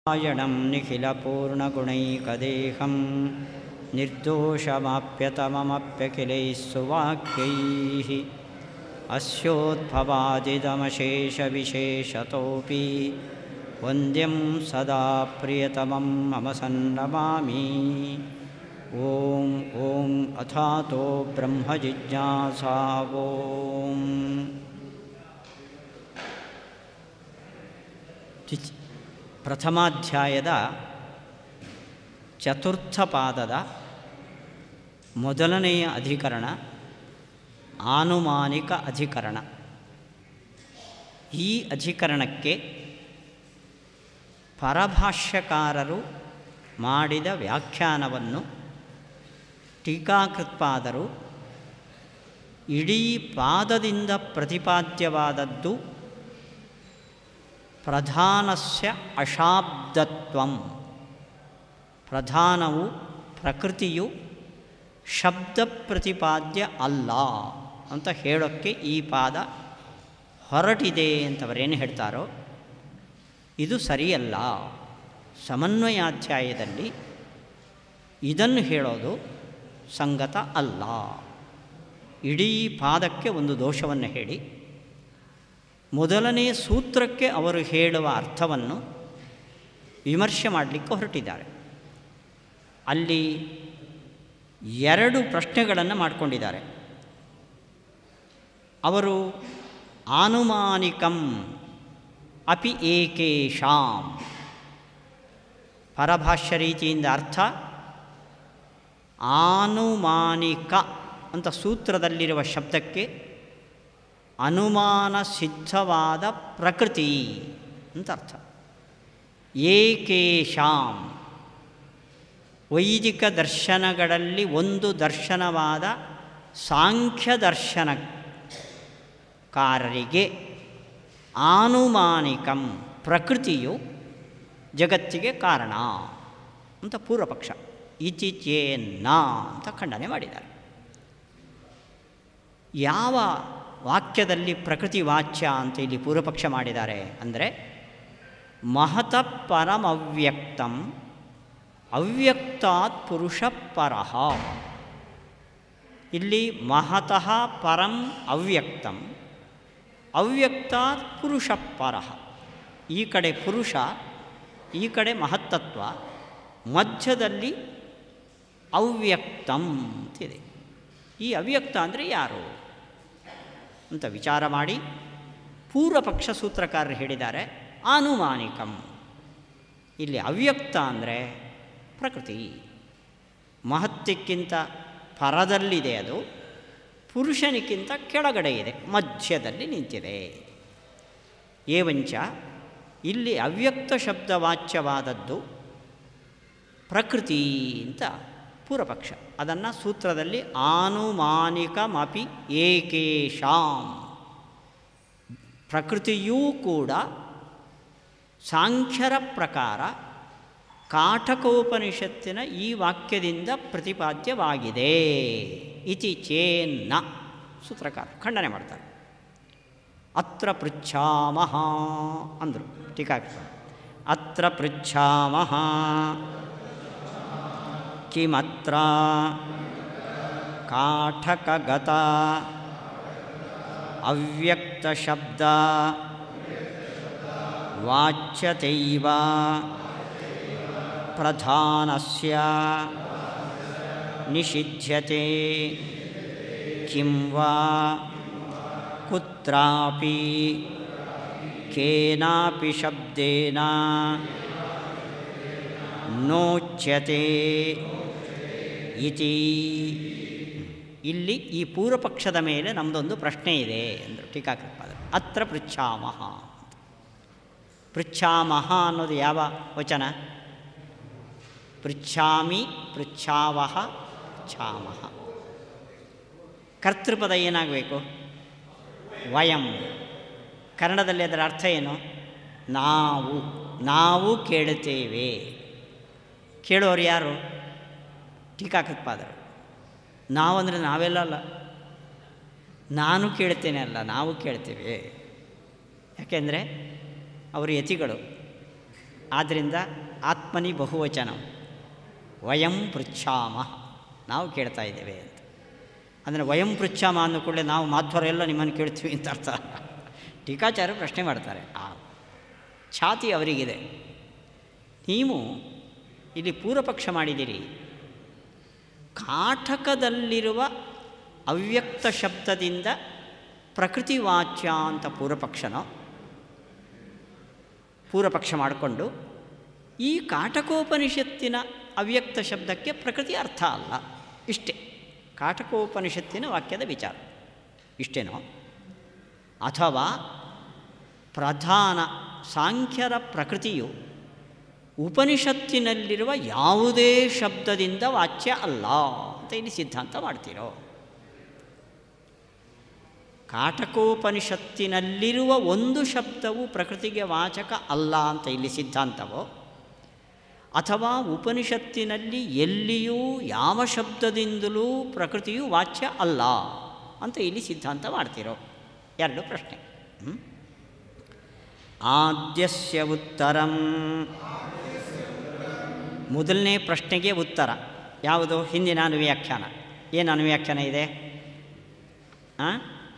नारायणं निखिलपूर्णगुणैकदेहं निर्दोषमाप्यतममप्यखिलैः सुवाक्यैः अस्योद्भवादिदमशेषविशेषतोऽपि वन्द्यं सदा प्रियतमं मम सन्नमामि ॐ ॐ अथातो ब्रह्मजिज्ञासा ॐ ದ್ವಿಚ್- ಪ್ರಥಮಾಧ್ಯಾಯದ ಚತುರ್ಥ ಪಾದದ ಮೊದಲನೆಯ ಅಧಿಕರಣ ಆನುಮಾನಿಕ ಅಧಿಕರಣ ಈ ಅಧಿಕರಣಕ್ಕೆ ಪರಭಾಷ್ಯಕಾರರು ಮಾಡಿದ ವ್ಯಾಖ್ಯಾನವನ್ನು ಟೀಕಾಕೃತ್ಪಾದರು ಇಡೀ ಪಾದದಿಂದ ಪ್ರತಿಪಾದ್ಯವಾದದ್ದು ಪ್ರಧಾನಸ್ಯ ಅಶಾಬ್ದತ್ವಂ ಪ್ರಧಾನವು ಪ್ರಕೃತಿಯು ಶಬ್ದ ಪ್ರತಿಪಾದ್ಯ ಅಲ್ಲ ಅಂತ ಹೇಳೋಕ್ಕೆ ಈ ಪಾದ ಹೊರಟಿದೆ ಅಂತವರೇನು ಹೇಳ್ತಾರೋ ಇದು ಸರಿಯಲ್ಲ ಸಮನ್ವಯಾಧ್ಯಾಯದಲ್ಲಿ ಇದನ್ನು ಹೇಳೋದು ಸಂಗತ ಅಲ್ಲ ಇಡೀ ಪಾದಕ್ಕೆ ಒಂದು ದೋಷವನ್ನು ಹೇಳಿ ಮೊದಲನೇ ಸೂತ್ರಕ್ಕೆ ಅವರು ಹೇಳುವ ಅರ್ಥವನ್ನು ವಿಮರ್ಶೆ ಮಾಡಲಿಕ್ಕೆ ಹೊರಟಿದ್ದಾರೆ ಅಲ್ಲಿ ಎರಡು ಪ್ರಶ್ನೆಗಳನ್ನು ಮಾಡಿಕೊಂಡಿದ್ದಾರೆ ಅವರು ಆನುಮಾನಿಕಂ ಅಪಿ ಏಕೇಶಾಂ ಪರಭಾಷ್ಯ ರೀತಿಯಿಂದ ಅರ್ಥ ಆನುಮಾನಿಕ ಅಂತ ಸೂತ್ರದಲ್ಲಿರುವ ಶಬ್ದಕ್ಕೆ ಅನುಮಾನ ಸಿದ್ಧವಾದ ಪ್ರಕೃತಿ ಅಂತ ಅರ್ಥ ಏಕೇಶಾಂ ವೈದಿಕ ದರ್ಶನಗಳಲ್ಲಿ ಒಂದು ದರ್ಶನವಾದ ಸಾಂಖ್ಯ ದರ್ಶನಕಾರರಿಗೆ ಆನುಮಾನಿಕಂ ಪ್ರಕೃತಿಯು ಜಗತ್ತಿಗೆ ಕಾರಣ ಅಂತ ಪೂರ್ವಪಕ್ಷ ಇತಿಚೇನ್ನ ಅಂತ ಖಂಡನೆ ಮಾಡಿದ್ದಾರೆ ಯಾವ ವಾಕ್ಯದಲ್ಲಿ ಪ್ರಕೃತಿ ವಾಚ್ಯ ಅಂತ ಇಲ್ಲಿ ಪೂರ್ವಪಕ್ಷ ಮಾಡಿದ್ದಾರೆ ಅಂದರೆ ಮಹತಃ ಪರಮವ್ಯಕ್ತಂ ಅವ್ಯಕ್ತಾತ್ ಪುರುಷ ಪರಃ ಇಲ್ಲಿ ಮಹತಃ ಪರಂ ಅವ್ಯಕ್ತಂ ಅವ್ಯಕ್ತಾತ್ ಪುರುಷ ಪರಃ ಈ ಕಡೆ ಪುರುಷ ಈ ಕಡೆ ಮಹತ್ತತ್ವ ಮಧ್ಯದಲ್ಲಿ ಅವ್ಯಕ್ತಂ ಅಂತಿದೆ ಈ ಅವ್ಯಕ್ತ ಅಂದರೆ ಯಾರು ಅಂತ ವಿಚಾರ ಮಾಡಿ ಪೂರ್ವಪಕ್ಷ ಸೂತ್ರಕಾರರು ಹೇಳಿದ್ದಾರೆ ಆನುಮಾನಿಕಂ ಇಲ್ಲಿ ಅವ್ಯಕ್ತ ಅಂದರೆ ಪ್ರಕೃತಿ ಮಹತ್ಯಕ್ಕಿಂತ ಪರದಲ್ಲಿದೆ ಅದು ಪುರುಷನಿಗಿಂತ ಕೆಳಗಡೆ ಇದೆ ಮಧ್ಯದಲ್ಲಿ ನಿಂತಿದೆ ಏವಂಚ ಇಲ್ಲಿ ಅವ್ಯಕ್ತ ಶಬ್ದವಾಚ್ಯವಾದದ್ದು ಪ್ರಕೃತಿ ಅಂತ ಪೂರ್ವಪಕ್ಷ ಅದನ್ನು ಸೂತ್ರದಲ್ಲಿ ಆನುಮಾನಿಕಮಪಿ ಏಕೇಶಾಂ ಪ್ರಕೃತಿಯೂ ಕೂಡ ಸಾಂಖ್ಯರ ಪ್ರಕಾರ ಕಾಠಕೋಪನಿಷತ್ತಿನ ಈ ವಾಕ್ಯದಿಂದ ಪ್ರತಿಪಾದ್ಯವಾಗಿದೆ ಇತಿ ಚೇನ್ನ ಸೂತ್ರಕಾರ ಖಂಡನೆ ಮಾಡ್ತಾರೆ ಅತ್ರ ಪೃಚ್ಛಾಮಹ ಅಂದರು ಟೀಕಾಕೃತ ಅತ್ರ ಪೃಚ್ಛಾಮಹ ಕಿಮತ್ರ ಕಾಠಕಗತ ಅವ್ಯಕ್ತಶಬ್ದ ವಾಚ್ಯತೈವ ಪ್ರಧಾನಸ್ಯ ನಿಷಿಧ್ಯತೆ ಕಿಂ ವಾ ಕುತ್ರಾಪಿ ಕೇನಾಪಿ ಶಬ್ದೇನ ನೋಚ್ಯತೆ ಇತಿ ಇಲ್ಲಿ ಈ ಪೂರ್ವಪಕ್ಷದ ಮೇಲೆ ನಮ್ಮದೊಂದು ಪ್ರಶ್ನೆ ಇದೆ ಅಂದರು ಟೀಕಾಕೃತ್ಪಾದರು ಅತ್ರ ಪೃಚ್ಛಾಮಹ ಪೃಚ್ಛಾಮಹ ಅನ್ನೋದು ಯಾವ ವಚನ ಪೃಚ್ಛಾಮಿ ಪೃಚ್ಛಾವಹ ಪೃಚ್ಛಾಮಹ ಕರ್ತೃಪದ ಏನಾಗಬೇಕು ವಯಂ ಕನ್ನಡದಲ್ಲಿ ಅದರ ಅರ್ಥ ಏನು ನಾವು ನಾವು ಕೇಳುತ್ತೇವೆ ಕೇಳೋರು ಯಾರು ಟೀಕಾಕೃತ್ಪಾದರು ನಾವಂದರೆ ನಾವೆಲ್ಲ ಅಲ್ಲ ನಾನು ಕೇಳ್ತೇನೆ ಅಲ್ಲ ನಾವು ಕೇಳ್ತೇವೆ ಯಾಕೆಂದರೆ ಅವರು ಯತಿಗಳು ಆದ್ದರಿಂದ ಆತ್ಮನಿ ಬಹುವಚನ ವಯಂ ಪೃಚ್ಛಾಮ ನಾವು ಕೇಳ್ತಾ ಇದ್ದೇವೆ ಅಂತ ಅಂದರೆ ವಯಂ ಪೃಚ್ಛಾಮ ಅಂದ ಕೂಡಲೇ ನಾವು ಮಾಧ್ವರೆಲ್ಲ ನಿಮ್ಮನ್ನು ಕೇಳ್ತೀವಿ ಅಂತ ಅರ್ಥ ಟೀಕಾಚಾರ್ಯರು ಪ್ರಶ್ನೆ ಮಾಡ್ತಾರೆ ಆ ಛಾತಿ ಅವರಿಗಿದೆ ನೀವು ಇಲ್ಲಿ ಪೂರ್ವಪಕ್ಷ ಮಾಡಿದಿರಿ ಕಾಠಕದಲ್ಲಿರುವ ಅವ್ಯಕ್ತ ಶಬ್ದದಿಂದ ಪ್ರಕೃತಿ ವಾಚ್ಯ ಅಂತ ಪೂರ್ವಪಕ್ಷನೋ ಪೂರ್ವಪಕ್ಷ ಮಾಡಿಕೊಂಡು ಈ ಕಾಟಕೋಪನಿಷತ್ತಿನ ಅವ್ಯಕ್ತ ಶಬ್ದಕ್ಕೆ ಪ್ರಕೃತಿ ಅರ್ಥ ಅಲ್ಲ ಇಷ್ಟೇ ಕಾಟಕೋಪನಿಷತ್ತಿನ ವಾಕ್ಯದ ವಿಚಾರ ಇಷ್ಟೇನೋ ಅಥವಾ ಪ್ರಧಾನ ಸಾಂಖ್ಯರ ಪ್ರಕೃತಿಯು ಉಪನಿಷತ್ತಿನಲ್ಲಿರುವ ಯಾವುದೇ ಶಬ್ದದಿಂದ ವಾಚ್ಯ ಅಲ್ಲ ಅಂತ ಇಲ್ಲಿ ಸಿದ್ಧಾಂತ ಮಾಡ್ತೀರೋ ಕಾಟಕೋಪನಿಷತ್ತಿನಲ್ಲಿರುವ ಒಂದು ಶಬ್ದವು ಪ್ರಕೃತಿಗೆ ವಾಚಕ ಅಲ್ಲ ಅಂತ ಇಲ್ಲಿ ಸಿದ್ಧಾಂತವೋ ಅಥವಾ ಉಪನಿಷತ್ತಿನಲ್ಲಿ ಎಲ್ಲಿಯೂ ಯಾವ ಶಬ್ದದಿಂದಲೂ ಪ್ರಕೃತಿಯು ವಾಚ್ಯ ಅಲ್ಲ ಅಂತ ಇಲ್ಲಿ ಸಿದ್ಧಾಂತ ಮಾಡ್ತಿರೋ ಎರಡು ಪ್ರಶ್ನೆ ಹ್ಮ್? ಆದ್ಯಸ್ಯ ಉತ್ತರಂ ಮೊದಲನೇ ಪ್ರಶ್ನೆಗೆ ಉತ್ತರ ಯಾವುದು ಹಿಂದಿನ ಅನುವ್ಯಾಖ್ಯಾನ ಏನು ಅನುವ್ಯಾಖ್ಯಾನ ಇದೆ ಆ?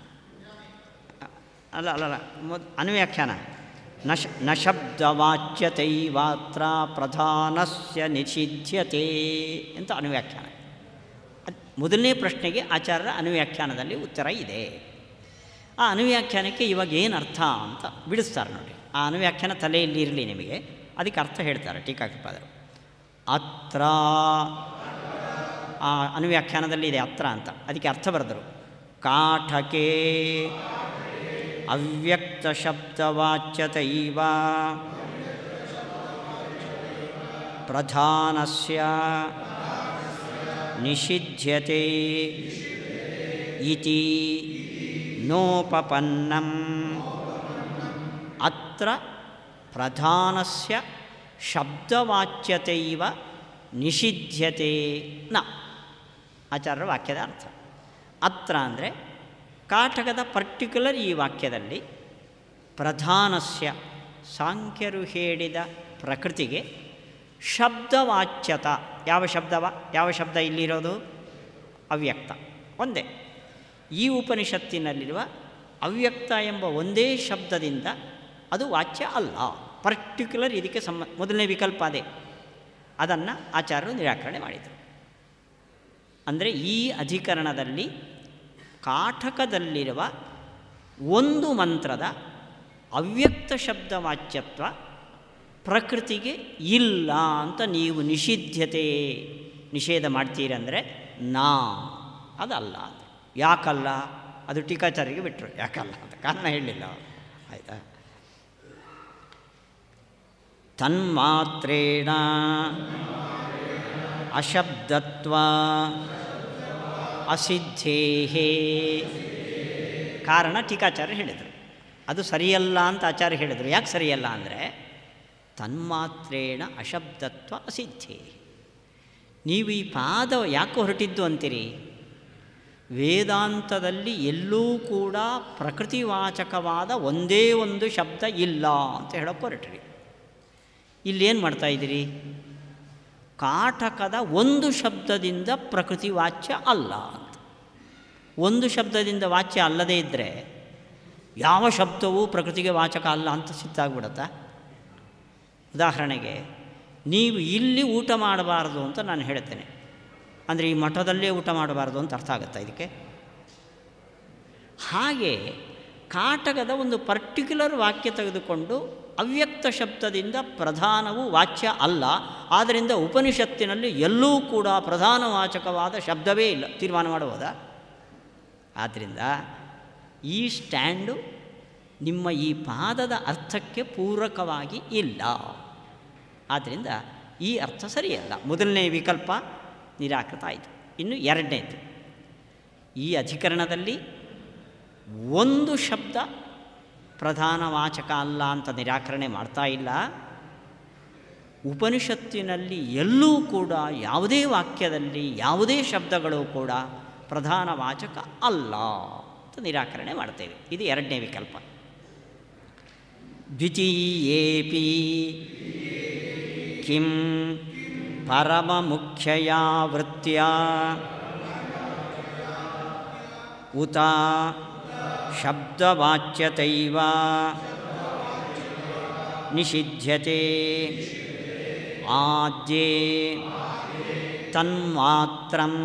ಅಲ್ಲ ಅಲ್ಲ ಅಲ್ಲ ಮೊದ್ ಅನುವ್ಯಾಖ್ಯಾನ ನ ಶ ನ ಶಬ್ದವಾಚ್ಯತೈವಾತ್ರ ಪ್ರಧಾನಸ್ಯ ನಿಷಿಧ್ಯತೆ ಅಂತ ಅನುವ್ಯಾಖ್ಯಾನ ಅದ್ ಮೊದಲನೇ ಪ್ರಶ್ನೆಗೆ ಆಚಾರ್ಯರ ಅನುವ್ಯಾಖ್ಯಾನದಲ್ಲಿ ಉತ್ತರ ಇದೆ ಆ ಅನುವ್ಯಾಖ್ಯಾನಕ್ಕೆ ಇವಾಗ ಏನು ಅರ್ಥ ಅಂತ ಬಿಡಿಸ್ತಾರೆ ನೋಡಿ ಆ ಅನುವ್ಯಾಖ್ಯಾನ ತಲೆಯಲ್ಲಿ ಇರಲಿ ನಿಮಗೆ ಅದಕ್ಕೆ ಅರ್ಥ ಹೇಳ್ತಾರೆ ಟೀಕಾಕೃಪಾದರು ಅತ್ರ ಆ ಅನುವ್ಯಾಖ್ಯಾನದಲ್ಲಿ ಇದೆ ಅತ್ರ ಅಂತ ಅದಕ್ಕೆ ಅರ್ಥ ಬರೆದರು ಕಾಠಕೆ ಅವ್ಯಕ್ತ ಶಬ್ದವಾಚ್ಯತೈವ ಪ್ರಧಾನಸ್ಯ ನಿಷಿಧ್ಯತೆ ಇತಿ ನೋಪಪನ್ನಂ ಅತ್ರ ಪ್ರಧಾನಸ್ಯ ಶಬ್ದವಾಚ್ಯತೈವ ನಿಷಿಧ್ಯತೆ ನ ಆಚಾರ್ಯರ ವಾಕ್ಯದ ಅರ್ಥ ಅತ್ರ ಅಂದರೆ ಕಾಟಕದ ಪರ್ಟಿಕ್ಯುಲರ್ ಈ ವಾಕ್ಯದಲ್ಲಿ ಪ್ರಧಾನಸ್ಯ ಸಾಂಖ್ಯರು ಹೇಳಿದ ಪ್ರಕೃತಿಗೆ ಶಬ್ದವಾಚ್ಯತ ಯಾವ ಶಬ್ದವ ಯಾವ ಶಬ್ದ ಇಲ್ಲಿರೋದು ಅವ್ಯಕ್ತ ಒಂದೇ ಈ ಉಪನಿಷತ್ತಿನಲ್ಲಿರುವ ಅವ್ಯಕ್ತ ಎಂಬ ಒಂದೇ ಶಬ್ದದಿಂದ ಅದು ವಾಚ್ಯ ಅಲ್ಲ ಪರ್ಟಿಕ್ಯುಲರ್ ಇದಕ್ಕೆ ಸಂಬ ಮೊದಲನೇ ವಿಕಲ್ಪ ಅದೇ ಅದನ್ನು ಆಚಾರ್ಯರು ನಿರಾಕರಣೆ ಮಾಡಿದರು ಅಂದರೆ ಈ ಅಧಿಕರಣದಲ್ಲಿ ಕಾಠಕದಲ್ಲಿರುವ ಒಂದು ಮಂತ್ರದ ಅವ್ಯಕ್ತ ಶಬ್ದ ವಾಚ್ಯತ್ವ ಪ್ರಕೃತಿಗೆ ಇಲ್ಲ ಅಂತ ನೀವು ನಿಷಿದ್ಧತೆ ನಿಷೇಧ ಮಾಡ್ತೀರಂದರೆ ನಾ ಅದಲ್ಲ ಯಾಕಲ್ಲ ಅದು ಟೀಕಾಚಾರ್ಯರಿಗೆ ಬಿಟ್ಟರು ಯಾಕಲ್ಲ ಅಂತ ಕಾರಣ ಹೇಳಲಿಲ್ಲ ಆಯಿತಾ ತನ್ಮಾತ್ರೇಣ ಅಶಬ್ದತ್ವ ಅಸಿದ್ಧೇಹೇ ಕಾರಣ ಟೀಕಾಚಾರ್ಯ ಹೇಳಿದರು ಅದು ಸರಿಯಲ್ಲ ಅಂತ ಆಚಾರ್ಯ ಹೇಳಿದರು ಯಾಕೆ ಸರಿಯಲ್ಲ ಅಂದರೆ ತನ್ಮಾತ್ರೇಣ ಅಶಬ್ದತ್ವ ಅಸಿದ್ಧೇ ನೀವು ಈ ಪಾದ ಯಾಕೆ ಹೊರಟಿದ್ದು ಅಂತೀರಿ ವೇದಾಂತದಲ್ಲಿ ಎಲ್ಲೂ ಕೂಡ ಪ್ರಕೃತಿವಾಚಕವಾದ ಒಂದೇ ಒಂದು ಶಬ್ದ ಇಲ್ಲ ಅಂತ ಹೇಳೋಕ್ಕೆ ಹೊರಟ್ರಿ ಇಲ್ಲೇನು ಮಾಡ್ತಾಯಿದ್ದೀರಿ ಕಾಟಕದ ಒಂದು ಶಬ್ದದಿಂದ ಪ್ರಕೃತಿ ವಾಚ್ಯ ಅಲ್ಲ ಅಂತ ಒಂದು ಶಬ್ದದಿಂದ ವಾಚ್ಯ ಅಲ್ಲದೇ ಇದ್ದರೆ ಯಾವ ಶಬ್ದವೂ ಪ್ರಕೃತಿಗೆ ವಾಚಕ ಅಲ್ಲ ಅಂತ ಸಿತ್ತಾಗ್ಬಿಡತ್ತಾ ಉದಾಹರಣೆಗೆ ನೀವು ಇಲ್ಲಿ ಊಟ ಮಾಡಬಾರ್ದು ಅಂತ ನಾನು ಹೇಳ್ತೇನೆ ಅಂದರೆ ಈ ಮಠದಲ್ಲೇ ಊಟ ಮಾಡಬಾರ್ದು ಅಂತ ಅರ್ಥ ಆಗುತ್ತಾ ಇದಕ್ಕೆ ಹಾಗೆ ಕಾಟಕದ ಒಂದು ಪರ್ಟಿಕ್ಯುಲರ್ ವಾಕ್ಯ ತೆಗೆದುಕೊಂಡು ಅವ್ಯಕ್ತ ಶಬ್ದದಿಂದ ಪ್ರಧಾನವು ವಾಚ್ಯ ಅಲ್ಲ ಆದ್ದರಿಂದ ಉಪನಿಷತ್ತಿನಲ್ಲಿ ಎಲ್ಲೂ ಕೂಡ ಪ್ರಧಾನವಾಚಕವಾದ ಶಬ್ದವೇ ಇಲ್ಲ ತೀರ್ಮಾನ ಮಾಡಬಹುದಾ ಆದ್ದರಿಂದ ಈ ಸ್ಟ್ಯಾಂಡು ನಿಮ್ಮ ಈ ಪಾದದ ಅರ್ಥಕ್ಕೆ ಪೂರಕವಾಗಿ ಇಲ್ಲ ಆದ್ದರಿಂದ ಈ ಅರ್ಥ ಸರಿಯಲ್ಲ ಮೊದಲನೇ ವಿಕಲ್ಪ ನಿರಾಕೃತ ಆಯಿತು ಇನ್ನು ಎರಡನೇದು ಈ ಅಧಿಕರಣದಲ್ಲಿ ಒಂದು ಶಬ್ದ ಪ್ರಧಾನವಾಚಕ ಅಲ್ಲ ಅಂತ ನಿರಾಕರಣೆ ಮಾಡ್ತಾ ಇಲ್ಲ ಉಪನಿಷತ್ತಿನಲ್ಲಿ ಎಲ್ಲೂ ಕೂಡ ಯಾವುದೇ ವಾಕ್ಯದಲ್ಲಿ ಯಾವುದೇ ಶಬ್ದಗಳು ಕೂಡ ಪ್ರಧಾನವಾಚಕ ಅಲ್ಲ ಅಂತ ನಿರಾಕರಣೆ ಮಾಡ್ತೇವೆ ಇದು ಎರಡನೇ ವಿಕಲ್ಪ ದ್ವಿತೀಯೇಪಿ किं परममुख्यया वृत्त्या उत शब्दवाच्यतैव निषिध्यते आद्ये तन्मात्रम्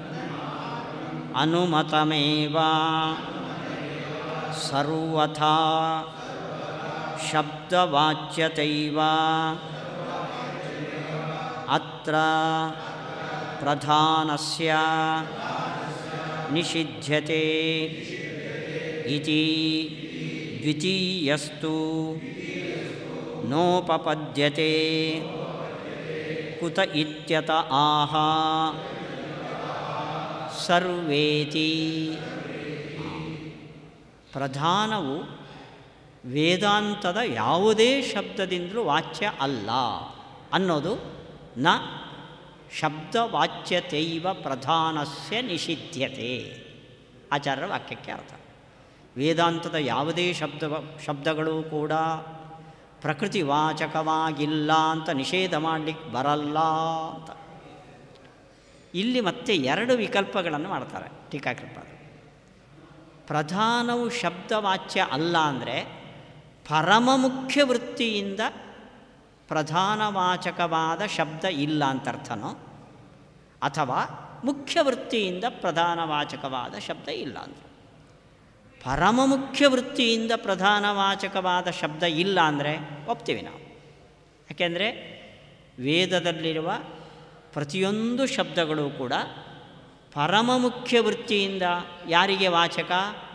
अनुमतमेव सर्वथा शब्दवाच्यतैव अत्र प्रधानस्य निषिध्यते इति द्वितीयस्तु नोपपद्यते कुत इत्यत आह ಸರ್ವೇತಿ ಪ್ರಧಾನವು ವೇದಾಂತದ ಯಾವುದೇ ಶಬ್ದದಿಂದಲೂ ವಾಚ್ಯ ಅಲ್ಲ ಅನ್ನೋದು ನ ಶಬ್ದವಾಚ್ಯತೈವ ಪ್ರಧಾನಸ್ಯ ನಿಷಿದ್ಯತೆ ಆಚಾರ್ಯರ ವಾಕ್ಯಕ್ಕೆ ಅರ್ಥ ವೇದಾಂತದ ಯಾವುದೇ ಶಬ್ದ ಶಬ್ದಗಳು ಕೂಡ ಪ್ರಕೃತಿವಾಚಕವಾಗಿಲ್ಲ ಅಂತ ನಿಷೇಧ ಮಾಡಲಿಕ್ಕೆ ಬರಲ್ಲ ಅಂತ ಇಲ್ಲಿ ಮತ್ತೆ ಎರಡು ವಿಕಲ್ಪಗಳನ್ನು ಮಾಡ್ತಾರೆ ಟೀಕಾಕೃಪಾದರು ಪ್ರಧಾನವು ಶಬ್ದವಾಚ್ಯ ಅಲ್ಲ ಅಂದರೆ ಪರಮ ಮುಖ್ಯ ವೃತ್ತಿಯಿಂದ ಪ್ರಧಾನವಾಚಕವಾದ ಶಬ್ದ ಇಲ್ಲ ಅಂತ ಅರ್ಥನೋ ಅಥವಾ ಮುಖ್ಯ ವೃತ್ತಿಯಿಂದ ಪ್ರಧಾನವಾಚಕವಾದ ಶಬ್ದ ಇಲ್ಲ ಅಂತ ಪರಮ ಮುಖ್ಯ ವೃತ್ತಿಯಿಂದ ಪ್ರಧಾನವಾಚಕವಾದ ಶಬ್ದ ಇಲ್ಲ ಅಂದರೆ ಒಪ್ತೀವಿ ನಾವು ಯಾಕೆಂದರೆ ವೇದದಲ್ಲಿರುವ ಪ್ರತಿಯೊಂದು ಶಬ್ದಗಳು ಕೂಡ ಪರಮ ಮುಖ್ಯ ವೃತ್ತಿಯಿಂದ ಯಾರಿಗೆ ವಾಚಕ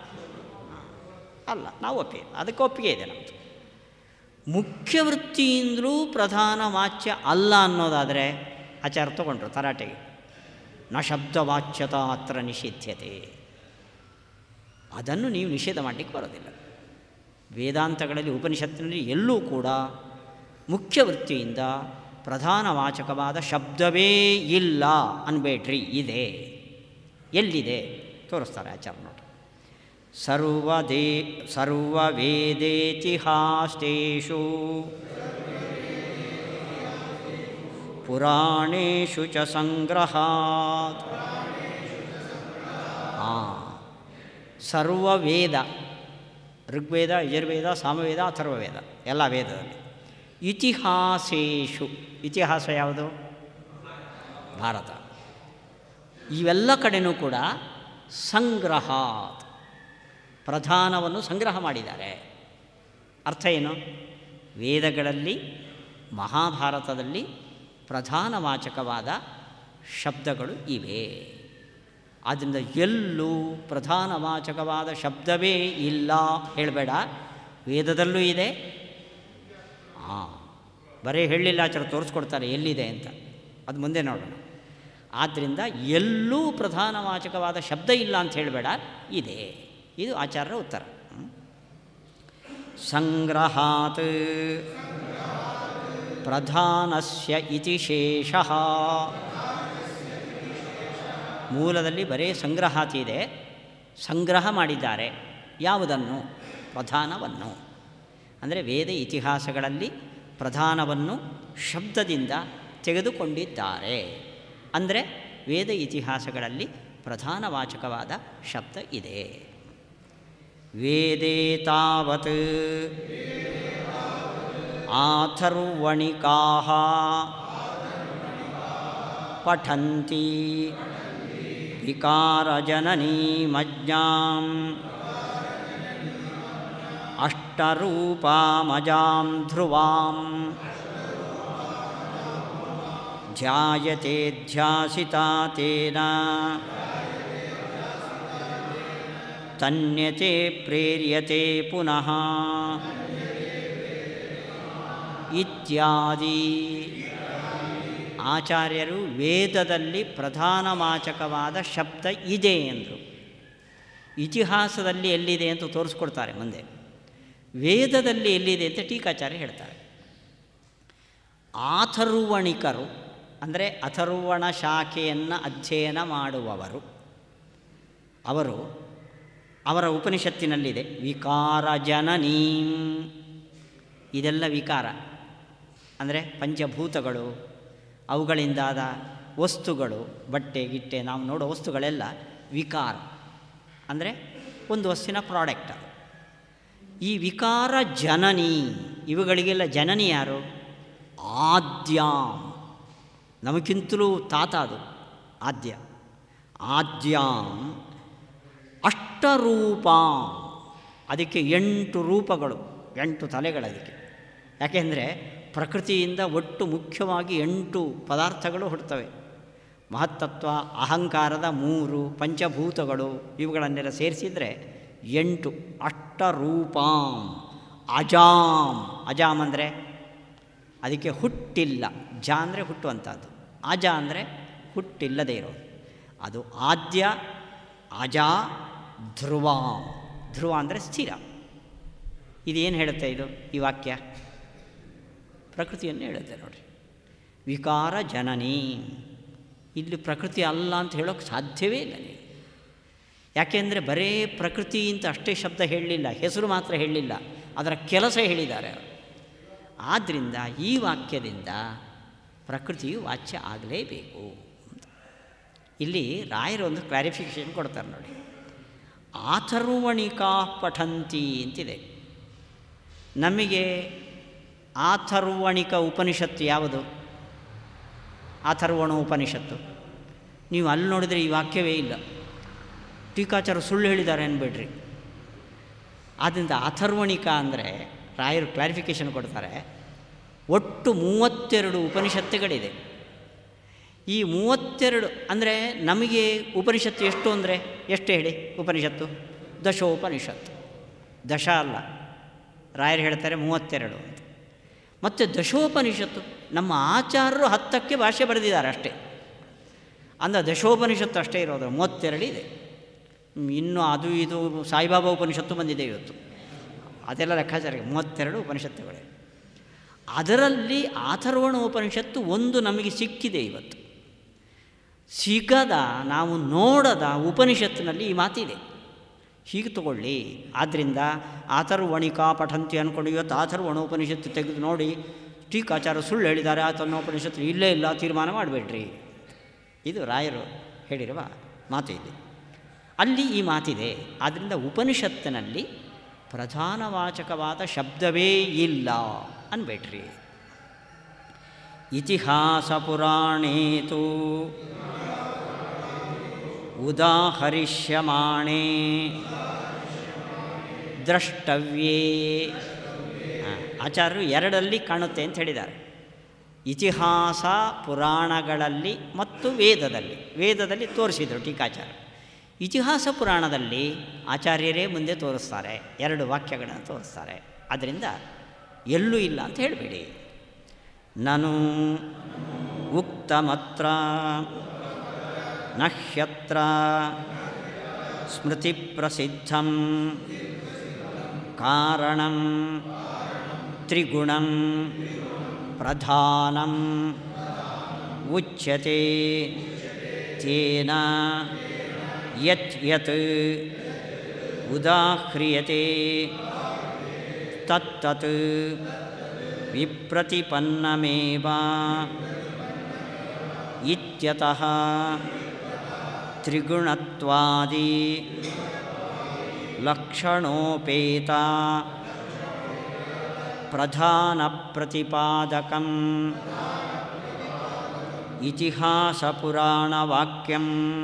ಅಲ್ಲ ನಾವು ಒಪ್ಪಿ ಅದಕ್ಕೆ ಒಪ್ಪಿಗೆ ಇದೆ ನಮ್ಮದು ಮುಖ್ಯ ವೃತ್ತಿಯಿಂದಲೂ ಪ್ರಧಾನ ವಾಚ್ಯ ಅಲ್ಲ ಅನ್ನೋದಾದರೆ ಆಚಾರ ತಗೊಂಡ್ರು ತರಾಟೆಗೆ ನ ಶಬ್ದವಾಚ್ಯತ ಅತ್ರ ನಿಷಿದ್ಯತೆ ಅದನ್ನು ನೀವು ನಿಷೇಧ ಮಾಡಲಿಕ್ಕೆ ಬರೋದಿಲ್ಲ ವೇದಾಂತಗಳಲ್ಲಿ ಉಪನಿಷತ್ತಿನಲ್ಲಿ ಎಲ್ಲೂ ಕೂಡ ಮುಖ್ಯ ವೃತ್ತಿಯಿಂದ ಪ್ರಧಾನ ವಾಚಕವಾದ ಶಬ್ದವೇ ಇಲ್ಲ ಅನ್ಬೇಡ್ರಿ ಇದೆ ಎಲ್ಲಿದೆ ತೋರಿಸ್ತಾರೆ ಆಚಾರ ನೋಡಿ ಸರ್ವದೇ ಸರ್ವವೇದೇತಿಹಾಸ್ತೇಷು ಪುರಾಣೇಶು ಚ ಸಂಗ್ರಹಾತ್ ಹಾಂ ಸರ್ವವೇದ ಋಗ್ವೇದ ಯಜುರ್ವೇದ ಸಾಮವೇದ ಅಥರ್ವವೇದ ಎಲ್ಲ ವೇದದಲ್ಲಿ ಇತಿಹಾಸೇಶು ಇತಿಹಾಸ ಯಾವುದು ಭಾರತ ಇವೆಲ್ಲ ಕಡೆನೂ ಕೂಡ ಸಂಗ್ರಹ ಪ್ರಧಾನವನ್ನು ಸಂಗ್ರಹ ಮಾಡಿದ್ದಾರೆ ಅರ್ಥ ಏನು ವೇದಗಳಲ್ಲಿ ಮಹಾಭಾರತದಲ್ಲಿ ಪ್ರಧಾನವಾಚಕವಾದ ಶಬ್ದಗಳು ಇವೆ ಆದ್ದರಿಂದ ಎಲ್ಲೂ ಪ್ರಧಾನವಾಚಕವಾದ ಶಬ್ದವೇ ಇಲ್ಲ ಹೇಳಬೇಡ ವೇದದಲ್ಲೂ ಇದೆ ಹಾಂ ಬರೀ ಹೇಳಲಿಲ್ಲ ಆಚಾರ ತೋರಿಸ್ಕೊಡ್ತಾರೆ ಎಲ್ಲಿದೆ ಅಂತ ಅದು ಮುಂದೆ ನೋಡೋಣ ಆದ್ದರಿಂದ ಎಲ್ಲೂ ಪ್ರಧಾನವಾಚಕವಾದ ಶಬ್ದ ಇಲ್ಲ ಅಂತ ಹೇಳಬೇಡ ಇದೆ ಇದು ಆಚಾರ್ಯರ ಉತ್ತರ ಸಂಗ್ರಹಾತ್ ಪ್ರಧಾನಸ್ಯ ಇತಿ ಶೇಷ ಮೂಲದಲ್ಲಿ ಬರೀ ಸಂಗ್ರಹಾತಿ ಇದೆ ಸಂಗ್ರಹ ಮಾಡಿದ್ದಾರೆ ಯಾವುದನ್ನು ಪ್ರಧಾನವನ್ನು ಅಂದರೆ ವೇದ ಇತಿಹಾಸಗಳಲ್ಲಿ ಪ್ರಧಾನವನ್ನು ಶಬ್ದದಿಂದ ತೆಗೆದುಕೊಂಡಿದ್ದಾರೆ ಅಂದರೆ ವೇದ ಇತಿಹಾಸಗಳಲ್ಲಿ ಪ್ರಧಾನವಾಚಕವಾದ ಶಬ್ದ ಇದೆ ವೇದೇ ತಾವತ್ ಆಥರ್ವಣಿಕಾ ಪಠಂತಿ ವಿಕಾರಜನನೀಮಜ್ಞಾಂ ಅಷ್ಟರೂಪಾಮಜಾಂ ಧ್ರುವಾಂ ಧ್ಯಾಯತೆ ಧ್ಯಾಸಿತಾ ತೇನ ತನ್ಯತೆ ಪ್ರೇರ್ಯತೆ ಪುನಃ ಇತ್ಯಾದಿ ಆಚಾರ್ಯರು ವೇದದಲ್ಲಿ ಪ್ರಧಾನವಾಚಕವಾದ ಶಬ್ದ ಇದೆ ಎಂದರು ಇತಿಹಾಸದಲ್ಲಿ ಎಲ್ಲಿದೆ ಅಂತ ತೋರಿಸ್ಕೊಡ್ತಾರೆ ಮುಂದೆ ವೇದದಲ್ಲಿ ಎಲ್ಲಿದೆ ಅಂತ ಟೀಕಾಚಾರ್ಯ ಹೇಳ್ತಾರೆ ಆಥರ್ವಣಿಕರು ಅಂದರೆ ಅಥರ್ವಣ ಶಾಖೆಯನ್ನು ಅಧ್ಯಯನ ಮಾಡುವವರು ಅವರು ಅವರ ಉಪನಿಷತ್ತಿನಲ್ಲಿದೆ ವಿಕಾರ ಜನನೀಂ ಇದೆಲ್ಲ ವಿಕಾರ ಅಂದರೆ ಪಂಚಭೂತಗಳು ಅವುಗಳಿಂದಾದ ವಸ್ತುಗಳು ಬಟ್ಟೆ ಗಿಟ್ಟೆ ನಾವು ನೋಡೋ ವಸ್ತುಗಳೆಲ್ಲ ವಿಕಾರ ಅಂದರೆ ಒಂದು ವಸ್ತುವಿನ ಪ್ರಾಡಕ್ಟ್ ಅದು ಈ ವಿಕಾರ ಜನನಿ ಇವುಗಳಿಗೆಲ್ಲ ಜನನಿ ಯಾರು ಆದ್ಯಾಂ ನಮಗಿಂತಲೂ ತಾತ ಅದು ಆದ್ಯ ಆದ್ಯಾಂ ಅಷ್ಟರೂಪಾಂ ಅದಕ್ಕೆ ಎಂಟು ರೂಪಗಳು ಎಂಟು ತಲೆಗಳು ಅದಕ್ಕೆ ಯಾಕೆಂದರೆ ಪ್ರಕೃತಿಯಿಂದ ಒಟ್ಟು ಮುಖ್ಯವಾಗಿ ಎಂಟು ಪದಾರ್ಥಗಳು ಹುಡ್ತವೆ ಮಹತ್ತತ್ವ ಅಹಂಕಾರದ ಮೂರು ಪಂಚಭೂತಗಳು ಇವುಗಳನ್ನೆಲ್ಲ ಸೇರಿಸಿದರೆ ಎಂಟು ಅಷ್ಟರೂಪಾಂ ಅಜಾಂ ಅಜಾಮ್ ಅಂದರೆ ಅದಕ್ಕೆ ಹುಟ್ಟಿಲ್ಲ ಜ ಅಂದರೆ ಹುಟ್ಟುವಂಥದ್ದು ಅಜ ಅಂದರೆ ಹುಟ್ಟಿಲ್ಲದೇ ಇರೋದು ಅದು ಆದ್ಯ ಅಜ ಧ್ರುವ ಧ್ರುವ ಅಂದರೆ ಸ್ಥಿರ ಇದೇನು ಹೇಳುತ್ತೆ ಇದು ಈ ವಾಕ್ಯ ಪ್ರಕೃತಿಯನ್ನು ಹೇಳುತ್ತೆ ನೋಡಿ ವಿಕಾರ ಜನನಿ ಇಲ್ಲಿ ಪ್ರಕೃತಿ ಅಲ್ಲ ಅಂತ ಹೇಳೋಕ್ಕೆ ಸಾಧ್ಯವೇ ಇಲ್ಲ ನೀವು ಯಾಕೆಂದರೆ ಬರೇ ಪ್ರಕೃತಿ ಅಂತ ಅಷ್ಟೇ ಶಬ್ದ ಹೇಳಲಿಲ್ಲ ಹೆಸರು ಮಾತ್ರ ಹೇಳಲಿಲ್ಲ ಅದರ ಕೆಲಸ ಹೇಳಿದ್ದಾರೆ ಅವರು ಆದ್ದರಿಂದ ಈ ವಾಕ್ಯದಿಂದ ಪ್ರಕೃತಿಯು ವಾಚ್ಯ ಆಗಲೇಬೇಕು ಅಂತ ಇಲ್ಲಿ ರಾಯರು ಒಂದು ಕ್ಲಾರಿಫಿಕೇಷನ್ ಕೊಡ್ತಾರೆ ನೋಡಿ ಆಥರ್ವಣಿಕಾ ಪಠಂತಿ ಅಂತಿದೆ ನಮಗೆ ಆಥರ್ವಣಿಕ ಉಪನಿಷತ್ತು ಯಾವುದು ಅಥರ್ವಣ ಉಪನಿಷತ್ತು ನೀವು ಅಲ್ಲಿ ನೋಡಿದರೆ ಈ ವಾಕ್ಯವೇ ಇಲ್ಲ ಟೀಕಾಚಾರ ಸುಳ್ಳು ಹೇಳಿದ್ದಾರೆ ಅನ್ಬೇಡ್ರಿ ಆದ್ದರಿಂದ ಅಥರ್ವಣಿಕ ಅಂದರೆ ರಾಯರು ಕ್ಲಾರಿಫಿಕೇಷನ್ ಕೊಡ್ತಾರೆ ಒಟ್ಟು ಮೂವತ್ತೆರಡು ಉಪನಿಷತ್ತುಗಳಿದೆ ಈ ಮೂವತ್ತೆರಡು ಅಂದರೆ ನಮಗೆ ಉಪನಿಷತ್ತು ಎಷ್ಟು ಅಂದರೆ ಎಷ್ಟು ಹೇಳಿ ಉಪನಿಷತ್ತು ದಶೋಪನಿಷತ್ತು ದಶ ಅಲ್ಲ ರಾಯರು ಹೇಳ್ತಾರೆ ಮೂವತ್ತೆರಡು ಅಂತ ಮತ್ತು ದಶೋಪನಿಷತ್ತು ನಮ್ಮ ಆಚಾರ್ಯರು ಹತ್ತಕ್ಕೆ ಭಾಷೆ ಬರೆದಿದ್ದಾರೆ ಅಷ್ಟೇ ಅಂದರೆ ದಶೋಪನಿಷತ್ತು ಅಷ್ಟೇ ಇರೋದು ಮೂವತ್ತೆರಡು ಇದೆ ಇನ್ನು ಅದು ಇದು ಸಾಯಿಬಾಬಾ ಉಪನಿಷತ್ತು ಬಂದಿದೆ ಇವತ್ತು ಅದೆಲ್ಲ ಲೆಕ್ಕಾಚಾರ ಮೂವತ್ತೆರಡು ಉಪನಿಷತ್ತುಗಳೇ ಅದರಲ್ಲಿ ಆಥರ್ವಣ ಉಪನಿಷತ್ತು ಒಂದು ನಮಗೆ ಸಿಕ್ಕಿದೆ ಇವತ್ತು ಸಿಗದ ನಾವು ನೋಡದ ಉಪನಿಷತ್ತಿನಲ್ಲಿ ಈ ಮಾತಿದೆ ಹೀಗೆ ತಗೊಳ್ಳಿ ಆದ್ದರಿಂದ ಆಥರ್ವಣಿಕಾ ಪಠಂತಿ ಅಂದ್ಕೊಂಡು ಇವತ್ತು ಆಥರ್ವಣ ಉಪನಿಷತ್ತು ತೆಗೆದು ನೋಡಿ ಟೀಕಾಚಾರ ಸುಳ್ಳು ಹೇಳಿದ್ದಾರೆ ಆತನ ಉಪನಿಷತ್ತು ಇಲ್ಲೇ ಇಲ್ಲ ತೀರ್ಮಾನ ಮಾಡಬೇಡ್ರಿ ಇದು ರಾಯರು ಹೇಳಿರುವ ಮಾತು ಇದೆ ಅಲ್ಲಿ ಈ ಮಾತಿದೆ ಆದ್ದರಿಂದ ಉಪನಿಷತ್ತಿನಲ್ಲಿ ಪ್ರಧಾನವಾಚಕವಾದ ಶಬ್ದವೇ ಇಲ್ಲ ಅನ್ಬೇಡ್ರಿ ಇತಿಹಾಸ ಪುರಾಣೇತು ಉದಾಹರಿಷ್ಯಮಾಣೆ ದ್ರಷ್ಟವ್ಯೇ ಆಚಾರ್ಯರು ಎರಡಲ್ಲಿ ಕಾಣುತ್ತೆ ಅಂತ ಹೇಳಿದ್ದಾರೆ ಇತಿಹಾಸ ಪುರಾಣಗಳಲ್ಲಿ ಮತ್ತು ವೇದದಲ್ಲಿ ವೇದದಲ್ಲಿ ತೋರಿಸಿದರು ಟೀಕಾಚಾರ ಇತಿಹಾಸ ಪುರಾಣದಲ್ಲಿ ಆಚಾರ್ಯರೇ ಮುಂದೆ ತೋರಿಸ್ತಾರೆ ಎರಡು ವಾಕ್ಯಗಳನ್ನು ತೋರಿಸ್ತಾರೆ ಅದರಿಂದ ಎಲ್ಲೂ ಇಲ್ಲ ಅಂತ ಹೇಳಬೇಡಿ ನಾನು ಉಕ್ತಮತ್ರ ನಹ್ಯತ್ರ ಸ್ಮೃತಿ ಪ್ರಸಿದ್ಧಂ ಕಾರಣಂ ತ್ರಿಗುಣಂ ಪ್ರಧಾನಂ ಉಚ್ಯತೆ ತೇನ ಯತ್ ಯತ್ ಉದಾಹ್ರಿಯತೆ ತತ್ತತ್ ವಿಪ್ರತಿಪನ್ನಮೇವ ಇತ್ಯತಃ ತ್ರಿಗುಣತ್ವಾದಿ ಲಕ್ಷಣೋಪೇತ ಪ್ರಧಾನಪ್ರತಿಪಾದಕಂ ಇತಿಹಾಸಪುರಾಣವಾಕ್ಯಂ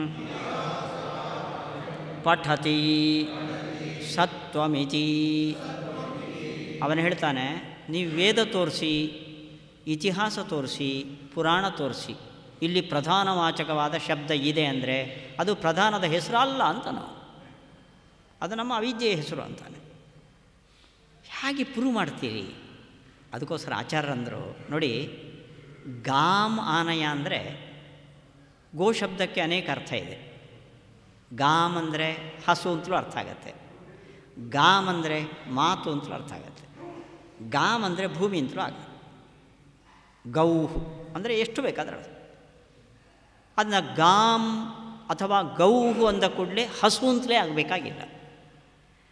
ಪಠತಿ ಸತ್ವಮಿತಿ ಅವನು ಹೇಳ್ತಾನೆ ನೀವು ವೇದ ತೋರಿಸಿ ಇತಿಹಾಸ ತೋರಿಸಿ ಪುರಾಣ ತೋರಿಸಿ ಇಲ್ಲಿ ಪ್ರಧಾನವಾಚಕವಾದ ಶಬ್ದ ಇದೆ ಅಂದರೆ ಅದು ಪ್ರಧಾನದ ಹೆಸರು ಅಲ್ಲ ಅಂತ ನಾವು ಅದು ನಮ್ಮ ಅವಿದ್ಯೆಯ ಹೆಸರು ಅಂತಾನೆ ಹೇಗೆ ಪ್ರೂವ್ ಮಾಡ್ತೀರಿ ಅದಕ್ಕೋಸ್ಕರ ಆಚಾರ್ಯರಂದರು ನೋಡಿ ಗಾಮ್ ಆನಯ ಅಂದರೆ ಗೋ ಶಬ್ದಕ್ಕೆ ಅನೇಕ ಅರ್ಥ ಇದೆ ಗಾಮ್ ಅಂದರೆ ಹಸು ಅಂತಲೂ ಅರ್ಥ ಆಗತ್ತೆ ಗಾಮ್ ಅಂದರೆ ಮಾತು ಅಂತಲೂ ಅರ್ಥ ಆಗತ್ತೆ ಗಾಮ್ ಅಂದರೆ ಭೂಮಿ ಅಂತಲೂ ಆಗುತ್ತೆ ಗೌಹು ಅಂದರೆ ಎಷ್ಟು ಬೇಕಾದ್ರೆ ಅದನ್ನ ಗಾಮ್ ಅಥವಾ ಗೌಹು ಅಂದ ಕೂಡಲೇ ಹಸು ಅಂತಲೇ ಆಗಬೇಕಾಗಿಲ್ಲ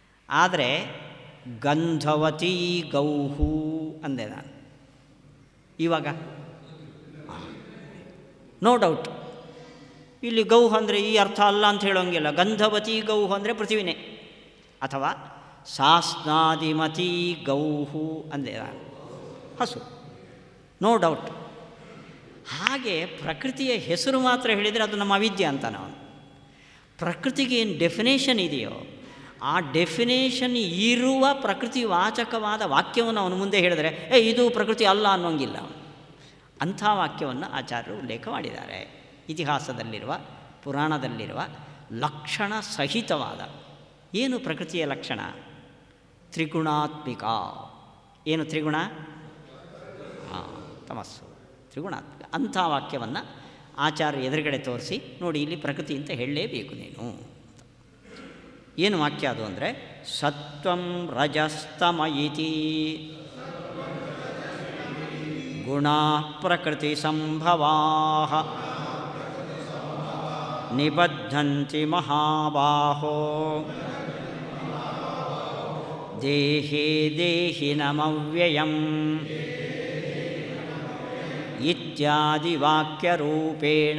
ಆದರೆ ಗಂಧವತಿ ಗೌಹು ಅಂದೆ ನಾನು ಇವಾಗ ನೋ ಡೌಟ್ ಇಲ್ಲಿ ಗೌ ಅಂದರೆ ಈ ಅರ್ಥ ಅಲ್ಲ ಅಂತ ಹೇಳೋಂಗಿಲ್ಲ ಗಂಧವತಿ ಗೌಹು ಅಂದರೆ ಪೃಥ್ವಿನೇ ಅಥವಾ ಸಾಸ್ನಾದಿಮತಿ ಗೌಹು ಅಂದೆ ಹಸು ನೋ ಡೌಟ್ ಹಾಗೆ ಪ್ರಕೃತಿಯ ಹೆಸರು ಮಾತ್ರ ಹೇಳಿದರೆ ಅದು ನಮ್ಮ ಅವಿದ್ಯೆ ಅಂತ ನಾವು ಪ್ರಕೃತಿಗೆ ಏನು ಡೆಫಿನೇಷನ್ ಇದೆಯೋ ಆ ಡೆಫಿನೇಷನ್ ಇರುವ ಪ್ರಕೃತಿ ವಾಚಕವಾದ ವಾಕ್ಯವನ್ನು ಅವನು ಮುಂದೆ ಹೇಳಿದರೆ ಏ ಇದು ಪ್ರಕೃತಿ ಅಲ್ಲ ಅನ್ನೋಂಗಿಲ್ಲ ಅಂಥ ವಾಕ್ಯವನ್ನು ಆಚಾರ್ಯರು ಉಲ್ಲೇಖ ಮಾಡಿದ್ದಾರೆ ಇತಿಹಾಸದಲ್ಲಿರುವ ಪುರಾಣದಲ್ಲಿರುವ ಲಕ್ಷಣ ಸಹಿತವಾದ ಏನು ಪ್ರಕೃತಿಯ ಲಕ್ಷಣ ತ್ರಿಗುಣಾತ್ಮಿಕ ಏನು ತ್ರಿಗುಣ ಹಾಂ ತಮಸ್ಸು ತ್ರಿಗುಣಾತ್ಮಿಕ ಅಂಥ ವಾಕ್ಯವನ್ನು ಆಚಾರ್ಯ ಎದುರುಗಡೆ ತೋರಿಸಿ ನೋಡಿ ಇಲ್ಲಿ ಪ್ರಕೃತಿ ಅಂತ ಹೇಳಲೇಬೇಕು ನೀನು ಏನು ವಾಕ್ಯ ಅದು ಅಂದರೆ ಸತ್ವಂ ರಜಸ್ತಮ ಇತಿ ಗುಣ ಪ್ರಕೃತಿ ಸಂಭವಾ ನಿಬದ್ಧಂತಿ ಮಹಾಬಾಹೋ ದೇಹೇ ದೇಹಿನಮವ್ಯಯಂ ಇತ್ಯಾದಿ ವಾಕ್ಯರೂಪೇಣ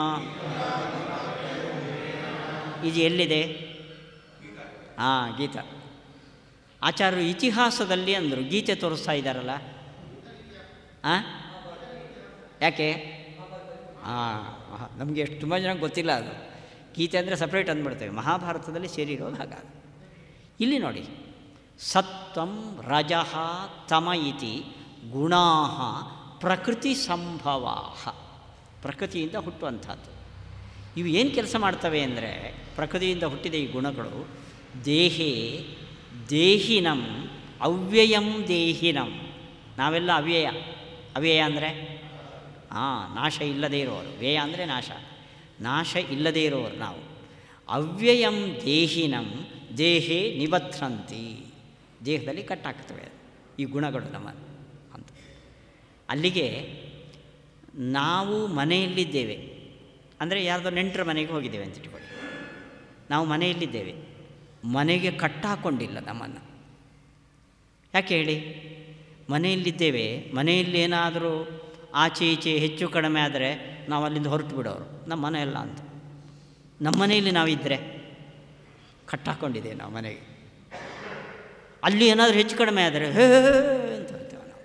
ಇದು ಎಲ್ಲಿದೆ ಹಾಂ ಗೀತ ಆಚಾರ್ಯರು ಇತಿಹಾಸದಲ್ಲಿ ಅಂದರು ಗೀತೆ ತೋರಿಸ್ತಾ ಇದ್ದಾರಲ್ಲ ಹಾಂ ಯಾಕೆ ಹಾಂ ನಮಗೆ ಎಷ್ಟು ತುಂಬ ಜನ ಗೊತ್ತಿಲ್ಲ ಅದು ಗೀತೆ ಅಂದರೆ ಸಪ್ರೇಟ್ ಅಂದ್ಬಿಡ್ತೇವೆ ಮಹಾಭಾರತದಲ್ಲಿ ಸೇರಿರೋದು ಹಾಗಾಗಿ ಇಲ್ಲಿ ನೋಡಿ ಸತ್ವಂ ರಜಃ ತಮ ಇತಿ ಗುಣಾ ಪ್ರಕೃತಿ ಸಂಭವಾ ಪ್ರಕೃತಿಯಿಂದ ಹುಟ್ಟುವಂಥದ್ದು ಇವು ಏನು ಕೆಲಸ ಮಾಡ್ತವೆ ಅಂದರೆ ಪ್ರಕೃತಿಯಿಂದ ಹುಟ್ಟಿದ ಈ ಗುಣಗಳು ದೇಹೇ ದೇಹಿನಂ ಅವ್ಯಯಂ ದೇಹಿನಂ ನಾವೆಲ್ಲ ಅವ್ಯಯ ಅವ್ಯಯ ಅಂದರೆ ಹಾಂ ನಾಶ ಇಲ್ಲದೇ ಇರೋರು ವ್ಯಯ ಅಂದರೆ ನಾಶ ನಾಶ ಇಲ್ಲದೇ ಇರೋರು ನಾವು ಅವ್ಯಯಂ ದೇಹಿನಂ ದೇಹೇ ನಿಬಧ್ರಂತಿ ದೇಹದಲ್ಲಿ ಕಟ್ಟಾಗ್ತವೆ ಈ ಗುಣಗಳು ನಮ್ಮ ಅಂತ ಅಲ್ಲಿಗೆ ನಾವು ಮನೆಯಲ್ಲಿದ್ದೇವೆ ಅಂದರೆ ಯಾರ್ದೋ ನೆಂಟರ ಮನೆಗೆ ಹೋಗಿದ್ದೇವೆ ಅಂತ ಇಟ್ಕೊಳ್ಳಿ ನಾವು ಮನೆಯಲ್ಲಿದ್ದೇವೆ ಮನೆಗೆ ಕಟ್ಟಾಕೊಂಡಿಲ್ಲ ನಮ್ಮನ್ನು ಯಾಕೆ ಹೇಳಿ ಮನೆಯಲ್ಲಿದ್ದೇವೆ ಮನೆಯಲ್ಲಿ ಏನಾದರೂ ಆಚೆ ಈಚೆ ಹೆಚ್ಚು ಕಡಿಮೆ ಆದರೆ ನಾವು ಅಲ್ಲಿಂದ ಹೊರಟು ಬಿಡೋರು ನಮ್ಮ ಮನೆ ಎಲ್ಲ ಅಂತ ನಮ್ಮ ಮನೆಯಲ್ಲಿ ನಾವಿದ್ದರೆ ಕಟ್ಟಾಕೊಂಡಿದ್ದೇವೆ ನಾವು ಮನೆಗೆ ಅಲ್ಲಿ ಏನಾದರೂ ಹೆಚ್ಚು ಕಡಿಮೆ ಆದರೆ ಹೇ ಅಂತ ಹೇಳ್ತೇವೆ ನಾವು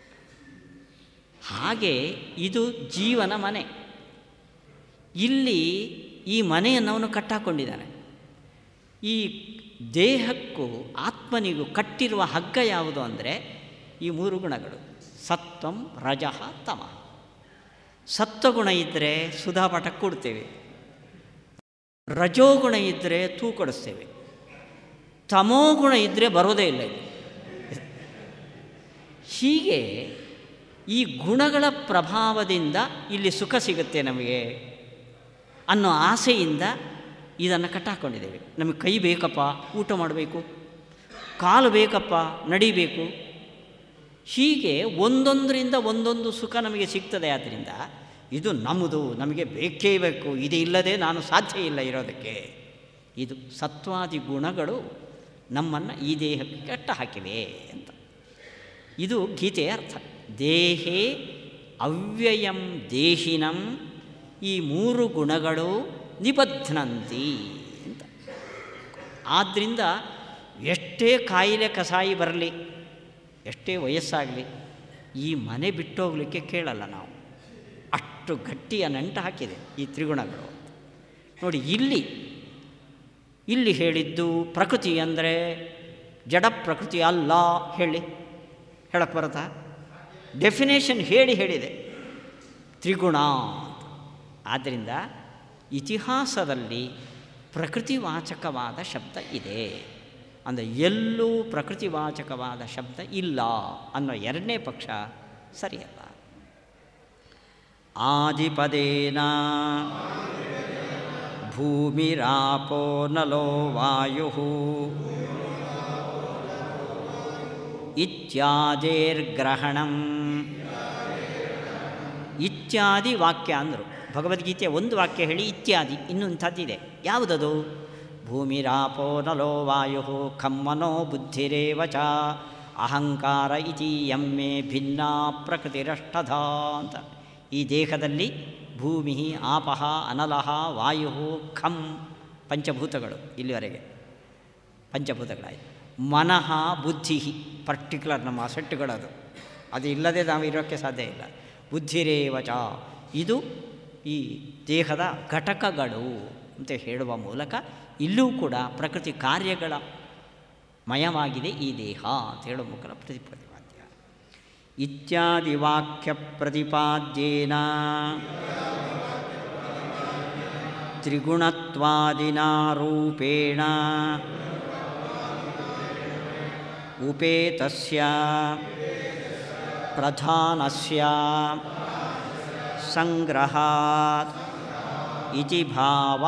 ಹಾಗೆ ಇದು ಜೀವನ ಮನೆ ಇಲ್ಲಿ ಈ ಮನೆಯನ್ನು ಅವನು ಕಟ್ಟಾಕೊಂಡಿದ್ದಾನೆ ಈ ದೇಹಕ್ಕೂ ಆತ್ಮನಿಗೂ ಕಟ್ಟಿರುವ ಹಗ್ಗ ಯಾವುದು ಅಂದರೆ ಈ ಮೂರು ಗುಣಗಳು ಸತ್ವಂ ರಜಃ ತಮ ಸತ್ವಗುಣ ಇದ್ದರೆ ಸುಧಾಪಾಠ ಕೊಡ್ತೇವೆ ರಜೋಗುಣ ಇದ್ದರೆ ತೂ ಕೊಡಿಸ್ತೇವೆ ತಮೋಗುಣ ಇದ್ದರೆ ಬರೋದೇ ಇಲ್ಲ ಇಲ್ಲಿ ಹೀಗೆ ಈ ಗುಣಗಳ ಪ್ರಭಾವದಿಂದ ಇಲ್ಲಿ ಸುಖ ಸಿಗುತ್ತೆ ನಮಗೆ ಅನ್ನೋ ಆಸೆಯಿಂದ ಇದನ್ನು ಕಟ್ಟಾಕೊಂಡಿದ್ದೇವೆ ನಮಗೆ ಕೈ ಬೇಕಪ್ಪ ಊಟ ಮಾಡಬೇಕು ಕಾಲು ಬೇಕಪ್ಪ ನಡಿಬೇಕು ಹೀಗೆ ಒಂದೊಂದರಿಂದ ಒಂದೊಂದು ಸುಖ ನಮಗೆ ಸಿಗ್ತದೆ ಆದ್ದರಿಂದ ಇದು ನಮ್ಮದು ನಮಗೆ ಬೇಕೇ ಬೇಕು ಇದು ಇಲ್ಲದೆ ನಾನು ಸಾಧ್ಯ ಇಲ್ಲ ಇರೋದಕ್ಕೆ ಇದು ಸತ್ವಾದಿ ಗುಣಗಳು ನಮ್ಮನ್ನು ಈ ದೇಹಕ್ಕೆ ಕಟ್ಟ ಹಾಕಿವೆ ಅಂತ ಇದು ಗೀತೆಯ ಅರ್ಥ ದೇಹೇ ಅವ್ಯಯಂ ದೇಹಿನಂ ಈ ಮೂರು ಗುಣಗಳು ನಿಬಧ್ನಂತಿ ಅಂತ ಆದ್ದರಿಂದ ಎಷ್ಟೇ ಕಾಯಿಲೆ ಕಸಾಯಿ ಬರಲಿ ಎಷ್ಟೇ ವಯಸ್ಸಾಗಲಿ ಈ ಮನೆ ಬಿಟ್ಟೋಗಲಿಕ್ಕೆ ಕೇಳಲ್ಲ ನಾವು ಅಷ್ಟು ಗಟ್ಟಿಯ ನಂಟು ಹಾಕಿದೆ ಈ ತ್ರಿಗುಣಗಳು ನೋಡಿ ಇಲ್ಲಿ ಇಲ್ಲಿ ಹೇಳಿದ್ದು ಪ್ರಕೃತಿ ಅಂದರೆ ಜಡ ಪ್ರಕೃತಿ ಅಲ್ಲ ಹೇಳಿ ಹೇಳಕ್ಕೆ ಬರುತ್ತಾ ಡೆಫಿನೇಷನ್ ಹೇಳಿ ಹೇಳಿದೆ ತ್ರಿಗುಣ ಅಂತ ಆದ್ದರಿಂದ ಇತಿಹಾಸದಲ್ಲಿ ಪ್ರಕೃತಿವಾಚಕವಾದ ಶಬ್ದ ಇದೆ ಅಂದರೆ ಎಲ್ಲೂ ಪ್ರಕೃತಿವಾಚಕವಾದ ಶಬ್ದ ಇಲ್ಲ ಅನ್ನೋ ಎರಡನೇ ಪಕ್ಷ ಸರಿಯಲ್ಲ ಆದಿಪದೇನ ಭೂಮಿರಾಪೋ ನಲೋ ವಾಯು ಇತ್ಯಾದಿರ್ಗ್ರಹಣಂ ಇತ್ಯಾದಿ ವಾಕ್ಯ ಅಂದರು ಭಗವದ್ಗೀತೆಯ ಒಂದು ವಾಕ್ಯ ಹೇಳಿ ಇತ್ಯಾದಿ ಇನ್ನೊಂಥದ್ದಿದೆ ಯಾವುದದು ಭೂಮಿರಾಪೋ ನಲೋ ವಾಯು ಖಮ್ಮನೋ ಬುದ್ಧಿರೇವ ಚ ಅಹಂಕಾರ ಇತಿ ಎಮ್ಮೆ ಭಿನ್ನ ಪ್ರಕೃತಿರಷ್ಟಧ ಅಂತ ಈ ದೇಹದಲ್ಲಿ ಭೂಮಿ ಆಪಹ ಅನಲಹ ವಾಯು ಖಂ ಪಂಚಭೂತಗಳು ಇಲ್ಲಿವರೆಗೆ ಪಂಚಭೂತಗಳಾಯಿತು ಮನಃ ಬುದ್ಧಿ ಪರ್ಟಿಕ್ಯುಲರ್ ನಮ್ಮ ಅಸೆಟ್ಟುಗಳದು ಅದು ಇಲ್ಲದೆ ನಾವು ಇರೋಕ್ಕೆ ಸಾಧ್ಯ ಇಲ್ಲ ಬುದ್ಧಿರೇವಚ ಇದು ಈ ದೇಹದ ಘಟಕಗಳು ಅಂತ ಹೇಳುವ ಮೂಲಕ ಇಲ್ಲೂ ಕೂಡ ಪ್ರಕೃತಿ ಕಾರ್ಯಗಳ ಮಯವಾಗಿದೆ ಈ ದೇಹ ಅಂತ ಹೇಳುವ ಮೂಲಕ ಪ್ರತಿಪಾದ್ಯ ಇತ್ಯಾದಿ ವಾಕ್ಯ ಪ್ರತಿಪಾದ್ಯೇನ ತ್ರಿಗುಣತ್ವಾದಿನ ರೂಪೇಣ ಉಪೇತಸ್ಯ ಪ್ರಧಾನಸ್ಯ ಸಂಗ್ರಹಾತ್ ಇತಿ ಭಾವ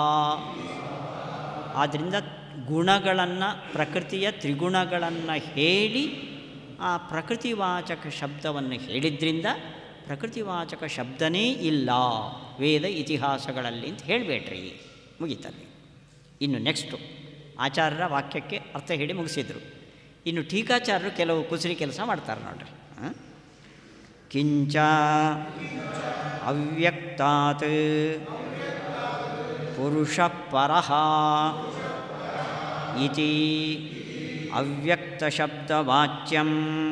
ಆದ್ದರಿಂದ ಗುಣಗಳನ್ನು ಪ್ರಕೃತಿಯ ತ್ರಿಗುಣಗಳನ್ನು ಹೇಳಿ ಆ ಪ್ರಕೃತಿವಾಚಕ ಶಬ್ದವನ್ನು ಹೇಳಿದ್ರಿಂದ ಪ್ರಕೃತಿವಾಚಕ ಶಬ್ದನೇ ಇಲ್ಲ ವೇದ ಇತಿಹಾಸಗಳಲ್ಲಿ ಅಂತ ಹೇಳಬೇಡ್ರಿ ಮುಗೀತಲ್ಲಿ ಇನ್ನು ನೆಕ್ಸ್ಟು ಆಚಾರ್ಯರ ವಾಕ್ಯಕ್ಕೆ ಅರ್ಥ ಹೇಳಿ ಮುಗಿಸಿದರು ಇನ್ನು ಟೀಕಾಚಾರ್ಯರು ಕೆಲವು ಕುಸರಿ ಕೆಲಸ ಮಾಡ್ತಾರೆ ನೋಡ್ರಿ ಹಾಂ ಕಿಂಚ ಅವ್ಯಕ್ತಾತ್ ಪುರುಷ ಪರಃ ಇತಿ ಅವ್ಯಕ್ತಶಬ್ದವಾಚ್ಯಂ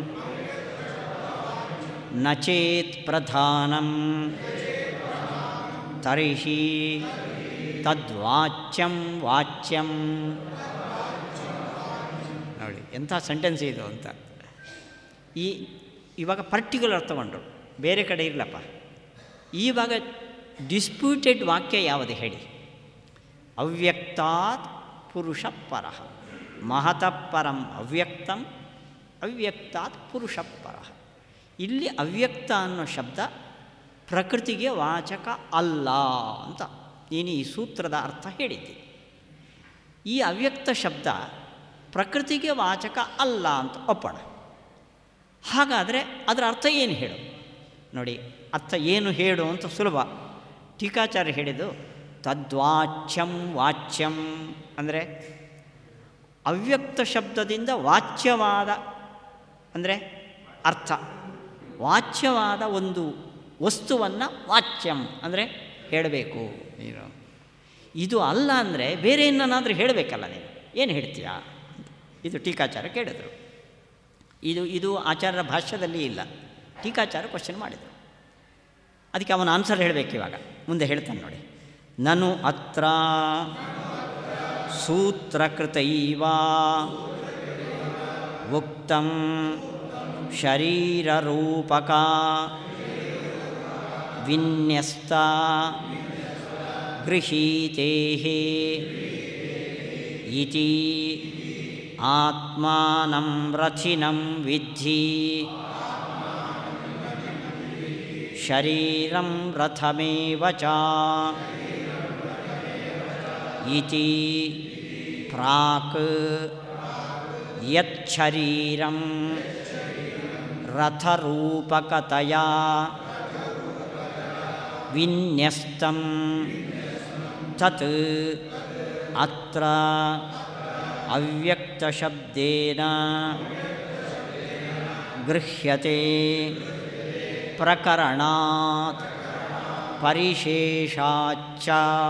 ನ ಚೇತ್ ಪ್ರಧಾನಂ ತರ್ಹಿ ತದ್ವಾಚ್ಯಂ ವಾಚ್ಯಂ ನೋಡಿ ಎಂಥ ಸೆಂಟೆನ್ಸ್ ಇದು ಅಂತ ಈ ಇವಾಗ ಪರ್ಟಿಕ್ಯುಲರ್ ತಗೊಂಡ್ರು ಬೇರೆ ಕಡೆ ಇರಲಪ್ಪ ಇವಾಗ ಡಿಸ್ಪ್ಯೂಟೆಡ್ ವಾಕ್ಯ ಯಾವುದು ಹೇಳಿ ಅವ್ಯಕ್ತಾತ್ ಪುರುಷ ಪರಃ ಮಹತಃ ಪರಂ ಅವ್ಯಕ್ತಂ ಅವ್ಯಕ್ತಾತ್ ಪುರುಷ ಪರಃ ಇಲ್ಲಿ ಅವ್ಯಕ್ತ ಅನ್ನೋ ಶಬ್ದ ಪ್ರಕೃತಿಗೆ ವಾಚಕ ಅಲ್ಲ ಅಂತ ನೀನು ಈ ಸೂತ್ರದ ಅರ್ಥ ಹೇಳಿದ್ದಿ ಈ ಅವ್ಯಕ್ತ ಶಬ್ದ ಪ್ರಕೃತಿಗೆ ವಾಚಕ ಅಲ್ಲ ಅಂತ ಒಪ್ಪೋಣ ಹಾಗಾದರೆ ಅದರ ಅರ್ಥ ಏನು ಹೇಳು ನೋಡಿ ಅರ್ಥ ಏನು ಹೇಳು ಅಂತ ಸುಲಭ ಟೀಕಾಚಾರ್ಯ ಹೇಳಿದ್ದು ತದ್ವಾಚ್ಯಂ ವಾಚ್ಯಂ ಅಂದರೆ ಅವ್ಯಕ್ತ ಶಬ್ದದಿಂದ ವಾಚ್ಯವಾದ ಅಂದರೆ ಅರ್ಥ ವಾಚ್ಯವಾದ ಒಂದು ವಸ್ತುವನ್ನು ವಾಚ್ಯಂ ಅಂದರೆ ಹೇಳಬೇಕು ನೀನು ಇದು ಅಲ್ಲ ಅಂದರೆ ಬೇರೆ ಏನನ್ನಾದರೂ ಹೇಳಬೇಕಲ್ಲ ನೀನು ಏನು ಹೇಳ್ತೀಯಾ ಇದು ಟೀಕಾಚಾರ ಕೇಳಿದರು ಇದು ಇದು ಆಚಾರ್ಯರ ಭಾಷ್ಯದಲ್ಲಿ ಇಲ್ಲ ಟೀಕಾಚಾರ ಕ್ವಶನ್ ಮಾಡಿದರು ಅದಕ್ಕೆ ಅವನ ಆನ್ಸರ್ ಹೇಳಬೇಕು ಇವಾಗ ಮುಂದೆ ಹೇಳ್ತಾನೆ ನೋಡಿ ನನು ಅತ್ರ ಸೂತ್ರಕೃತೈವ ಉಕ್ತಂ ಶರೀರರೂಪಕ ವಿನ್ಯಸ್ತ ಗೃಹೀತೆ ಇತಿ ಆತ್ಮಾನಂ ರಥಿನಂ ವಿದ್ಧಿ ಶರೀರಂ ರಥಮೇವ ಚ ಇತಿ ಪ್ರಾಕ್ ಯಚ್ಛರೀರಂ ರಥರೂಪಕತಯಾ ವಿನ್ಯಸ್ತಂ ತತ್ ಅತ್ರ ಅವ್ಯಕ್ತಶಬ್ದೇನ ಗೃಹ್ಯತೆ ಪ್ರಕರಣಾತ್ ಪರಿಶೇಷಾಚ್ಚ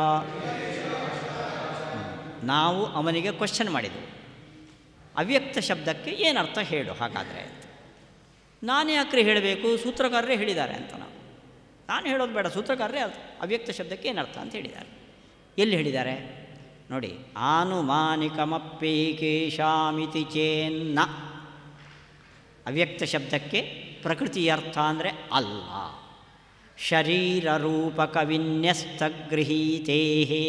ನಾವು ಅವನಿಗೆ ಕ್ವಶನ್ ಮಾಡಿದೆವು ಅವ್ಯಕ್ತ ಶಬ್ದಕ್ಕೆ ಏನರ್ಥ ಹೇಳು ಹಾಗಾದರೆ ಅಂತ ನಾನು ಯಾಕ್ರೆ ಹೇಳಬೇಕು ಸೂತ್ರಕಾರರೇ ಹೇಳಿದ್ದಾರೆ ಅಂತ ನಾವು ನಾನು ಹೇಳೋದು ಬೇಡ ಸೂತ್ರಕಾರರೇ ಅರ್ಥ ಅವ್ಯಕ್ತ ಶಬ್ದಕ್ಕೆ ಏನರ್ಥ ಅಂತ ಹೇಳಿದ್ದಾರೆ ಎಲ್ಲಿ ಹೇಳಿದ್ದಾರೆ ನೋಡಿ ಆನುಮಾನಿಕಮಪ್ಪೇಕೇಶಾಮಿತಿ ಚೇನ್ನ ಅವ್ಯಕ್ತ ಶಬ್ದಕ್ಕೆ ಪ್ರಕೃತಿ ಅರ್ಥ ಅಂದರೆ ಅಲ್ಲ ಶರೀರ ರೂಪಕ ವಿನ್ಯಸ್ತಗೃಹೀತೇ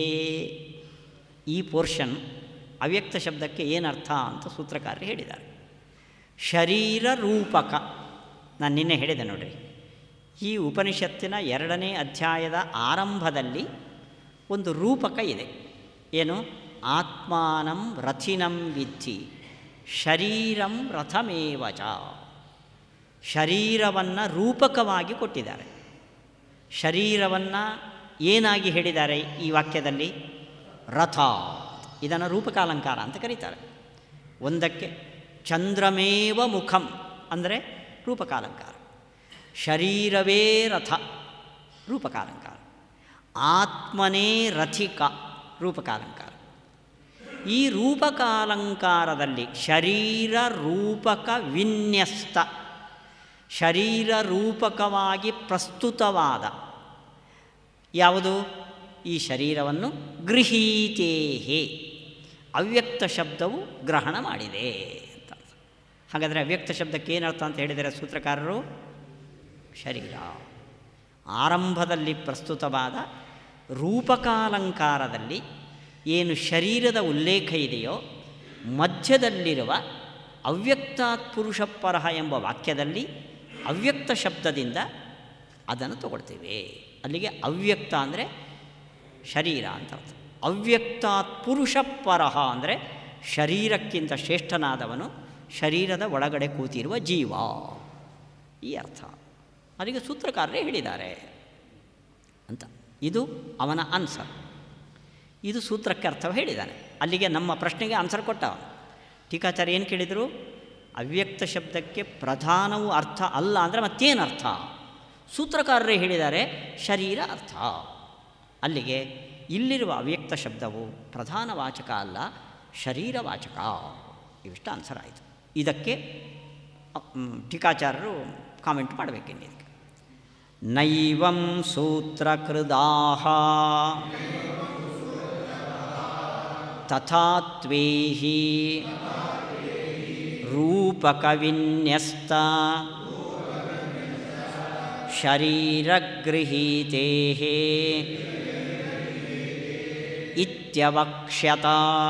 ಈ ಪೋರ್ಷನ್ ಅವ್ಯಕ್ತ ಶಬ್ದಕ್ಕೆ ಏನರ್ಥ ಅಂತ ಸೂತ್ರಕಾರರು ಹೇಳಿದ್ದಾರೆ ಶರೀರ ರೂಪಕ ನಾನು ನಿನ್ನೆ ಹೇಳಿದೆ ನೋಡ್ರಿ ಈ ಉಪನಿಷತ್ತಿನ ಎರಡನೇ ಅಧ್ಯಾಯದ ಆರಂಭದಲ್ಲಿ ಒಂದು ರೂಪಕ ಇದೆ ಏನು ಆತ್ಮಾನಂ ರಥಿನಂ ವಿದ್ಧಿ ಶರೀರಂ ರಥಮೇವಚ ಶರೀರವನ್ನು ರೂಪಕವಾಗಿ ಕೊಟ್ಟಿದ್ದಾರೆ ಶರೀರವನ್ನು ಏನಾಗಿ ಹೇಳಿದ್ದಾರೆ ಈ ವಾಕ್ಯದಲ್ಲಿ ರಥ ಇದನ್ನು ರೂಪಕಾಲಂಕಾರ ಅಂತ ಕರೀತಾರೆ ಒಂದಕ್ಕೆ ಚಂದ್ರಮೇವ ಮುಖಂ ಅಂದರೆ ರೂಪಕಾಲಂಕಾರ ಶರೀರವೇ ರಥ ರೂಪಕಾಲಂಕಾರ ಆತ್ಮನೇ ರಥಿಕ ರೂಪಕಾಲಂಕಾರ ಈ ರೂಪಕಾಲಂಕಾರದಲ್ಲಿ ಶರೀರ ರೂಪಕ ವಿನ್ಯಸ್ತ ಶರೀರ ರೂಪಕವಾಗಿ ಪ್ರಸ್ತುತವಾದ ಯಾವುದು ಈ ಶರೀರವನ್ನು ಗೃಹೀತೇಹೇ ಅವ್ಯಕ್ತ ಶಬ್ದವು ಗ್ರಹಣ ಮಾಡಿದೆ ಅಂತ ಅರ್ಥ. ಹಾಗಾದರೆ ಅವ್ಯಕ್ತ ಶಬ್ದಕ್ಕೆ ಏನರ್ಥ ಅಂತ ಹೇಳಿದರೆ ಸೂತ್ರಕಾರರು ಶರೀರ ಆರಂಭದಲ್ಲಿ ಪ್ರಸ್ತುತವಾದ ರೂಪಕಾಲಂಕಾರದಲ್ಲಿ ಏನು ಶರೀರದ ಉಲ್ಲೇಖ ಇದೆಯೋ ಮಧ್ಯದಲ್ಲಿರುವ ಅವ್ಯಕ್ತಾತ್ ಪುರುಷ ಪರಹ ಎಂಬ ವಾಕ್ಯದಲ್ಲಿ ಅವ್ಯಕ್ತ ಶಬ್ದದಿಂದ ಅದನ್ನು ತಗೊಳ್ತೇವೆ ಅಲ್ಲಿಗೆ ಅವ್ಯಕ್ತ ಅಂದರೆ ಶರೀರ ಅಂತ ಅರ್ಥ ಅವ್ಯಕ್ತಾತ್ ಪುರುಷ ಪರಹ ಅಂದರೆ ಶರೀರಕ್ಕಿಂತ ಶ್ರೇಷ್ಠನಾದವನು ಶರೀರದ ಒಳಗಡೆ ಕೂತಿರುವ ಜೀವ ಈ ಅರ್ಥ ಅಲ್ಲಿಗೆ ಸೂತ್ರಕಾರರೇ ಹೇಳಿದ್ದಾರೆ ಅಂತ ಇದು ಅವನ ಆನ್ಸರ್ ಇದು ಸೂತ್ರಕ್ಕೆ ಅರ್ಥವ ಹೇಳಿದ್ದಾನೆ ಅಲ್ಲಿಗೆ ನಮ್ಮ ಪ್ರಶ್ನೆಗೆ ಆನ್ಸರ್ ಕೊಟ್ಟ ಅವನು ಟೀಕಾಚಾರ್ಯ ಏನು ಕೇಳಿದರು ಅವ್ಯಕ್ತ ಶಬ್ದಕ್ಕೆ ಪ್ರಧಾನವು ಅರ್ಥ ಅಲ್ಲ ಅಂದರೆ ಮತ್ತೇನು ಅರ್ಥ ಸೂತ್ರಕಾರರೇ ಹೇಳಿದ್ದಾರೆ ಶರೀರ ಅರ್ಥ ಅಲ್ಲಿಗೆ ಇಲ್ಲಿರುವ ಅವ್ಯಕ್ತ ಶಬ್ದವು ಪ್ರಧಾನ ವಾಚಕ ಅಲ್ಲ ಶರೀರ ವಾಚಕ ಇವಿಷ್ಟು ಆನ್ಸರ್ ಆಯಿತು ಇದಕ್ಕೆ ಮ್, ಟೀಕಾಚಾರ್ಯರು ಕಾಮೆಂಟ್ ಮಾಡಬೇಕಿನ್ನು ಇದಕ್ಕೆ ನೈವಂ ಸೂತ್ರಕೃದಾಹ ತಥಾತ್ವೇಹಿ ರೂಪಕವಿನ್ಯಸ್ತ ಶರೀರಗೃಹೀತೆ ಇತ್ಯವಕ್ಷ್ಯತ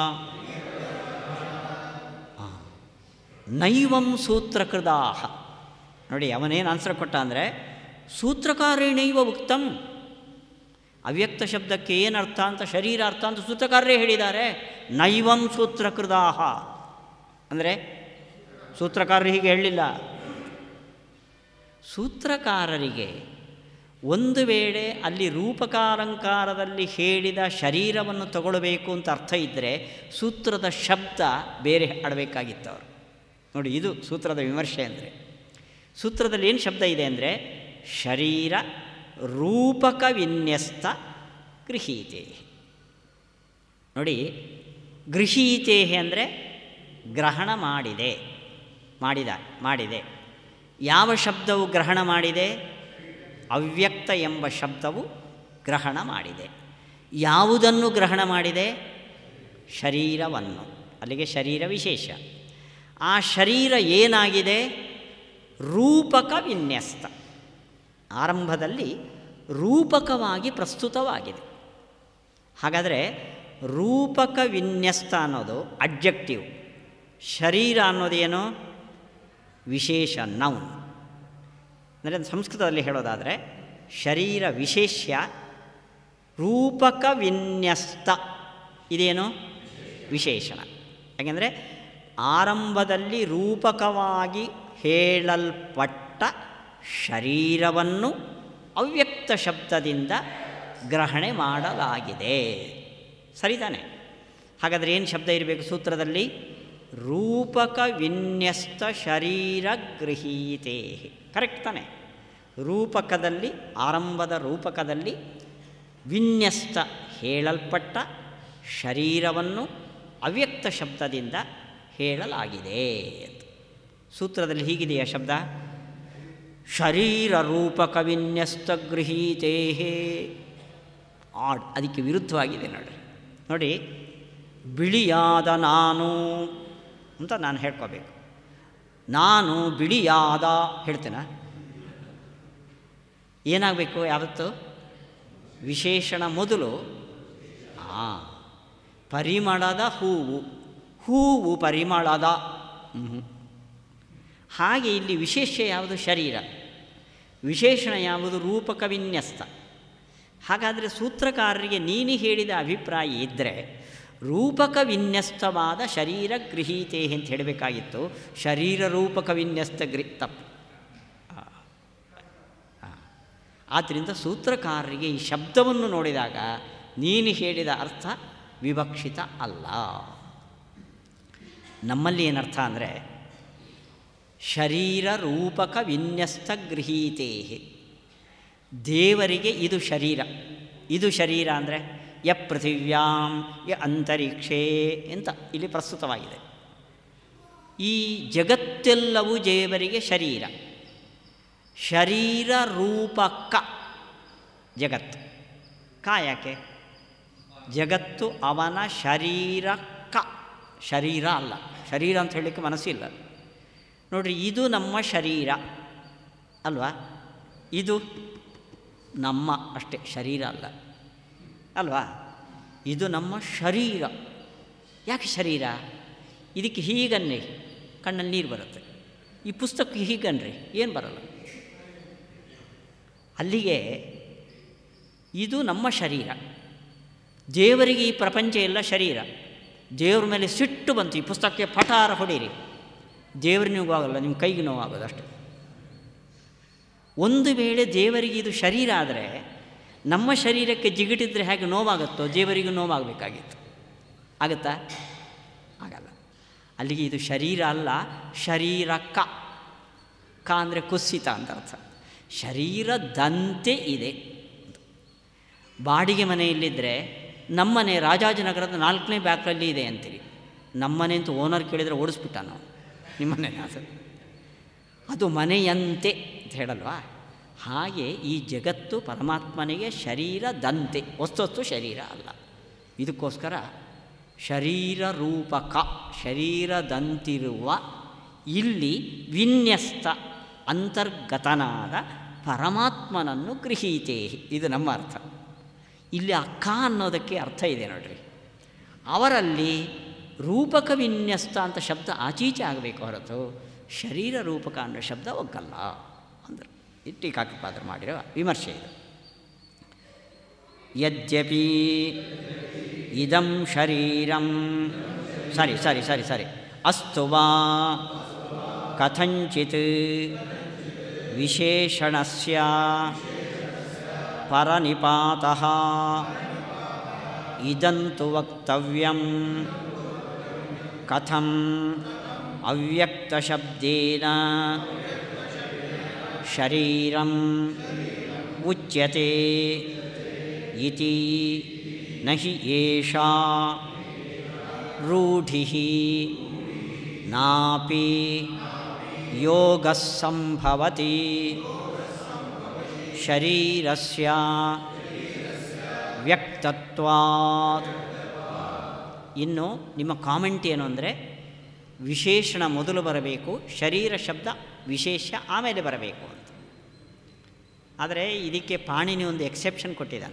ಆ. ನೈವಂ ಸೂತ್ರಕೃದಾಹ ನೋಡಿ ಅವನೇನು ಆನ್ಸರ್ ಕೊಟ್ಟ ಅಂದರೆ ಸೂತ್ರಕಾರೇಣೈವ ಉಕ್ತಂ ಅವ್ಯಕ್ತ ಶಬ್ದಕ್ಕೆ ಏನು ಅರ್ಥ ಅಂತ ಶರೀರ ಅರ್ಥ ಅಂತ ಸೂತ್ರಕಾರರೇ ಹೇಳಿದ್ದಾರೆ ನೈವಂ ಸೂತ್ರಕೃದಾಹ ಅಂದರೆ ಸೂತ್ರಕಾರರು ಹೀಗೆ ಹೇಳಲಿಲ್ಲ ಸೂತ್ರಕಾರರಿಗೆ ಒಂದು ವೇಳೆ ಅಲ್ಲಿ ರೂಪಕಾಲಂಕಾರದಲ್ಲಿ ಹೇಳಿದ ಶರೀರವನ್ನು ತಗೊಳ್ಬೇಕು ಅಂತ ಅರ್ಥ ಇದ್ದರೆ ಸೂತ್ರದ ಶಬ್ದ ಬೇರೆ ಆಡಬೇಕಾಗಿತ್ತು ಅವರು ನೋಡಿ ಇದು ಸೂತ್ರದ ವಿಮರ್ಶೆ ಅಂದರೆ ಸೂತ್ರದಲ್ಲಿ ಏನು ಶಬ್ದ ಇದೆ ಅಂದರೆ ಶರೀರ ರೂಪಕ ವಿನ್ಯಸ್ತ ಗೃಹೀತೆ ನೋಡಿ ಗೃಹೀತೆ ಅಂದರೆ ಗ್ರಹಣ ಮಾಡಿದೆ ಮಾಡಿದ ಮಾಡಿದೆ ಯಾವ ಶಬ್ದವು ಗ್ರಹಣ ಮಾಡಿದೆ ಅವ್ಯಕ್ತ ಎಂಬ ಶಬ್ದವು ಗ್ರಹಣ ಮಾಡಿದೆ ಯಾವುದನ್ನು ಗ್ರಹಣ ಮಾಡಿದೆ ಶರೀರವನ್ನು ಅಲ್ಲಿಗೆ ಶರೀರ ವಿಶೇಷ ಆ ಶರೀರ ಏನಾಗಿದೆ ರೂಪಕ ವಿನ್ಯಸ್ತ ಆರಂಭದಲ್ಲಿ ರೂಪಕವಾಗಿ ಪ್ರಸ್ತುತವಾಗಿದೆ ಹಾಗಾದರೆ ರೂಪಕ ವಿನ್ಯಸ್ತ ಅನ್ನೋದು ಅಡ್ಜೆಕ್ಟಿವ್ ಶರೀರ ಅನ್ನೋದೇನು ವಿಶೇಷ ನೌನ್ ಅಂದರೆ ಸಂಸ್ಕೃತದಲ್ಲಿ ಹೇಳೋದಾದರೆ ಶರೀರ ವಿಶೇಷ್ಯ ರೂಪಕ ವಿನ್ಯಸ್ತ ಇದೇನು ವಿಶೇಷಣ ಯಾಕೆಂದರೆ ಆರಂಭದಲ್ಲಿ ರೂಪಕವಾಗಿ ಹೇಳಲ್ಪಟ್ಟ ಶರೀರವನ್ನು ಅವ್ಯಕ್ತ ಶಬ್ದದಿಂದ ಗ್ರಹಣೆ ಮಾಡಲಾಗಿದೆ ಸರಿತಾನೆ ಹಾಗಾದರೆ ಏನು ಶಬ್ದ ಇರಬೇಕು ಸೂತ್ರದಲ್ಲಿ ರೂಪಕ ವಿನ್ಯಸ್ತ ಶರೀರ ಗೃಹೀತೆ ಕರೆಕ್ಟ್ ತಾನೆ ರೂಪಕದಲ್ಲಿ ಆರಂಭದ ರೂಪಕದಲ್ಲಿ ವಿನ್ಯಸ್ತ ಹೇಳಲ್ಪಟ್ಟ ಶರೀರವನ್ನು ಅವ್ಯಕ್ತ ಶಬ್ದದಿಂದ ಹೇಳಲಾಗಿದೆ ಅಂತ ಸೂತ್ರದಲ್ಲಿ ಹೀಗಿದೆಯಾ ಶಬ್ದ ಶರೀರ ರೂಪಕ ವಿನ್ಯಸ್ತ ಗೃಹೀತೇ ಆಡ್ ಅದಕ್ಕೆ ವಿರುದ್ಧವಾಗಿದೆ ನೋಡಿ ನೋಡಿ ಬಿಳಿಯಾದ ನಾನು ಅಂತ ನಾನು ಹೇಳ್ಕೋಬೇಕು ನಾನು ಬಿಳಿಯಾದ ಹೇಳ್ತೇನ ಏನಾಗಬೇಕು ಯಾವತ್ತು ವಿಶೇಷಣ ಮೊದಲು ಹಾಂ ಪರಿಮಳದ ಹೂವು ಹೂವು ಪರಿಮಳದ ಹ್ಮ್. ಹಾಗೆ ಇಲ್ಲಿ ವಿಶೇಷ ಯಾವುದು ಶರೀರ ವಿಶೇಷಣ ಯಾವುದು ರೂಪಕ ವಿನ್ಯಸ್ತ ಹಾಗಾದರೆ ಸೂತ್ರಕಾರರಿಗೆ ನೀನು ಹೇಳಿದ ಅಭಿಪ್ರಾಯ ಇದ್ದರೆ ರೂಪಕ ವಿನ್ಯಸ್ತವಾದ ಶರೀರ ಗೃಹೀತೆ ಅಂತ ಹೇಳಬೇಕಾಗಿತ್ತು ಶರೀರ ರೂಪಕ ವಿನ್ಯಸ್ತ ಗೃ ತಪ್ಪು ಆ. ಆ. ಆದ್ದರಿಂದ ಸೂತ್ರಕಾರರಿಗೆ ಈ ಶಬ್ದವನ್ನು ನೋಡಿದಾಗ ನೀನು ಹೇಳಿದ ಅರ್ಥ ವಿವಕ್ಷಿತ ಅಲ್ಲ ನಮ್ಮಲ್ಲಿ ಏನರ್ಥ ಅಂದರೆ ಶರೀರ ರೂಪಕ ವಿನ್ಯಸ್ತ ಗೃಹೀತೇ ದೇವರಿಗೆ ಇದು ಶರೀರ ಇದು ಶರೀರ ಅಂದರೆ ಯ ಪೃಥಿವ್ಯಾಂ ಯ ಅಂತರಿಕ್ಷೇ ಅಂತ ಇಲ್ಲಿ ಪ್ರಸ್ತುತವಾಗಿದೆ ಈ ಜಗತ್ತೆಲ್ಲವೂ ದೇವರಿಗೆ ಶರೀರ ಶರೀರ ರೂಪಕ ಜಗತ್ತು ಕ ಯಾಕೆ ಜಗತ್ತು ಅವನ ಶರೀರ ಕ ಶರೀರ ಅಲ್ಲ ಶರೀರ ಅಂತ ಹೇಳಲಿಕ್ಕೆ ಮನಸ್ಸಿಲ್ಲ ನೋಡಿರಿ ಇದು ನಮ್ಮ ಶರೀರ ಅಲ್ವಾ ಇದು ನಮ್ಮ ಅಷ್ಟೇ ಶರೀರ ಅಲ್ಲ ಅಲ್ವಾ ಇದು ನಮ್ಮ ಶರೀರ ಯಾಕೆ ಶರೀರ ಇದಕ್ಕೆ ಹೀಗನ್ನಿ ಕಣ್ಣಲ್ಲಿ ನೀರು ಬರುತ್ತೆ ಈ ಪುಸ್ತಕಕ್ಕೆ ಹೀಗನ್ರಿ ಏನು ಬರಲ್ಲ ಅಲ್ಲಿಗೆ ಇದು ನಮ್ಮ ಶರೀರ ದೇವರಿಗೆ ಈ ಪ್ರಪಂಚ ಎಲ್ಲ ಶರೀರ ದೇವ್ರ ಮೇಲೆ ಸಿಟ್ಟು ಬಂತು ಈ ಪುಸ್ತಕಕ್ಕೆ ಪಟಾರ ಹೊಡೀರಿ ದೇವ್ರಿಗೆ ನೋವಾಗಲ್ಲ ನಿಮ್ಮ ಕೈಗೆ ನೋವಾಗೋದು ಅಷ್ಟೆ ಒಂದು ವೇಳೆ ದೇವರಿಗೆ ಇದು ಶರೀರ ಆದರೆ ನಮ್ಮ ಶರೀರಕ್ಕೆ ಜಿಗಿಟಿದ್ರೆ ಹೇಗೆ ನೋವಾಗುತ್ತೋ ದೇವರಿಗೂ ನೋವಾಗಬೇಕಾಗಿತ್ತು ಆಗುತ್ತಾ ಆಗಲ್ಲ ಅಲ್ಲಿಗೆ ಇದು ಶರೀರ ಅಲ್ಲ ಶರೀರ ಕ ಕ ಅಂದರೆ ಕುಸಿತ ಅಂತ ಅರ್ಥ ಶರೀರದಂತೆ ಇದೆ ಬಾಡಿಗೆ ಮನೆಯಲ್ಲಿದ್ದರೆ ನಮ್ಮನೆ ರಾಜಾಜಿನಗರದ ನಾಲ್ಕನೇ ಬ್ಯಾಕ್ರಲ್ಲಿ ಇದೆ ಅಂತೀರಿ ನಮ್ಮನೆ ಅಂತ ಓನರ್ ಕೇಳಿದರೆ ಓಡಿಸ್ಬಿಟ್ಟ ನಾವು ನಿಮ್ಮನೆ ಅದು ಅದು ಮನೆಯಂತೆ ಅಂತ ಹೇಳಲ್ವಾ ಹಾಗೆ ಈ ಜಗತ್ತು ಪರಮಾತ್ಮನಿಗೆ ಶರೀರದಂತೆ ವಸ್ತು ಶರೀರ ಅಲ್ಲ ಇದಕ್ಕೋಸ್ಕರ ಶರೀರ ರೂಪಕ ಶರೀರದಂತಿರುವ ಇಲ್ಲಿ ವಿನ್ಯಸ್ತ ಅಂತರ್ಗತನಾದ ಪರಮಾತ್ಮನನ್ನು ಗೃಹೀತೇ ಇದು ನಮ್ಮ ಅರ್ಥ ಇಲ್ಲಿ ಅಕ್ಕ ಅನ್ನೋದಕ್ಕೆ ಅರ್ಥ ಇದೆ ನೋಡ್ರಿ ಅವರಲ್ಲಿ ರೂಪಕ ವಿನ್ಯಸ್ತ ಅಂತ ಶಬ್ದ ಆಚೀಚೆ ಆಗಬೇಕು ಹೊರತು ಶರೀರ ರೂಪಕ ಅನ್ನೋ ಶಬ್ದ ಒಗ್ಗಲ್ಲ ಅಂದರು ಇದು ಟೀಕಾಕೃಪಾದರು ಮಾಡಿರೋ ವಿಮರ್ಶೆ ಇದು ಯದ್ಯಪಿ ಇದಂ ಶರೀರಂ ಸರಿ ಸರಿ ಸರಿ ಸರಿ ಅಸ್ತು ವಾ ಕಥಂಚಿತ್ ವಿಶೇಷಣಸ್ಯ ಪರನಿಪಾತಃ ಇದಂತು ವಕ್ತವ್ಯಂ ಕಥಂ ಅವ್ಯಕ್ತಶಬ್ದೇನ ಶರೀರಂ ಉಚ್ಯತೆ ಇತಿ ನ ಹಿ ಏಷಾ ರೂಢಿ ನಾಪಿ ಯೋಗಃ ಸಂಭವತಿ ಶರೀರಸ್ಯ ವ್ಯಕ್ತತ್ವಾತ್ ಇನ್ನು ನಿಮ್ಮ ಕಾಮೆಂಟ್ ಏನು ಅಂದರೆ ವಿಶೇಷಣ ಮೊದಲು ಬರಬೇಕು ಶರೀರ ಶಬ್ದ ವಿಶೇಷ ಆಮೇಲೆ ಬರಬೇಕು ಅಂತ ಆದರೆ ಇದಕ್ಕೆ ಪಾಣಿನಿ ಒಂದು ಎಕ್ಸೆಪ್ಷನ್ ಕೊಟ್ಟಿದ್ದಾನೆ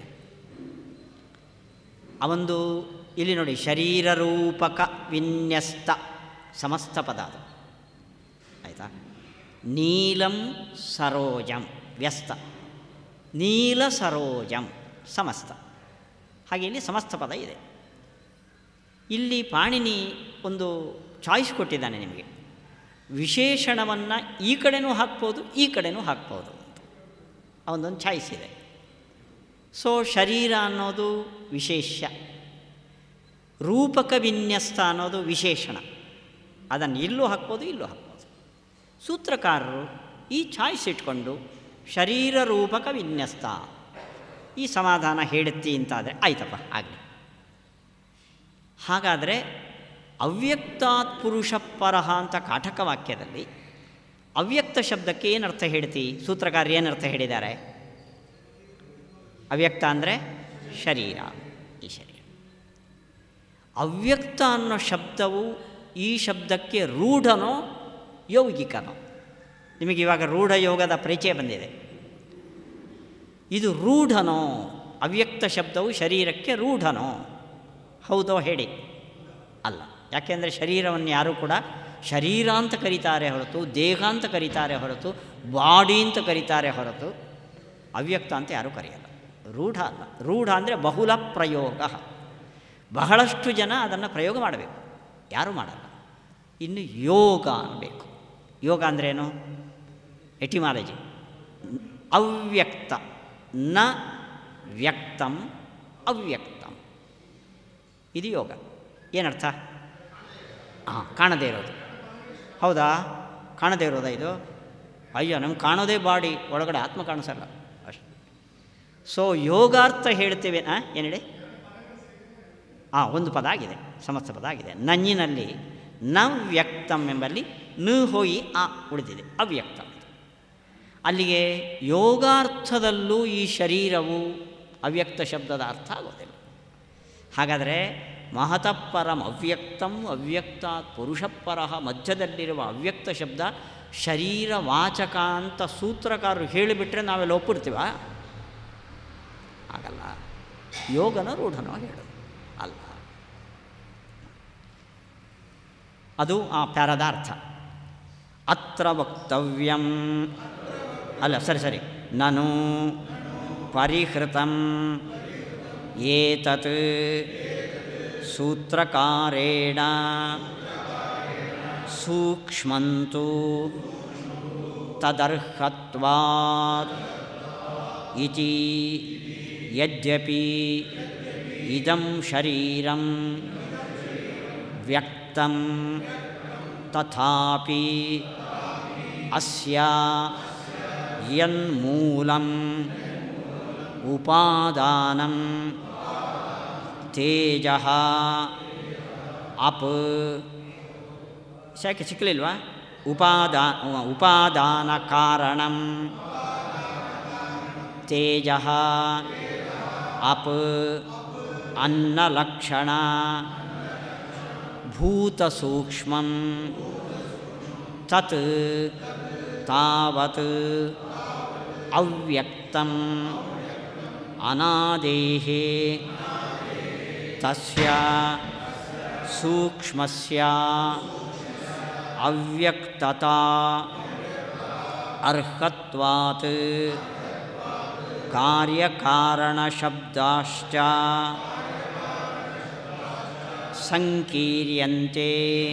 ಅವೊಂದು ಇಲ್ಲಿ ನೋಡಿ ಶರೀರ ರೂಪಕ ವಿನ್ಯಸ್ತ ಸಮಸ್ತ ಪದ ಅದು ಆಯಿತಾ ನೀಲಂ ಸರೋಜಂ ವ್ಯಸ್ತ ನೀಲ ಸರೋಜಂ ಸಮಸ್ತ ಹಾಗೆ ಇಲ್ಲಿ ಸಮಸ್ತ ಪದ ಇದೆ ಇಲ್ಲಿ ಪಾಣಿನಿ ಒಂದು ಚಾಯ್ಸ್ ಕೊಟ್ಟಿದ್ದಾನೆ ನಿಮಗೆ ವಿಶೇಷಣವನ್ನು ಈ ಕಡೆನೂ ಹಾಕ್ಬೋದು ಈ ಕಡೆನೂ ಹಾಕ್ಬೋದು ಅಂತ ಅವನದೊಂದು ಚಾಯ್ಸ್ ಇದೆ ಸೊ ಶರೀರ ಅನ್ನೋದು ವಿಶೇಷ ರೂಪಕ ವಿನ್ಯಸ್ತ ಅನ್ನೋದು ವಿಶೇಷಣ ಅದನ್ನು ಇಲ್ಲೂ ಹಾಕ್ಬೋದು ಇಲ್ಲೂ ಹಾಕ್ಬೋದು ಸೂತ್ರಕಾರರು ಈ ಚಾಯ್ಸ್ ಇಟ್ಕೊಂಡು ಶರೀರ ರೂಪಕ ವಿನ್ಯಸ್ತ ಈ ಸಮಾಧಾನ ಹೇಳುತ್ತಿ ಅಂತಾದರೆ ಆಯ್ತಪ್ಪ ಆಗಲಿ ಹಾಗಾದರೆ ಅವ್ಯಕ್ತಾತ್ ಪುರುಷ ಪರಹ ಅಂತ ಕಾಠಕ ವಾಕ್ಯದಲ್ಲಿ ಅವ್ಯಕ್ತ ಶಬ್ದಕ್ಕೆ ಏನು ಅರ್ಥ ಹೇಳ್ತಿ ಸೂತ್ರಕಾರ ಏನು ಅರ್ಥ ಹೇಳಿದ್ದಾರೆ ಅವ್ಯಕ್ತ ಅಂದರೆ ಶರೀರ ಈ ಶರೀರ ಅವ್ಯಕ್ತ ಅನ್ನೋ ಶಬ್ದವು ಈ ಶಬ್ದಕ್ಕೆ ರೂಢನೋ ಯೌಗಿಕನೋ ನಿಮಗೆ ಇವಾಗ ರೂಢ ಯೋಗದ ಪರಿಚಯ ಬಂದಿದೆ ಇದು ರೂಢನೋ ಅವ್ಯಕ್ತ ಶಬ್ದವು ಶರೀರಕ್ಕೆ ರೂಢನೋ ಹೌದೋ ಹೇಳಿ ಅಲ್ಲ ಯಾಕೆಂದರೆ ಶರೀರವನ್ನು ಯಾರೂ ಕೂಡ ಶರೀರ ಅಂತ ಕರೀತಾರೆ ಹೊರತು ದೇಹ ಅಂತ ಕರೀತಾರೆ ಹೊರತು ಬಾಡಿ ಅಂತ ಕರೀತಾರೆ ಹೊರತು ಅವ್ಯಕ್ತ ಅಂತ ಯಾರೂ ಕರೆಯಲ್ಲ ರೂಢ ಅಲ್ಲ ರೂಢ ಅಂದರೆ ಬಹುಲ ಪ್ರಯೋಗ ಬಹಳಷ್ಟು ಜನ ಅದನ್ನು ಪ್ರಯೋಗ ಮಾಡಬೇಕು ಯಾರೂ ಮಾಡಲ್ಲ ಇನ್ನು ಯೋಗ ಅನ್ನಬೇಕು ಯೋಗ ಅಂದ್ರೇನು ಎಟಿಮಾಲಜಿ ಅವ್ಯಕ್ತ ನ ವ್ಯಕ್ತಂ ಅವ್ಯಕ್ತಂ ಇದು ಯೋಗ ಏನರ್ಥ ಹಾಂ ಕಾಣದೇ ಇರೋದು ಹೌದಾ ಕಾಣದೇ ಇರೋದಾ ಇದು ಅಯ್ಯೋ ನಮ್ಗೆ ಕಾಣೋದೇ ಬಾಡಿ ಒಳಗಡೆ ಆತ್ಮ ಕಾಣಿಸಲ್ಲ ಅಷ್ಟು ಸೊ ಯೋಗಾರ್ಥ ಹೇಳ್ತೇವೆ ಹಾಂ ಏನು ಹೇಳಿ ಹಾಂ ಒಂದು ಪದ ಆಗಿದೆ ಸಮಸ್ತ ಪದ ಆಗಿದೆ ನಂಜಿನಲ್ಲಿ ನ ವ್ಯಕ್ತಂ ಎಂಬಲ್ಲಿ ನ ಹೋಯಿ ಆ ಉಳಿದಿದೆ ಅವ್ಯಕ್ತ ಅಲ್ಲಿಗೆ ಯೋಗಾರ್ಥದಲ್ಲೂ ಈ ಶರೀರವು ಅವ್ಯಕ್ತ ಶಬ್ದದ ಅರ್ಥ ಆಗೋದಿಲ್ಲ ಹಾಗಾದರೆ ಮಹತಃ ಪರಂ ಅವ್ಯಕ್ತಂ ಅವ್ಯಕ್ತಾತ್ ಪುರುಷಪರ ಮಧ್ಯದಲ್ಲಿರುವ ಅವ್ಯಕ್ತ ಶಬ್ದ ಶರೀರ ವಾಚಕ ಅಂತ ಸೂತ್ರಕಾರರು ಹೇಳಿಬಿಟ್ರೆ ನಾವೆಲ್ಲ ಒಪ್ಪಿಡ್ತೀವ ಆಗಲ್ಲ ಯೋಗನ ರೂಢನೋ ಹೇಳೋದು ಅಲ್ಲ ಅದು ಆ ಪ್ಯಾರದ ಅರ್ಥ ಅತ್ರ ವಕ್ತವ್ಯಂ ಅಲ್ಲ ಸರಿ ಸರಿ ನಾನು ಪರಿಹೃತಂ ಏತತ್ ಸೂತ್ರಕಾರೇಣ ಸೂಕ್ಷ್ಮಂತು ತದರ್ಹತ್ವಾತ್ ಇತಿ ಯದ್ಯಪಿ ಇದಂ ಶರೀರಂ ವ್ಯಕ್ತಂ ತಥಾಪಿ ಅಸ್ಯ ಯನ್ಮೂಲಂ ಉಪಾದಾನಂ ತೇಜ ಅಪ್ ಶಾಕೆ ಸಿಕ್ಕಲಿಲ್ವಾ ಉಪಾದಾ ಉಪಾದಾನ ಕಾರಣಂ ತೇಜ ಅಪ್ ಅನ್ನಲಕ್ಷಣ ಭೂತಸೂಕ್ಷ್ಮಂ ತತ್ ತಾವತ್ ಅವ್ಯಕ್ತಂ ಅನಾದೇಹೇ ತಸ್ಯ ಸೂಕ್ಷ್ಮಸ್ಯ ಅವ್ಯಕ್ತತಾ ಅರ್ಹತ್ವಾತ್ ಕಾರ್ಯಕಾರಣಶಬ್ದಾಶ್ಚ ಸಂಕೀರ್ಯಂತೆ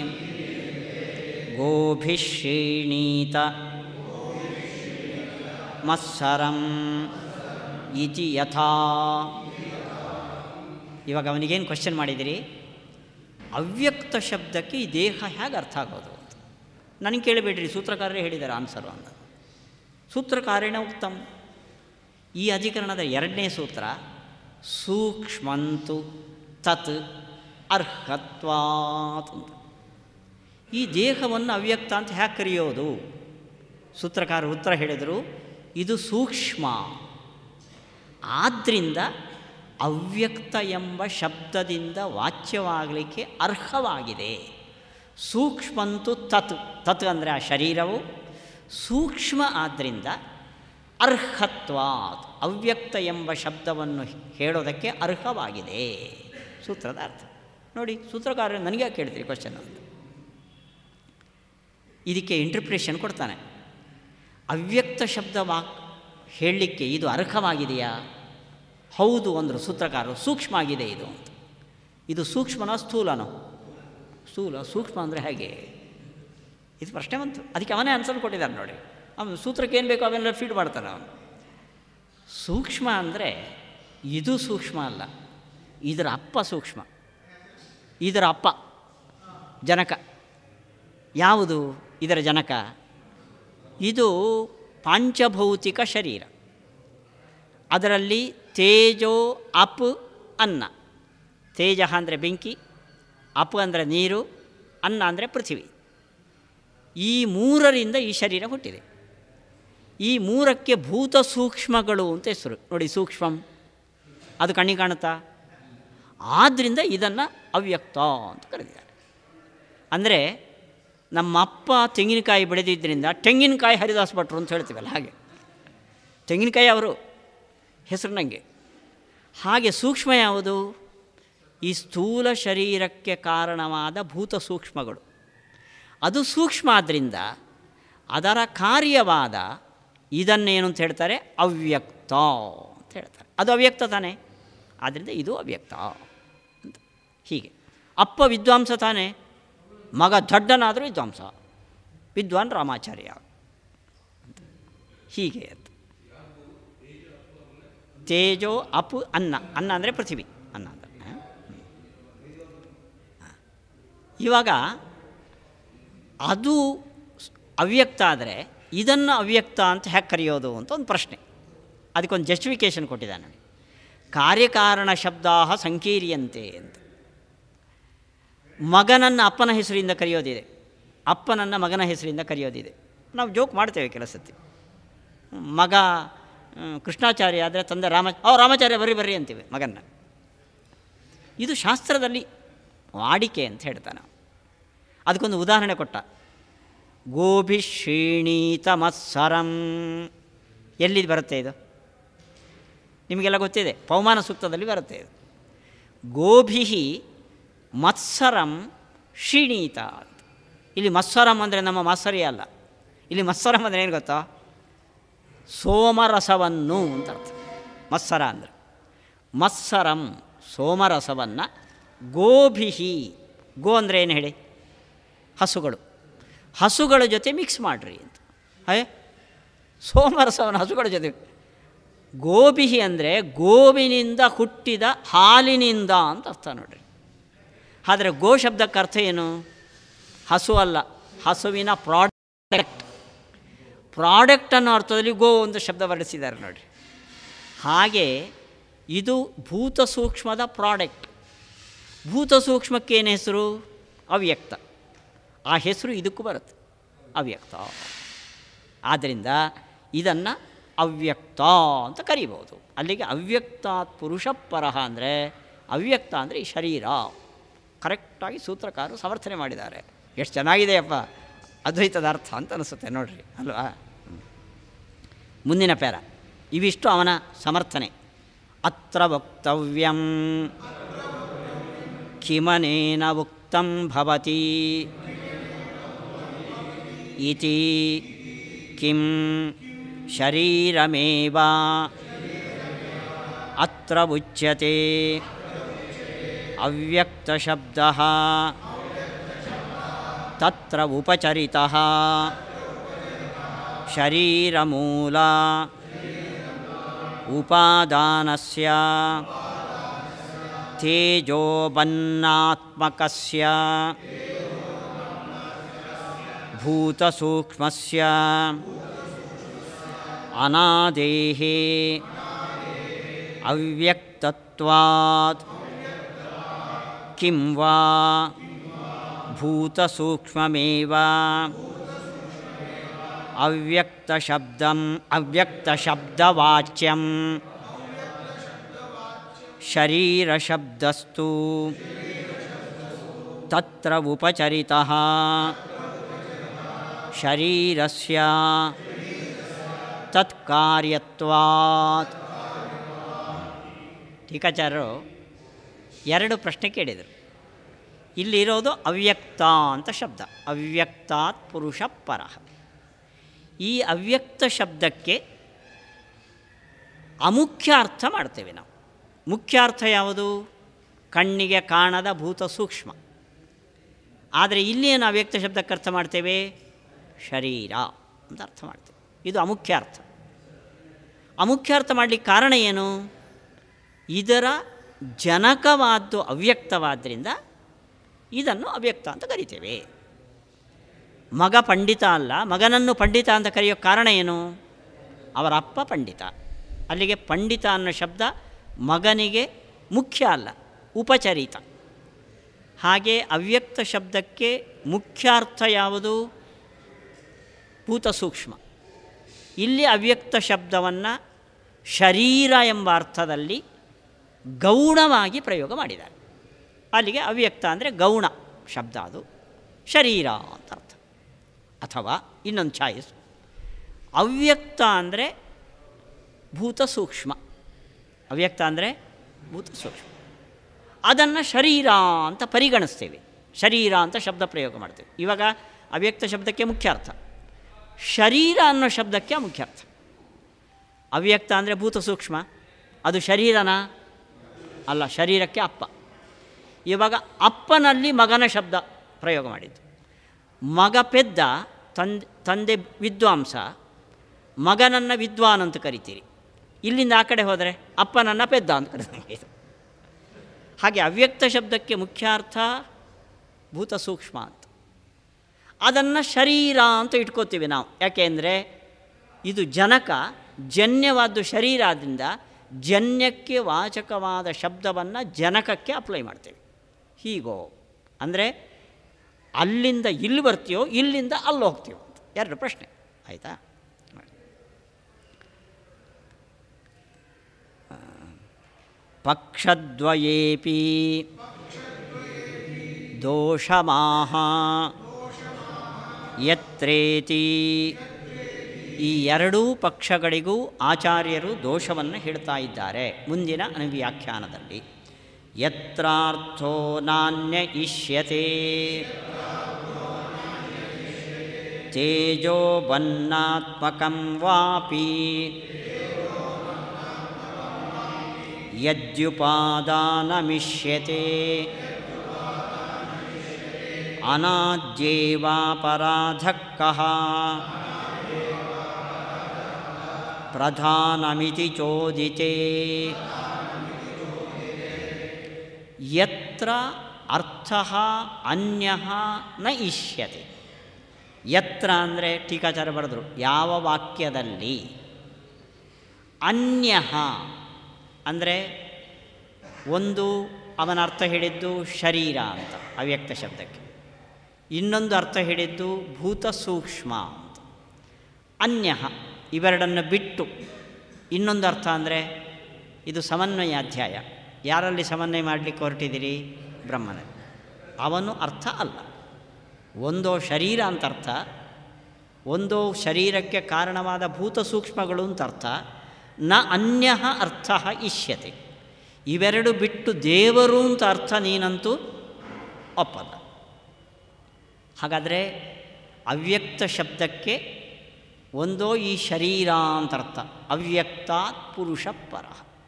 ಗೋಭಿಶ್ರೀಣೀತ ಮತ್ಸರಂ ಇತಿ ಯಥಾ ಇವಾಗ ಅವನಿಗೇನು ಕ್ವಶನ್ ಮಾಡಿದಿರಿ ಅವ್ಯಕ್ತ ಶಬ್ದಕ್ಕೆ ಈ ದೇಹ ಹೇಗೆ ಅರ್ಥ ಆಗೋದು ಅಂತ ನನಗೆ ಕೇಳಬೇಡ್ರಿ ಸೂತ್ರಕಾರರೇ ಹೇಳಿದ್ದಾರೆ ಆನ್ಸರು ಅಂತ ಸೂತ್ರಕಾರೇಣ ಉತ್ತಮ್ ಈ ಅಧಿಕರಣದ ಎರಡನೇ ಸೂತ್ರ ಸೂಕ್ಷ್ಮಂತು ತತ್ ಅರ್ಹತ್ವಾತ್ ಅಂತ ಈ ದೇಹವನ್ನು ಅವ್ಯಕ್ತ ಅಂತ ಹ್ಯಾಕೆ ಕರೆಯೋದು ಸೂತ್ರಕಾರ ಉತ್ತರ ಹೇಳಿದರು ಇದು ಸೂಕ್ಷ್ಮ ಆದ್ದರಿಂದ ಅವ್ಯಕ್ತ ಎಂಬ ಶಬ್ದದಿಂದ ವಾಚ್ಯವಾಗಲಿಕ್ಕೆ ಅರ್ಹವಾಗಿದೆ ಸೂಕ್ಷ್ಮಂತು ತತ್ ತತ್ ಅಂದರೆ ಆ ಶರೀರವು ಸೂಕ್ಷ್ಮ ಆದ್ದರಿಂದ ಅರ್ಹತ್ವಾತ್ ಅವ್ಯಕ್ತ ಎಂಬ ಶಬ್ದವನ್ನು ಹೇಳೋದಕ್ಕೆ ಅರ್ಹವಾಗಿದೆ ಸೂತ್ರದ ಅರ್ಥ ನೋಡಿ ಸೂತ್ರಕಾರ ನನಗೆ ಕೇಳ್ತೀರಿ ಕ್ವಶನ್ ಅಂತ ಇದಕ್ಕೆ ಇಂಟರ್ಪ್ರಿಟೇಷನ್ ಕೊಡ್ತಾನೆ ಅವ್ಯಕ್ತ ಶಬ್ದ ವಾಕ್ ಹೇಳಲಿಕ್ಕೆ ಇದು ಅರ್ಹವಾಗಿದೆಯಾ ಹೌದು ಅಂದರು ಸೂತ್ರಕಾರರು ಸೂಕ್ಷ್ಮ ಆಗಿದೆ ಇದು ಅಂತ ಇದು ಸೂಕ್ಷ್ಮನ ಸ್ಥೂಲನೋ ಸ್ಥೂಲ ಸೂಕ್ಷ್ಮ ಅಂದರೆ ಹೇಗೆ ಇದು ಪ್ರಶ್ನೆ ಬಂತು ಅದಕ್ಕೆ ಅವನೇ ಆನ್ಸರ್ ಕೊಟ್ಟಿದ್ದಾನೆ ನೋಡಿ ಅವನು ಸೂತ್ರಕ್ಕೆ ಏನು ಬೇಕೋ ಅವೆಲ್ಲ ಫೀಡ್ ಮಾಡ್ತಾನೆ ಅವನು ಸೂಕ್ಷ್ಮ ಅಂದರೆ ಇದು ಸೂಕ್ಷ್ಮ ಅಲ್ಲ ಇದರ ಅಪ್ಪ ಸೂಕ್ಷ್ಮ ಇದರ ಅಪ್ಪ ಜನಕ ಯಾವುದು ಇದರ ಜನಕ ಇದು ಪಾಂಚಭೌತಿಕ ಶರೀರ ಅದರಲ್ಲಿ ತೇಜೋ ಅಪ್ ಅನ್ನ ತೇಜ ಅಂದರೆ ಬೆಂಕಿ ಅಪ್ ಅಂದರೆ ನೀರು ಅನ್ನ ಅಂದರೆ ಪೃಥ್ವಿ ಈ ಮೂರರಿಂದ ಈ ಶರೀರ ಹುಟ್ಟಿದೆ ಈ ಮೂರಕ್ಕೆ ಭೂತ ಸೂಕ್ಷ್ಮಗಳು ಅಂತ ಹೆಸರು ನೋಡಿ ಸೂಕ್ಷ್ಮಂ ಅದು ಕಣ್ಣಿಗೆ ಕಾಣುತ್ತಾ ಆದ್ದರಿಂದ ಇದನ್ನು ಅವ್ಯಕ್ತ ಅಂತ ಕರೆದಿದ್ದಾರೆ ಅಂದರೆ ನಮ್ಮ ಅಪ್ಪ ತೆಂಗಿನಕಾಯಿ ಬೆಳೆದಿದ್ದರಿಂದ ತೆಂಗಿನಕಾಯಿ ಹರಿದಾಸ್ ಭಟ್ರು ಅಂತ ಹೇಳ್ತೀವಲ್ಲ ಹಾಗೆ ತೆಂಗಿನಕಾಯಿ ಅವರು ಹೆಸರು ನನಗೆ ಹಾಗೆ ಸೂಕ್ಷ್ಮ ಯಾವುದು ಈ ಸ್ಥೂಲ ಶರೀರಕ್ಕೆ ಕಾರಣವಾದ ಭೂತ ಸೂಕ್ಷ್ಮಗಳು ಅದು ಸೂಕ್ಷ್ಮ ಆದ್ದರಿಂದ ಅದರ ಕಾರ್ಯವಾದ ಇದನ್ನೇನು ಅಂತ ಹೇಳ್ತಾರೆ ಅವ್ಯಕ್ತ ಅಂತ ಹೇಳ್ತಾರೆ ಅದು ಅವ್ಯಕ್ತ ತಾನೇ ಆದ್ದರಿಂದ ಇದು ಅವ್ಯಕ್ತ ಅಂತ ಹೀಗೆ ಅಪ್ಪ ವಿದ್ವಾಂಸ ತಾನೇ ಮಗ ದೊಡ್ಡನಾದರೂ ವಿದ್ವಾಂಸ ವಿದ್ವಾನ್ ರಾಮಾಚಾರ್ಯ ಅಂತ ಹೀಗೆ ಅಂತ ತೇಜೋ ಅಪ್ ಅನ್ನ ಅನ್ನ ಅಂದರೆ ಪೃಥ್ವಿ ಅನ್ನ ಅಂದರೆ ಇವಾಗ ಅದು ಅವ್ಯಕ್ತ ಆದರೆ ಇದನ್ನು ಅವ್ಯಕ್ತ ಅಂತ ಹೇಗೆ ಕರೆಯೋದು ಅಂತ ಒಂದು ಪ್ರಶ್ನೆ ಅದಕ್ಕೊಂದು ಜಸ್ಟಿಫಿಕೇಷನ್ ಕೊಟ್ಟಿದ್ದಾನೆ ಕಾರ್ಯಕಾರಣ ಶಬ್ದ ಸಂಕೀರ್ಯಂತೆ ಅಂತ ಮಗನನ್ನು ಅಪ್ಪನ ಹೆಸರಿಂದ ಕರೆಯೋದಿದೆ ಅಪ್ಪನನ್ನು ಮಗನ ಹೆಸರಿಂದ ಕರೆಯೋದಿದೆ ನಾವು ಜೋಕ್ ಮಾಡ್ತೇವೆ ಕೆಲಸತ್ತಿ ಮಗ ಹ್ಮ್, ಕೃಷ್ಣಾಚಾರ್ಯ ಆದರೆ ತಂದೆ ರಾಮ ಓ ರಾಮಾಚಾರ್ಯ ಬರ್ರಿ ಬರ್ರಿ ಅಂತೀವಿ ಮಗನ್ನ ಇದು ಶಾಸ್ತ್ರದಲ್ಲಿ ವಾಡಿಕೆ ಅಂತ ಹೇಳ್ತಾನೆ ಅದಕ್ಕೊಂದು ಉದಾಹರಣೆ ಕೊಟ್ಟ ಗೋಭಿ ಶ್ರೀಣೀತ ಮತ್ಸರಂ ಎಲ್ಲಿ ಬರುತ್ತೆ ಇದು ನಿಮಗೆಲ್ಲ ಗೊತ್ತಿದೆ ಪವಮಾನ ಸೂಕ್ತದಲ್ಲಿ ಬರುತ್ತೆ ಇದು ಗೋಭಿಹಿ ಮತ್ಸರಂ ಶ್ರೀಣೀತ ಅಂತ ಇಲ್ಲಿ ಮತ್ಸರಂ ಅಂದರೆ ನಮ್ಮ ಮಾತ್ಸರ್ಯ ಅಲ್ಲ ಇಲ್ಲಿ ಮತ್ಸರಂ ಅಂದರೆ ಏನು ಗೊತ್ತಾ ಸೋಮರಸವನ್ನು ಅಂತ ಅರ್ಥ ಮತ್ಸರ ಅಂದರೆ ಮತ್ಸರಂ ಸೋಮರಸವನ್ನು ಗೋಭಿಹಿ ಗೋ ಅಂದರೆ ಏನು ಹೇಳಿ ಹಸುಗಳು ಹಸುಗಳ ಜೊತೆ ಮಿಕ್ಸ್ ಮಾಡಿರಿ ಅಂತ ಅಯ್ಯ ಸೋಮರಸವನ್ನು ಹಸುಗಳ ಜೊತೆ ಗೋಬಿಹಿ ಅಂದರೆ ಗೋವಿನಿಂದ ಹುಟ್ಟಿದ ಹಾಲಿನಿಂದ ಅಂತ ಅರ್ಥ ನೋಡ್ರಿ ಆದರೆ ಗೋ ಶಬ್ದಕ್ಕೆ ಅರ್ಥ ಏನು ಹಸು ಅಲ್ಲ ಹಸುವಿನ ಪ್ರಾಡಕ್ಟ್ ಪ್ರಾಡಕ್ಟ್ ಅನ್ನೋ ಅರ್ಥದಲ್ಲಿ ಗೋ ಒಂದು ಶಬ್ದ ಬಳಸಿದ್ದಾರೆ ನೋಡ್ರಿ ಹಾಗೆ ಇದು ಭೂತ ಸೂಕ್ಷ್ಮದ ಪ್ರಾಡಕ್ಟ್ ಭೂತ ಸೂಕ್ಷ್ಮಕ್ಕೆ ಏನು ಹೆಸರು ಅವ್ಯಕ್ತ ಆ ಹೆಸರು ಇದಕ್ಕೂ ಬರುತ್ತೆ ಅವ್ಯಕ್ತ ಆದ್ದರಿಂದ ಇದನ್ನು ಅವ್ಯಕ್ತ ಅಂತ ಕರಿಬೋದು ಅಲ್ಲಿಗೆ ಅವ್ಯಕ್ತಾತ್ ಪುರುಷ ಪರಹ ಅಂದರೆ ಅವ್ಯಕ್ತ ಅಂದರೆ ಈ ಶರೀರ ಕರೆಕ್ಟಾಗಿ ಸೂತ್ರಕಾರರು ಸಮರ್ಥನೆ ಮಾಡಿದ್ದಾರೆ ಎಷ್ಟು ಚೆನ್ನಾಗಿದೆಯಪ್ಪ ಅದ್ವೈತದ ಅರ್ಥ ಅಂತ ಅನಿಸುತ್ತೆ ನೋಡ್ರಿ ಅಲ್ವಾ ಹ್ಮ್. ಮುಂದಿನ ಪ್ಯಾರ ಇವಿಷ್ಟು ಅವನ ಸಮರ್ಥನೆ ಅತ್ರ ವಕ್ತವ್ಯಂ ಕಿಮನೇನ ಉಕ್ತಂ ಭವತಿ ಇತಿ ಕಿಂ ಶರೀರಮೇವ ಅತ್ರ ಉಚ್ಯತೆ ಅವ್ಯಕ್ತಶಬ್ದಃ ತತ್ರ ಉಪಚರಿತಃ ಶರೀರಮೂಲ ಉಪಾದಾನಸ್ಯ ತೇಜೋಬನ್ನಾತ್ಮಕಸ್ಯ ಭೂತಸೂಕ್ಷ್ಮಸ್ಯ ಅನಾದೇಃ ಅವ್ಯಕ್ತತ್ವಾತ್ ಕಿಂ ವಾ ಭೂತಸೂಕ್ಷ್ಮಮೇವ ಅವ್ಯಕ್ತಶಬ್ದಂ ಅವ್ಯಕ್ತಶಬ್ದವಾಚ್ಯಂ ಶರೀರಶಬ್ದಸ್ತು ತತ್ರ ಉಪಚರಿತಃ ಶರೀರಸ್ಯ ತತ್ಕಾರ್ಯತ್ವಾತ್ ಟೀಕಾಚಾರ್ಯರು ಎರಡು ಪ್ರಶ್ನೆ ಕೇಳಿದರು ಇಲ್ಲಿರೋದು ಅವ್ಯಕ್ತ ಅಂತ ಶಬ್ದ ಅವ್ಯಕ್ತಾತ್ ಪುರುಷ ಪರಃ ಈ ಅವ್ಯಕ್ತ ಶಬ್ದಕ್ಕೆ ಅಮುಖ್ಯ ಅರ್ಥ ಮಾಡ್ತೇವೆ ನಾವು ಮುಖ್ಯ ಅರ್ಥ ಯಾವುದು ಕಣ್ಣಿಗೆ ಕಾಣದ ಭೂತ ಸೂಕ್ಷ್ಮ ಆದರೆ ಇಲ್ಲಿ ಏನು ಅವ್ಯಕ್ತ ಶಬ್ದಕ್ಕೆ ಅರ್ಥ ಮಾಡ್ತೇವೆ ಶರೀರ ಅಂತ ಅರ್ಥ ಮಾಡ್ತೇವೆ ಇದು ಅಮುಖ್ಯ ಅರ್ಥ ಅಮುಖ್ಯ ಅರ್ಥ ಮಾಡಲಿಕ್ಕೆ ಕಾರಣ ಏನು ಇದರ ಜನಕವಾದ್ದು ಅವ್ಯಕ್ತವಾದ್ದರಿಂದ ಇದನ್ನು ಅವ್ಯಕ್ತ ಅಂತ ಕರಿತೇವೆ ಮಗ ಪಂಡಿತ ಅಲ್ಲ ಮಗನನ್ನು ಪಂಡಿತ ಅಂತ ಕರೆಯೋ ಕಾರಣ ಏನು ಅವರ ಅಪ್ಪ ಪಂಡಿತ ಅಲ್ಲಿಗೆ ಪಂಡಿತ ಅನ್ನೋ ಶಬ್ದ ಮಗನಿಗೆ ಮುಖ್ಯ ಅಲ್ಲ ಉಪಚರಿತ ಹಾಗೆ ಅವ್ಯಕ್ತ ಶಬ್ದಕ್ಕೆ ಮುಖ್ಯ ಅರ್ಥ ಯಾವುದು ಭೂತ ಸೂಕ್ಷ್ಮ ಇಲ್ಲಿ ಅವ್ಯಕ್ತ ಶಬ್ದವನ್ನು ಶರೀರ ಎಂಬ ಅರ್ಥದಲ್ಲಿ ಗೌಣವಾಗಿ ಪ್ರಯೋಗ ಮಾಡಿದ್ದಾರೆ ಅಲ್ಲಿಗೆ ಅವ್ಯಕ್ತ ಅಂದರೆ ಗೌಣ ಶಬ್ದ ಅದು ಶರೀರ ಅಂತ ಅರ್ಥ ಅಥವಾ ಇನ್ನೊಂದು ಚಾಯ್ಸ್ ಅವ್ಯಕ್ತ ಅಂದರೆ ಭೂತ ಸೂಕ್ಷ್ಮ ಅವ್ಯಕ್ತ ಅಂದರೆ ಭೂತ ಸೂಕ್ಷ್ಮ ಅದನ್ನು ಶರೀರ ಅಂತ ಪರಿಗಣಿಸ್ತೇವೆ ಶರೀರ ಅಂತ ಶಬ್ದ ಪ್ರಯೋಗ ಮಾಡ್ತೇವೆ ಇವಾಗ ಅವ್ಯಕ್ತ ಶಬ್ದಕ್ಕೆ ಮುಖ್ಯ ಅರ್ಥ ಶರೀರ ಅನ್ನೋ ಶಬ್ದಕ್ಕೆ ಮುಖ್ಯ ಅರ್ಥ ಅವ್ಯಕ್ತ ಅಂದರೆ ಭೂತ ಸೂಕ್ಷ್ಮ ಅದು ಶರೀರನ ಅಲ್ಲ ಶರೀರಕ್ಕೆ ಅಪ್ಪ ಇವಾಗ ಅಪ್ಪನಲ್ಲಿ ಮಗನ ಶಬ್ದ ಪ್ರಯೋಗ ಮಾಡಿದ್ದು ಮಗ ಪೆದ್ದ ತಂದೆ ತಂದೆ ವಿದ್ವಾಂಸ ಮಗನನ್ನು ವಿದ್ವಾನ್ ಅಂತ ಕರಿತೀರಿ ಇಲ್ಲಿಂದ ಆ ಕಡೆ ಹೋದರೆ ಅಪ್ಪನನ್ನು ಪೆದ್ದ ಅಂತ ಕರೀತಾರೆ ಹಾಗೆ ಅವ್ಯಕ್ತ ಶಬ್ದಕ್ಕೆ ಮುಖ್ಯ ಅರ್ಥ ಭೂತ ಸೂಕ್ಷ್ಮ ಅಂತ ಅದನ್ನು ಶರೀರ ಅಂತ ಇಟ್ಕೋತೀವಿ ನಾವು ಯಾಕೆಂದರೆ ಇದು ಜನಕ ಜನ್ಯವಾದ್ದು ಶರೀರ ಆದ್ದರಿಂದ ಜನ್ಯಕ್ಕೆ ವಾಚಕವಾದ ಶಬ್ದವನ್ನು ಜನಕಕ್ಕೆ ಅಪ್ಲೈ ಮಾಡ್ತೇವೆ ಹೀಗೋ ಅಂದರೆ ಅಲ್ಲಿಂದ ಇಲ್ಲಿ ಬರ್ತೀಯೋ ಇಲ್ಲಿಂದ ಅಲ್ಲಿ ಹೋಗ್ತೀವೋ ಅಂತ ಎರಡು ಪ್ರಶ್ನೆ ಆಯಿತಾ ಪಕ್ಷದ್ವಯೇಪಿ ದೋಷಮಾಹ ಯತ್ರೇತಿ ಈ ಎರಡೂ ಪಕ್ಷಗಳಿಗೂ ಆಚಾರ್ಯರು ದೋಷವನ್ನು ಹೇಳ್ತಾ ಇದ್ದಾರೆ ಮುಂದಿನ ಅನುವ್ಯಾಖ್ಯಾನದಲ್ಲಿ ಯತ್ರಾರ್ಥೋ ನಾಣ್ಯ ಇಷ್ಯತೆ ತೇಜೋ ಬನ್ನಾತ್ಮಕಂ ವಾಪಿ ಯದ್ಯುಪಾದಾನಮಿಷ್ಯತೆ ಅನಾದ್ಯೇವಾಪರಾಧಃ ಕಃ ಪ್ರಧಾನಮಿತಿ ಚೋದಿತೆ ಯತ್ರ ಅರ್ಥ ಅನ್ಯ ನ ಇಷ್ಯತೆ ಯತ್ರ ಅಂದರೆ ಟೀಕಾಚಾರ ಬರೆದರು ಯಾವ ವಾಕ್ಯದಲ್ಲಿ ಅನ್ಯ ಅಂದರೆ ಒಂದು ಅವನ ಅರ್ಥ ಹೇಳಿದ್ದು ಶರೀರ ಅಂತ ಅವ್ಯಕ್ತ ಶಬ್ದಕ್ಕೆ ಇನ್ನೊಂದು ಅರ್ಥ ಹೇಳಿದ್ದು ಭೂತ ಸೂಕ್ಷ್ಮ ಅಂತ ಅನ್ಯ ಇವೆರಡನ್ನು ಬಿಟ್ಟು ಇನ್ನೊಂದು ಅರ್ಥ ಅಂದರೆ ಇದು ಸಮನ್ವಯಾಧ್ಯಾಯ ಯಾರಲ್ಲಿ ಸಮನ್ವಯ ಮಾಡಲಿಕ್ಕೆ ಹೊರಟಿದ್ದೀರಿ ಬ್ರಹ್ಮನಲ್ಲಿ ಅವನು ಅರ್ಥ ಅಲ್ಲ ಒಂದೋ ಶರೀರ ಅಂತ ಅರ್ಥ ಒಂದೋ ಶರೀರಕ್ಕೆ ಕಾರಣವಾದ ಭೂತ ಸೂಕ್ಷ್ಮಗಳು ಅಂತ ಅರ್ಥ ನ ಅನ್ಯ ಅರ್ಥ ಇಷ್ಯತೆ ಇವೆರಡು ಬಿಟ್ಟು ದೇವರು ಅಂತ ಅರ್ಥ ನೀನಂತೂ ಒಪ್ಪಲ್ಲ ಹಾಗಾದರೆ ಅವ್ಯಕ್ತ ಶಬ್ದಕ್ಕೆ ಒಂದೋ ಈ ಶರೀರ ಅಂತ ಅರ್ಥ ಅವ್ಯಕ್ತಾತ್ ಪುರುಷ ಪರ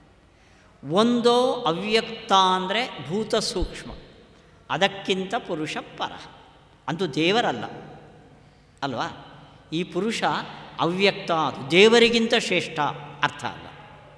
ಒಂದೋ ಅವ್ಯಕ್ತ ಅಂದರೆ ಭೂತ ಸೂಕ್ಷ್ಮ ಅದಕ್ಕಿಂತ ಪುರುಷ ಪರ ಅಂತೂ ದೇವರಲ್ಲ ಅಲ್ವಾ ಈ ಪುರುಷ ಅವ್ಯಕ್ತ ಅದು ದೇವರಿಗಿಂತ ಶ್ರೇಷ್ಠ ಅರ್ಥ ಅಲ್ಲ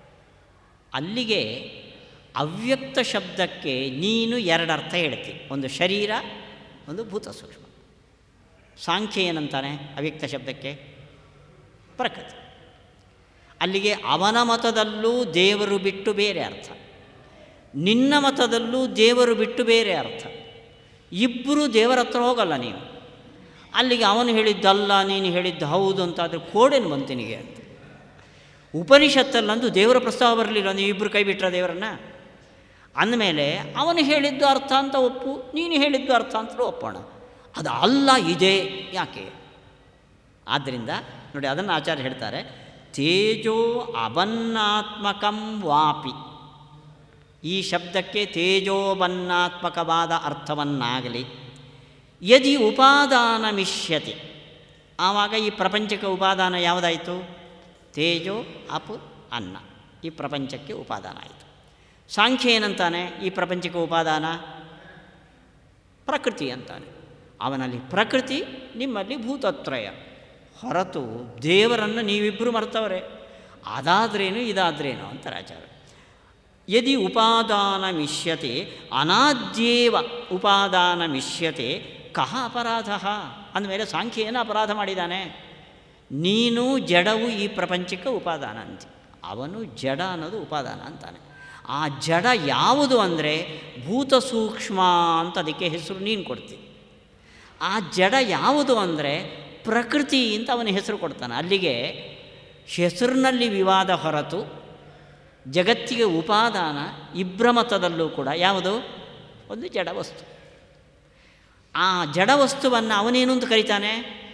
ಅಲ್ಲಿಗೆ ಅವ್ಯಕ್ತ ಶಬ್ದಕ್ಕೆ ನೀನು ಎರಡು ಅರ್ಥ ಹೇಳ್ತಿ ಒಂದು ಶರೀರ ಒಂದು ಭೂತ ಸೂಕ್ಷ್ಮ ಸಾಂಖ್ಯ ಏನಂತಾನೆ ಅವ್ಯಕ್ತ ಶಬ್ದಕ್ಕೆ ಪ್ರಕೃತಿ ಅಲ್ಲಿಗೆ ಅವನ ಮತದಲ್ಲೂ ದೇವರು ಬಿಟ್ಟು ಬೇರೆ ಅರ್ಥ ನಿನ್ನ ಮತದಲ್ಲೂ ದೇವರು ಬಿಟ್ಟು ಬೇರೆ ಅರ್ಥ ಇಬ್ಬರು ದೇವರ ಹತ್ರ ಹೋಗಲ್ಲ ನೀವು ಅಲ್ಲಿಗೆ ಅವನು ಹೇಳಿದ್ದಲ್ಲ ನೀನು ಹೇಳಿದ್ದು ಹೌದು ಅಂತ ಆದರೆ ಕೋಡೇನು ಬಂತು ನಿನಗೆ ಅಂತ ಉಪನಿಷತ್ತಲ್ಲಂದು ದೇವರ ಪ್ರಸ್ತಾವ ಬರಲಿಲ್ಲ ನೀವು ಇಬ್ಬರು ಕೈ ಬಿಟ್ರ ದೇವರನ್ನ ಅಂದಮೇಲೆ ಅವನು ಹೇಳಿದ್ದು ಅರ್ಥ ಅಂತ ಒಪ್ಪು ನೀನು ಹೇಳಿದ್ದು ಅರ್ಥ ಅಂತಲೂ ಒಪ್ಪೋಣ ಅದು ಅಲ್ಲ ಇದೆ ಯಾಕೆ ಆದ್ದರಿಂದ ನೋಡಿ ಅದನ್ನು ಆಚಾರ್ಯ ಹೇಳ್ತಾರೆ ತೇಜೋ ಅಬನ್ನಾತ್ಮಕಂ ವಾಪಿ ಈ ಶಬ್ದಕ್ಕೆ ತೇಜೋಬನ್ನಾತ್ಮಕವಾದ ಅರ್ಥವನ್ನಾಗಲಿ ಯದಿ ಉಪಾದಾನ ಮಿಷ್ಯತಿ ಆವಾಗ ಈ ಪ್ರಪಂಚಕ್ಕೆ ಉಪಾದಾನ ಯಾವುದಾಯಿತು ತೇಜೋ ಅಪ್ ಅನ್ನ ಈ ಪ್ರಪಂಚಕ್ಕೆ ಉಪಾದಾನ ಆಯಿತು ಸಾಂಖ್ಯ ಏನಂತಾನೆ ಈ ಪ್ರಪಂಚಕ್ಕೆ ಉಪಾದಾನ ಪ್ರಕೃತಿ ಅಂತಾನೆ ಅವನಲ್ಲಿ ಪ್ರಕೃತಿ ನಿಮ್ಮಲ್ಲಿ ಭೂತತ್ರಯ ಹೊರತು ದೇವರನ್ನು ನೀವಿಬ್ಬರು ಮರ್ತವರೆ ಅದಾದ್ರೇನು ಇದಾದ್ರೇನು ಅಂತಾರೆ ಆಚಾರ್ಯ ಯದಿ ಉಪಾದಾನ ಮಿಷ್ಯತೆ ಅನಾದ್ಯೇವ ಉಪಾದಾನ ಮಿಷ್ಯತೆ ಕಹ ಅಪರಾಧ ಅಂದಮೇಲೆ ಸಾಂಖ್ಯ ಏನು ಅಪರಾಧ ಮಾಡಿದ್ದಾನೆ ನೀನು ಜಡವು ಈ ಪ್ರಪಂಚಕ್ಕೆ ಉಪಾದಾನ ಅಂತ ಅವನು ಜಡ ಅನ್ನೋದು ಉಪಾದಾನ ಅಂತಾನೆ ಆ ಜಡ ಯಾವುದು ಅಂದರೆ ಭೂತ ಸೂಕ್ಷ್ಮ ಅಂತ ಅದಕ್ಕೆ ಹೆಸರು ನೀನು ಕೊಡ್ತೀನಿ ಆ ಜಡ ಯಾವುದು ಅಂದರೆ ಪ್ರಕೃತಿ ಅಂತ ಅವನ ಹೆಸರು ಕೊಡ್ತಾನೆ ಅಲ್ಲಿಗೆ ಹೆಸರಿನಲ್ಲಿ ವಿವಾದ ಹೊರತು ಜಗತ್ತಿಗೆ ಉಪಾದಾನ ಇಬ್ಬರ ಮತದಲ್ಲೂ ಕೂಡ ಯಾವುದು ಒಂದು ಜಡ ವಸ್ತು ಆ ಜಡ ವಸ್ತುವನ್ನು ಅವನೇನು ಅಂತ ಕರೀತಾನೆ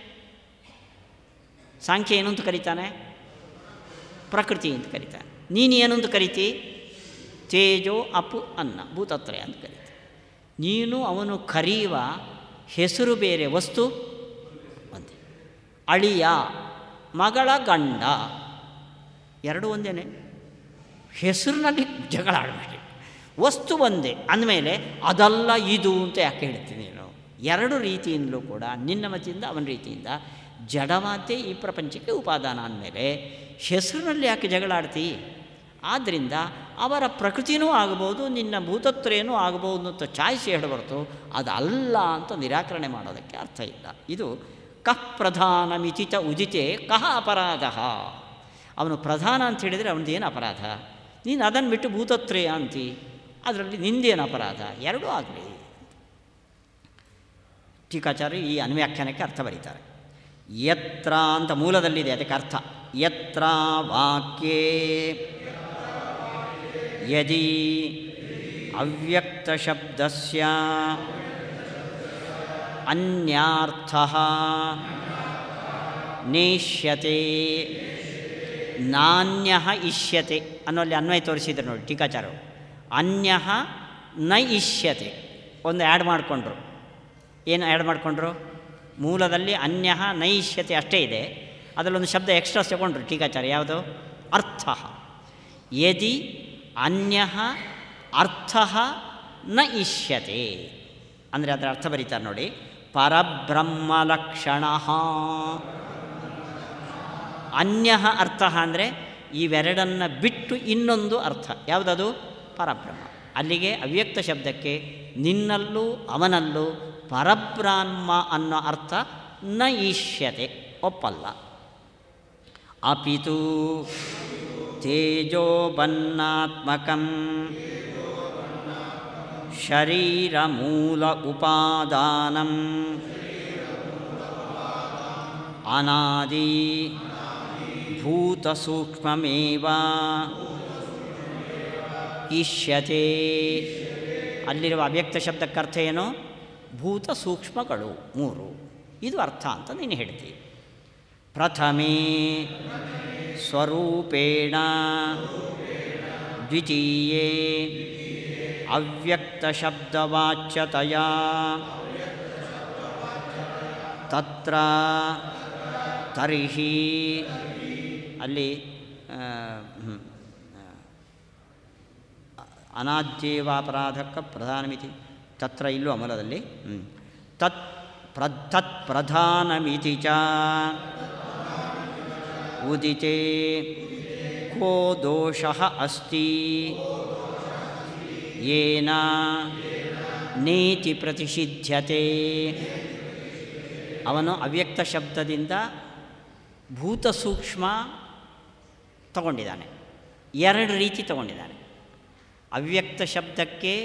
ಸಾಂಖ್ಯ ಏನು ಅಂತ ಕರೀತಾನೆ ಪ್ರಕೃತಿ ಅಂತ ಕರೀತಾನೆ ನೀನು ಏನು ಅಂತ ಕರಿತಿ ತೇಜೋ ಅಪು ಅನ್ನ ಭೂತತ್ರಯ ಅಂತ ಕರೀತಿ ನೀನು ಅವನು ಕರೆಯುವ ಹೆಸರು ಬೇರೆ ವಸ್ತು ಒಂದೇ ಅಳಿಯ ಮಗಳ ಗಂಡ ಎರಡು ಒಂದೇನೆ ಹೆಸರಿನಲ್ಲಿ ಜಗಳ ಆಡಬೇಡಿ ವಸ್ತು ಒಂದೇ ಅಂದಮೇಲೆ ಅದಲ್ಲ ಇದು ಅಂತ ಯಾಕೆ ಹೇಳ್ತೀನಿ ನೀನು ಎರಡು ರೀತಿಯಿಂದಲೂ ಕೂಡ ನಿನ್ನ ಮತಿಯಿಂದ ಅವನ ರೀತಿಯಿಂದ ಜಡವಾದ್ದೇ ಈ ಪ್ರಪಂಚಕ್ಕೆ ಉಪಾದಾನ ಅಂದಮೇಲೆ ಹೆಸರಿನಲ್ಲಿ ಯಾಕೆ ಜಗಳ ಆಡ್ತಿ ಆದ್ದರಿಂದ ಅವರ ಪ್ರಕೃತಿನೂ ಆಗ್ಬೋದು ನಿನ್ನ ಭೂತತ್ರೇನೂ ಆಗ್ಬೋದು ಅಂತ ಚಾಯ್ಸಿ ಹೇಳಬಾರ್ದು ಅದು ಅಲ್ಲ ಅಂತ ನಿರಾಕರಣೆ ಮಾಡೋದಕ್ಕೆ ಅರ್ಥ ಇಲ್ಲ ಇದು ಕಃ ಪ್ರಧಾನ ಮಿತಿತ ಉದಿತೆ ಕಹ ಅಪರಾಧ ಅವನು ಪ್ರಧಾನ ಅಂತ ಹೇಳಿದರೆ ಅವನದೇನು ಅಪರಾಧ ನೀನು ಅದನ್ನು ಬಿಟ್ಟು ಭೂತತ್ರಯ ಅಂತಿ ಅದರಲ್ಲಿ ನಿಂದೇನು ಅಪರಾಧ ಎರಡೂ ಆಗಲಿ ಟೀಕಾಚಾರ್ಯ ಈ ಅನ್ವ್ಯಾಖ್ಯಾನಕ್ಕೆ ಅರ್ಥ ಬರೀತಾರೆ ಯತ್ರ ಅಂತ ಮೂಲದಲ್ಲಿದೆ ಅದಕ್ಕೆ ಅರ್ಥ ಯತ್ರ ವಾಕ್ಯೇ ಯದಿ ಅವ್ಯಕ್ತಶಬ್ದಸ್ಯ ಅನ್ಯಾರ್ಥ ನೇಷ್ಯತೆ ನಾಣ್ಯ ಇಷ್ಯತೆ ಅನ್ನೋಲ್ಲಿ ಅನ್ವಯ ತೋರಿಸಿದ್ರು ನೋಡಿ ಟೀಕಾಚಾರರು ಅನ್ಯ ನ ಇಷ್ಯತೆ ಒಂದು ಆ್ಯಡ್ ಮಾಡಿಕೊಂಡ್ರು ಏನು ಆ್ಯಡ್ ಮಾಡಿಕೊಂಡ್ರು ಮೂಲದಲ್ಲಿ ಅನ್ಯ ನೈಷ್ಯತೆ ಅಷ್ಟೇ ಇದೆ ಅದರಲ್ಲೊಂದು ಶಬ್ದ ಎಕ್ಸ್ಟ್ರಾ ತಗೊಂಡ್ರು ಟೀಕಾಚಾರ್ಯ ಯಾವುದು ಅರ್ಥ ಯದಿ ಅನ್ಯ ಅರ್ಥ ನ ಇಷ್ಯತೆ ಅಂದರೆ ಅದರ ಅರ್ಥ ಬರೀತಾರೆ ನೋಡಿ ಪರಬ್ರಹ್ಮಲಕ್ಷಣ ಅನ್ಯ ಅರ್ಥ ಅಂದರೆ ಇವೆರಡನ್ನು ಬಿಟ್ಟು ಇನ್ನೊಂದು ಅರ್ಥ ಯಾವುದದು ಪರಬ್ರಹ್ಮ ಅಲ್ಲಿಗೆ ಅವ್ಯಕ್ತ ಶಬ್ದಕ್ಕೆ ನಿನ್ನಲ್ಲೂ ಅವನಲ್ಲೂ ಪರಬ್ರಹ್ಮ ಅನ್ನೋ ಅರ್ಥ ನ ಈಷ್ಯತೆ ಒಪ್ಪಲ್ಲ ಅಪಿತು ತೇಜೋಬನ್ನಾತ್ಮಕಂ ಶರೀರಮೂಲ ಉಪಾದಾನಂ ಅನಾದಿ ಭೂತಸೂಕ್ಷ್ಮಮೇವ ಇಷ್ಯತೆ ಅಲ್ಲಿರುವ ಅವ್ಯಕ್ತ ಶಬ್ದಕ್ಕೆ ಅರ್ಥ ಏನು ಭೂತ ಸೂಕ್ಷ್ಮಗಳು ಮೂರು ಇದು ಅರ್ಥ ಅಂತ ನೀನು ಹೇಳ್ತೀವಿ ಪ್ರಥಮೇ ಸ್ವರೂಪೇಣ ದ್ವಿತೀಯೇ ಅವ್ಯಕ್ತಶಬ್ದವಾಚ್ಯತೆಯ ತತ್ರ ತರ್ಹಿ ಅಲ್ಲಿ ಆ, ಹ್ಮ್, ಅನಾದ್ಯೇವಾಪರಾಧಕ್ಕೆ ಪ್ರಧಾನಮಿತಿ ತತ್ರ ಇಲ್ಲೂ ಅಮಲದಲ್ಲಿ ಹ್ಮ್. ತತ್ ಪ್ರ ತತ್ ಪ್ರಧಾನಮಿತಿ ಚ ಉದಿತೆ ಕೋ ದೋಷ ಅಸ್ತಿ ಏನ ನೀತಿ ಪ್ರತಿಷಿಧ್ಯತೆ ಅವನು ಅವ್ಯಕ್ತ ಶಬ್ದದಿಂದ ಭೂತ ಸೂಕ್ಷ್ಮ ತಗೊಂಡಿದ್ದಾನೆ ಎರಡು ರೀತಿ ತಗೊಂಡಿದ್ದಾನೆ ಅವ್ಯಕ್ತ ಶಬ್ದಕ್ಕೆ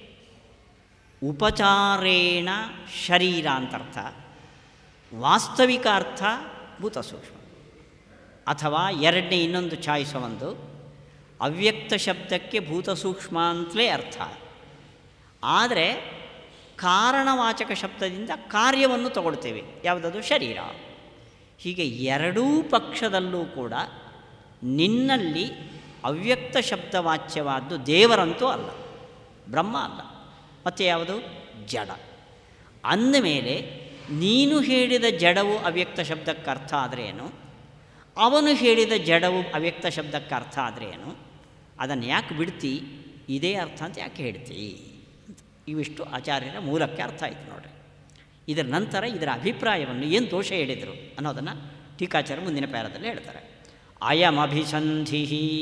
ಉಪಚಾರೇಣ ಶರೀರ ಅಂತ ಅರ್ಥ ವಾಸ್ತವಿಕ ಅರ್ಥ ಭೂತ ಸೂಕ್ಷ್ಮ ಅಥವಾ ಎರಡನೇ ಇನ್ನೊಂದು ಚಾಯ್ಸ ಒಂದು ಅವ್ಯಕ್ತ ಶಬ್ದಕ್ಕೆ ಭೂತ ಸೂಕ್ಷ್ಮ ಅಂತಲೇ ಅರ್ಥ ಆದರೆ ಕಾರಣವಾಚಕ ಶಬ್ದದಿಂದ ಕಾರ್ಯವನ್ನು ತಗೊಳ್ತೇವೆ ಯಾವುದದು ಶರೀರ ಹೀಗೆ ಎರಡೂ ಪಕ್ಷದಲ್ಲೂ ಕೂಡ ನಿನ್ನಲ್ಲಿ ಅವ್ಯಕ್ತ ಶಬ್ದವಾಚ್ಯವಾದ್ದು ದೇವರಂತೂ ಅಲ್ಲ ಬ್ರಹ್ಮ ಅಲ್ಲ ಮತ್ತು ಯಾವುದು ಜಡ ಅಂದಮೇಲೆ ನೀನು ಹೇಳಿದ ಜಡವು ಅವ್ಯಕ್ತ ಶಬ್ದಕ್ಕೆ ಅರ್ಥ ಆದರೆ ಏನು ಅವನು ಹೇಳಿದ ಜಡವು ಅವ್ಯಕ್ತ ಶಬ್ದಕ್ಕೆ ಅರ್ಥ ಆದರೆ ಏನು ಅದನ್ನು ಯಾಕೆ ಬಿಡ್ತಿ ಇದೇ ಅರ್ಥ ಅಂತ ಯಾಕೆ ಹೇಳ್ತಿ ಇವಿಷ್ಟು ಆಚಾರ್ಯರ ಮೂಲಕ್ಕೆ ಅರ್ಥ ಆಯಿತು ನೋಡ್ರಿ ಇದರ ನಂತರ ಇದರ ಅಭಿಪ್ರಾಯವನ್ನು ಏನು ದೋಷ ಹೇಳಿದರು ಅನ್ನೋದನ್ನು ಟೀಕಾಚಾರ್ಯ ಮುಂದಿನ ಪ್ಯಾರದಲ್ಲಿ ಹೇಳ್ತಾರೆ ಅಯಮಭಿಸಂಧಿ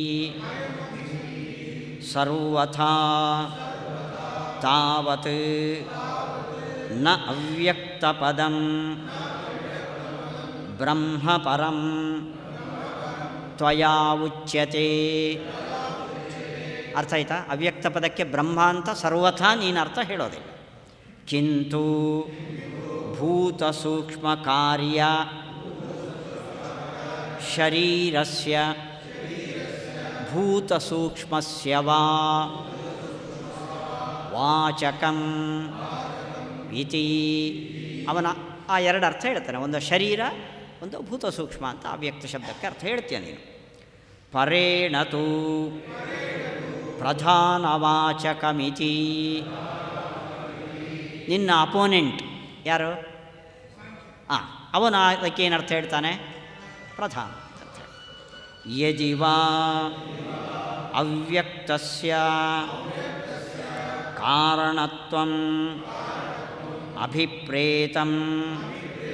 ಸರ್ವಥಾ ತಾವತ್ ನ ಅವ್ಯಕ್ತಪದಂ ಬ್ರಹ್ಮಪರಂ ತ್ವಯಾ ಉಚ್ಯತೆ ಅರ್ಥ ಆಯ್ತಾ ಅವ್ಯಕ್ತ ಪದಕ್ಕೆ ಬ್ರಹ್ಮ ಅಂತ ಸರ್ವಥಾ ನೀನು ಅರ್ಥ ಹೇಳೋದಿಲ್ಲ ಕಿಂತು ಭೂತ ಸೂಕ್ಷ್ಮ ಕಾರ್ಯ ಶರೀರಸ್ಯ ಭೂತ ಸೂಕ್ಷ್ಮಸ್ಯ ವಾ ವಾಚಕಂ ಇತಿ ಅವನ ಆ ಎರಡು ಅರ್ಥ ಹೇಳ್ತಾನೆ ಒಂದು ಶರೀರ ಒಂದು ಭೂತ ಸೂಕ್ಷ್ಮ ಅಂತ ಅವ್ಯಕ್ತ ಶಬ್ದಕ್ಕೆ ಅರ್ಥ ಹೇಳ್ತೀಯ ನೀನು ಪರೇಣತು ಪ್ರಧಾನವಾಚಕಮಿತಿ ನಿನ್ನ ಅಪೋನೆಂಟ್ ಯಾರು ಹಾಂ ಅವನು ಅದಕ್ಕೆ ಏನು ಅರ್ಥ ಹೇಳ್ತಾನೆ ಪ್ರಧಾನ ಅಂತ ಅರ್ಥ ಯದಿ ವಾ ಅವ್ಯಕ್ತಸ್ಯ ಕಾರಣತ್ವಂ ಅಭಿಪ್ರೇತಂ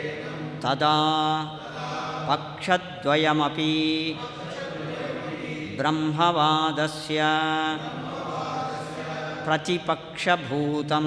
ತದಾ ಪಕ್ಷದ್ವಯಮಪಿ ಬ್ರಹ್ಮವಾದಸ್ಯ ಪ್ರತಿಪಕ್ಷಭೂತಂ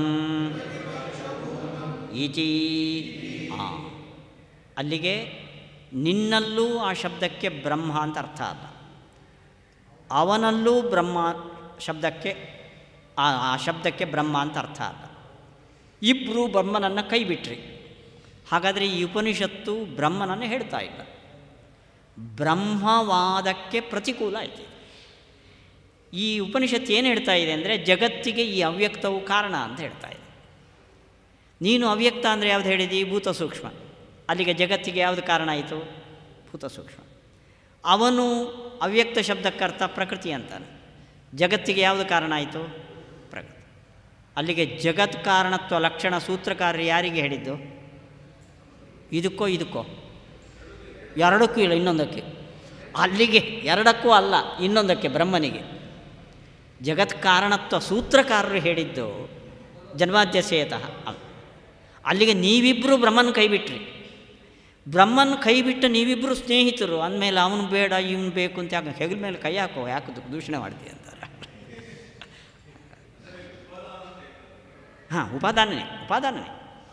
ಇತಿ ಆ. ಅಲ್ಲಿಗೆ ನಿನ್ನಲ್ಲೂ ಆ ಶಬ್ದಕ್ಕೆ ಬ್ರಹ್ಮ ಅಂತ ಅರ್ಥ ಅಲ್ಲ ಅವನಲ್ಲೂ ಬ್ರಹ್ಮ ಶಬ್ದಕ್ಕೆ ಆ ಆ ಶಬ್ದಕ್ಕೆ ಬ್ರಹ್ಮ ಅಂತ ಅರ್ಥ ಅಲ್ಲ ಇಬ್ಬರು ಬ್ರಹ್ಮನನ್ನು ಕೈ ಬಿಟ್ರಿ ಹಾಗಾದರೆ ಈ ಉಪನಿಷತ್ತು ಬ್ರಹ್ಮನನ್ನು ಹೇಳ್ತಾ ಇಲ್ಲ ಬ್ರಹ್ಮವಾದಕ್ಕೆ ಪ್ರತಿಕೂಲ ಆಯಿತು ಈ ಉಪನಿಷತ್ತು ಏನು ಹೇಳ್ತಾ ಇದೆ ಅಂದರೆ ಜಗತ್ತಿಗೆ ಈ ಅವ್ಯಕ್ತವು ಕಾರಣ ಅಂತ ಹೇಳ್ತಾ ಇದೆ ನೀನು ಅವ್ಯಕ್ತ ಅಂದರೆ ಯಾವ್ದು ಹೇಳಿದಿ ಭೂತ ಸೂಕ್ಷ್ಮ ಅಲ್ಲಿಗೆ ಜಗತ್ತಿಗೆ ಯಾವುದು ಕಾರಣ ಆಯಿತು ಭೂತ ಸೂಕ್ಷ್ಮ ಅವನು ಅವ್ಯಕ್ತ ಶಬ್ದಕ್ಕರ್ಥ ಪ್ರಕೃತಿ ಅಂತಾನೆ ಜಗತ್ತಿಗೆ ಯಾವುದು ಕಾರಣ ಆಯಿತು ಪ್ರಕೃತಿ ಅಲ್ಲಿಗೆ ಜಗತ್ ಕಾರಣತ್ವ ಲಕ್ಷಣ ಸೂತ್ರಕಾರರು ಯಾರಿಗೆ ಹೇಳಿದ್ದು ಇದಕ್ಕೋ ಇದಕ್ಕೋ ಎರಡಕ್ಕೂ ಇಲ್ಲ ಇನ್ನೊಂದಕ್ಕೆ ಅಲ್ಲಿಗೆ ಎರಡಕ್ಕೂ ಅಲ್ಲ ಇನ್ನೊಂದಕ್ಕೆ ಬ್ರಹ್ಮನಿಗೆ ಜಗತ್ ಕಾರಣತ್ವ ಸೂತ್ರಕಾರರು ಹೇಳಿದ್ದು ಜನ್ಮಾದ್ಯಸೇತಃ ಅ- ಅಲ್ಲಿಗೆ ನೀವಿಬ್ಬರು ಬ್ರಹ್ಮನ ಕೈಬಿಟ್ರಿ ಬ್ರಹ್ಮನ ಕೈ ಬಿಟ್ಟು ನೀವಿಬ್ಬರು ಸ್ನೇಹಿತರು ಅಂದಮೇಲೆ ಅವನು ಬೇಡ ಇವನು ಬೇಕು ಅಂತ ಯಾಕೆ ಹೆಗಲ ಮೇಲೆ ಕೈ ಹಾಕೋ ಯಾಕೆ ದು- ದೂಷಣೆ ಮಾಡ್ತೀಯ ಅಂತಾರೆ ಹಾಂ ಉಪಾದಾನನೇ ಉಪಾದಾನನೇ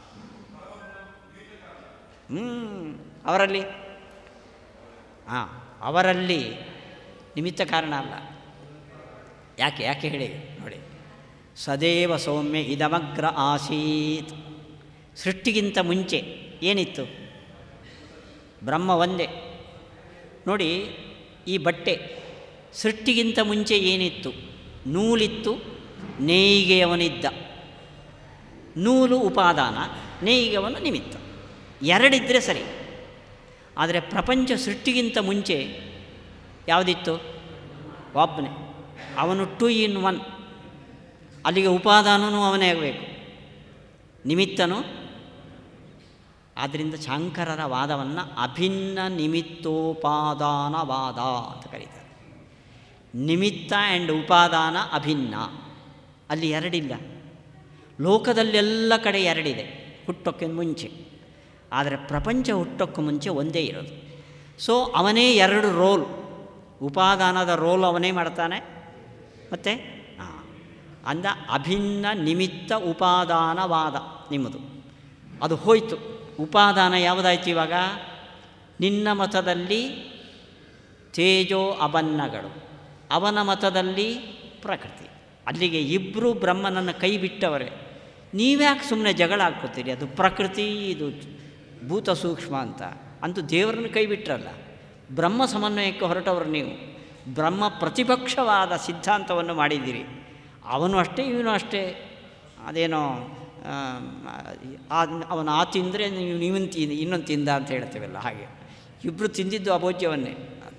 ಹ್ಞೂ ಅವರಲ್ಲಿ ಹಾಂ ಅವರಲ್ಲಿ ನಿಮಿತ್ತ ಕಾರಣ ಅಲ್ಲ ಯಾಕೆ ಯಾಕೆ ಹೇಳಿ ನೋಡಿ ಸದೇವ ಸೌಮ್ಯ ಇದಮಗ್ರ ಆಸೀತ್ ಸೃಷ್ಟಿಗಿಂತ ಮುಂಚೆ ಏನಿತ್ತು ಬ್ರಹ್ಮ ಒಂದೇ ನೋಡಿ ಈ ಬಟ್ಟೆ ಸೃಷ್ಟಿಗಿಂತ ಮುಂಚೆ ಏನಿತ್ತು ನೂಲಿತ್ತು ನೇಯ್ಗೆಯವನಿದ್ದ ನೂಲು ಉಪಾದಾನ ನೇಯ್ಗೆಯವನು ನಿಮಿತ್ತ ಎರಡಿದ್ದರೆ ಸರಿ ಆದರೆ ಪ್ರಪಂಚ ಸೃಷ್ಟಿಗಿಂತ ಮುಂಚೆ ಯಾವುದಿತ್ತು ಒಬ್ಬನೇ ಅವನು ಟು ಇನ್ ಒನ್ ಅಲ್ಲಿಗೆ ಉಪಾದಾನವೂ ಅವನೇ ಆಗಬೇಕು ನಿಮಿತ್ತನು ಆದ್ದರಿಂದ ಶಾಂಕರರ ವಾದವನ್ನು ಅಭಿನ್ನ ನಿಮಿತ್ತೋಪಾದಾನ ವಾದ ಅಂತ ಕರೀತಾರೆ ನಿಮಿತ್ತ ಆ್ಯಂಡ್ ಉಪಾದಾನ ಅಭಿನ್ನ ಅಲ್ಲಿ ಎರಡಿಲ್ಲ ಲೋಕದಲ್ಲೆಲ್ಲ ಕಡೆ ಎರಡಿದೆ ಹುಟ್ಟೋಕ್ಕೆ ಮುಂಚೆ ಆದರೆ ಪ್ರಪಂಚ ಹುಟ್ಟೋಕ್ಕೆ ಮುಂಚೆ ಒಂದೇ ಇರೋದು ಸೊ ಅವನೇ ಎರಡು ರೋಲ್ ಉಪಾದಾನದ ರೋಲ್ ಅವನೇ ಮಾಡ್ತಾನೆ ಮತ್ತು ಹಾಂ ಅಂದ ಅಭಿನ್ನ ನಿಮಿತ್ತ ಉಪಾದಾನವಾದ ನಿಮ್ಮದು ಅದು ಹೋಯಿತು ಉಪಾದಾನ ಯಾವುದಾಯ್ತು ಇವಾಗ ನಿನ್ನ ಮತದಲ್ಲಿ ತೇಜೋ ಅಬನ್ನಗಳು ಅವನ ಮತದಲ್ಲಿ ಪ್ರಕೃತಿ ಅಲ್ಲಿಗೆ ಇಬ್ಬರು ಬ್ರಹ್ಮನನ್ನು ಕೈ ಬಿಟ್ಟವರೇ ನೀವ್ಯಾಕೆ ಸುಮ್ಮನೆ ಜಗಳ ಹಾಕ್ಕೋತೀರಿ ಅದು ಪ್ರಕೃತಿ ಇದು ಭೂತ ಸೂಕ್ಷ್ಮ ಅಂತ ಅಂತೂ ದೇವರನ್ನು ಕೈ ಬಿಟ್ರಲ್ಲ ಬ್ರಹ್ಮ ಸಮನ್ವಯಕ್ಕೆ ಹೊರಟವರು ನೀವು ಬ್ರಹ್ಮ ಪ್ರತಿಪಕ್ಷವಾದ ಸಿದ್ಧಾಂತವನ್ನು ಮಾಡಿದ್ದೀರಿ ಅವನು ಅಷ್ಟೇ ಇವನು ಅಷ್ಟೇ ಅದೇನೋ ಆ, ಆ- ಅವನು ಆ ತಿಂದರೆ ನೀವು ನೀವನ್ ತಿಂದು ಇನ್ನೊಂದು ತಿಂದ ಅಂತ ಹೇಳ್ತೇವಲ್ಲ ಹಾಗೆ ಇಬ್ಬರು ತಿಂದಿದ್ದು ಅಭೋಜ್ಯವನ್ನೇ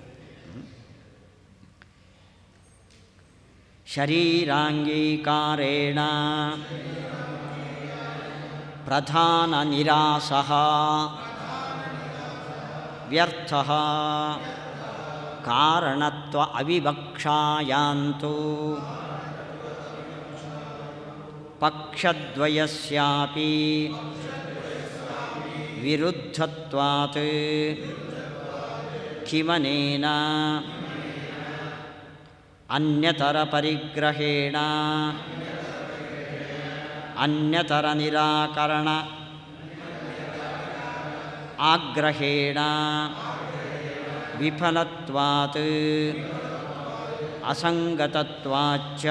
ಶರೀರಾಂಗೀಕಾರೇಣ ಪ್ರಧಾನ ನಿರಾಸ ವ್ಯರ್ಥ ಕಾರಣತ್ವ ಅವಿವಕ್ಷಾಯಾಂತು ಪಕ್ಷದ್ವಯಸ್ಯಾಪಿ ವಿರುದ್ಧತ್ವಾತ್ ಕಿಮನೇನ ಅನ್ಯತರ ಪರಿಗ್ರಹೇಣ ಅನ್ಯತರ ನಿರಾಕರಣ ಆಗ್ರಹೇಣ ವಿಫಲತ್ವಾತ್ ಅಸಂಗತತ್ವಾಚ್ಚ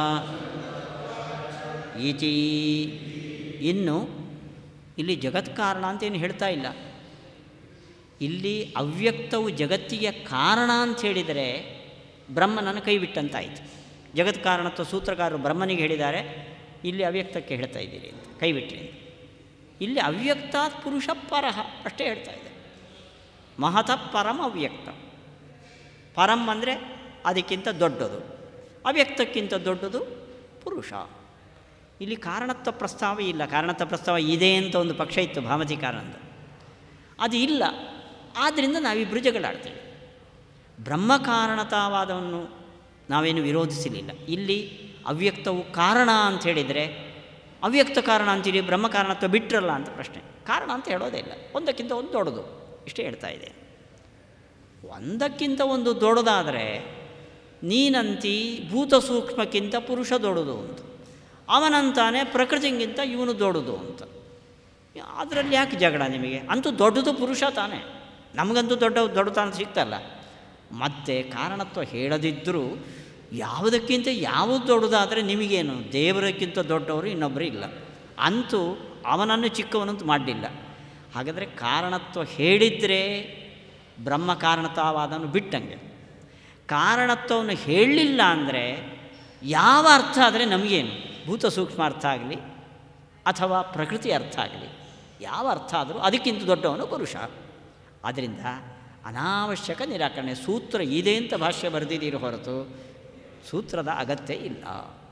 ಇತಿ ಇನ್ನು ಇಲ್ಲಿ ಜಗತ್ಕಾರಣ ಅಂತೇನು ಹೇಳ್ತಾ ಇಲ್ಲ ಇಲ್ಲಿ ಅವ್ಯಕ್ತವು ಜಗತ್ತಿಗೆ ಕಾರಣ ಅಂತ ಹೇಳಿದರೆ ಬ್ರಹ್ಮನನ್ನು ಕೈ ಬಿಟ್ಟಂತಾಯಿತು ಜಗತ್ ಕಾರಣತ್ವ ಸೂತ್ರಕಾರರು ಬ್ರಹ್ಮನಿಗೆ ಹೇಳಿದ್ದಾರೆ ಇಲ್ಲಿ ಅವ್ಯಕ್ತಕ್ಕೆ ಹೇಳ್ತಾ ಇದ್ದೀರಿ ಅಂತ ಕೈ ಬಿಟ್ರಿ ಅಂತ ಇಲ್ಲಿ ಅವ್ಯಕ್ತಾತ್ ಪುರುಷ ಪರಹ ಅಷ್ಟೇ ಹೇಳ್ತಾ ಇದೆ ಮಹತಃ ಪರಂ ಅವ್ಯಕ್ತ ಪರಂ ಅಂದರೆ ಅದಕ್ಕಿಂತ ದೊಡ್ಡದು ಅವ್ಯಕ್ತಕ್ಕಿಂತ ದೊಡ್ಡದು ಪುರುಷ ಇಲ್ಲಿ ಕಾರಣತ್ವ ಪ್ರಸ್ತಾವ ಇಲ್ಲ ಕಾರಣತ್ವ ಪ್ರಸ್ತಾವ ಇದೆ ಅಂತ ಒಂದು ಪಕ್ಷ ಇತ್ತು ಭಾಮತಿ ಕಾರಣದ ಅದು ಇಲ್ಲ ಆದ್ದರಿಂದ ನಾವಿಬ್ಬರು ಜಗಳಾಡ್ತೇವೆ ಬ್ರಹ್ಮಕಾರಣತಾವಾದವನ್ನು ನಾವೇನು ವಿರೋಧಿಸಲಿಲ್ಲ ಇಲ್ಲಿ ಅವ್ಯಕ್ತವು ಕಾರಣ ಅಂತ ಹೇಳಿದರೆ ಅವ್ಯಕ್ತ ಕಾರಣ ಅಂತೀರಿ ಬ್ರಹ್ಮ ಕಾರಣತ್ವ ಬಿಟ್ರಲ್ಲ ಅಂತ ಪ್ರಶ್ನೆ ಕಾರಣ ಅಂತ ಹೇಳೋದೇ ಇಲ್ಲ ಒಂದಕ್ಕಿಂತ ಒಂದು ದೊಡ್ಡದು ಇಷ್ಟೇ ಹೇಳ್ತಾ ಇದೆ ಒಂದಕ್ಕಿಂತ ಒಂದು ದೊಡ್ಡದಾದರೆ ನೀನಂತಿ ಭೂತ ಸೂಕ್ಷ್ಮಕ್ಕಿಂತ ಪುರುಷ ದೊಡ್ಡದು ಅಂತ ಅವನಂತಾನೆ ಪ್ರಕೃತಿಗಿಂತ ಇವನು ದೊಡ್ಡದು ಅಂತ ಅದರಲ್ಲಿ ಯಾಕೆ ಜಗಳ ನಿಮಗೆ ಅಂತೂ ದೊಡ್ಡದು ಪುರುಷ ತಾನೇ ನಮಗಂತೂ ದೊಡ್ಡ ದೊಡ್ಡತನ ಸಿಗ್ತಲ್ಲ ಮತ್ತು ಕಾರಣತ್ವ ಹೇಳದಿದ್ದರೂ ಯಾವುದಕ್ಕಿಂತ ಯಾವುದು ದೊಡ್ಡದಾದರೆ ನಿಮಗೇನು ದೇವರಕ್ಕಿಂತ ದೊಡ್ಡವರು ಇನ್ನೊಬ್ಬರು ಇಲ್ಲ ಅಂತೂ ಅವನನ್ನು ಚಿಕ್ಕವನಂತೂ ಮಾಡಲಿಲ್ಲ ಹಾಗಾದರೆ ಕಾರಣತ್ವ ಹೇಳಿದರೆ ಬ್ರಹ್ಮ ಕಾರಣತ್ವವಾದನು ಬಿಟ್ಟಂಗೆ ಕಾರಣತ್ವವನ್ನು ಹೇಳಲಿಲ್ಲ ಅಂದರೆ ಯಾವ ಅರ್ಥ ಆದರೆ ನಮಗೇನು ಭೂತ ಸೂಕ್ಷ್ಮ ಅರ್ಥ ಆಗಲಿ ಅಥವಾ ಪ್ರಕೃತಿ ಅರ್ಥ ಆಗಲಿ ಯಾವ ಅರ್ಥ ಆದರೂ ಅದಕ್ಕಿಂತ ದೊಡ್ಡವನು ಪುರುಷ ಆದ್ದರಿಂದ ಅನಾವಶ್ಯಕ ನಿರಾಕರಣೆ ಸೂತ್ರ ಇದೆ ಅಂತ ಭಾಷ್ಯ ಬರೆದಿದ್ದೀರಿ ಹೊರತು ಸೂತ್ರದ ಅಗತ್ಯ ಇಲ್ಲ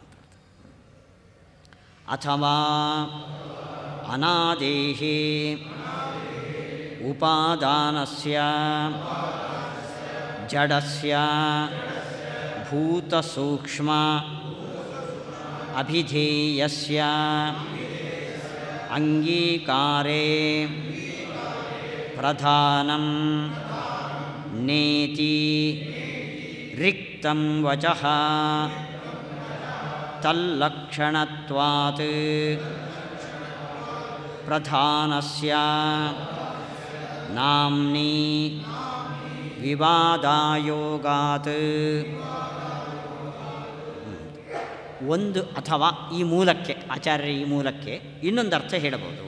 ಅಥವಾ ಅನಾದೇಹಿ ಉಪಾದಾನಸ್ಯ ಜಡಸ್ಯ ಭೂತಸೂಕ್ಷ್ಮ ಅಭಿಧೇಯಸ್ಯ ಅಂಗೀಕಾರೇ ಪ್ರಧಾನಂ ನೇತಿ ರಿಕ್ತಂ ವಚಃ ತಲ್ಲಕ್ಷಣತ್ವಾತ್ ಪ್ರಧಾನಸ್ಯ ನಾಮ್ನಿ ವಿವಾದಾಯೋಗಾತ್ ಒಂದು ಅಥವಾ ಈ ಮೂಲಕ್ಕೆ ಆಚಾರ್ಯರ ಈ ಮೂಲಕ್ಕೆ ಇನ್ನೊಂದು ಅರ್ಥ ಹೇಳಬಹುದು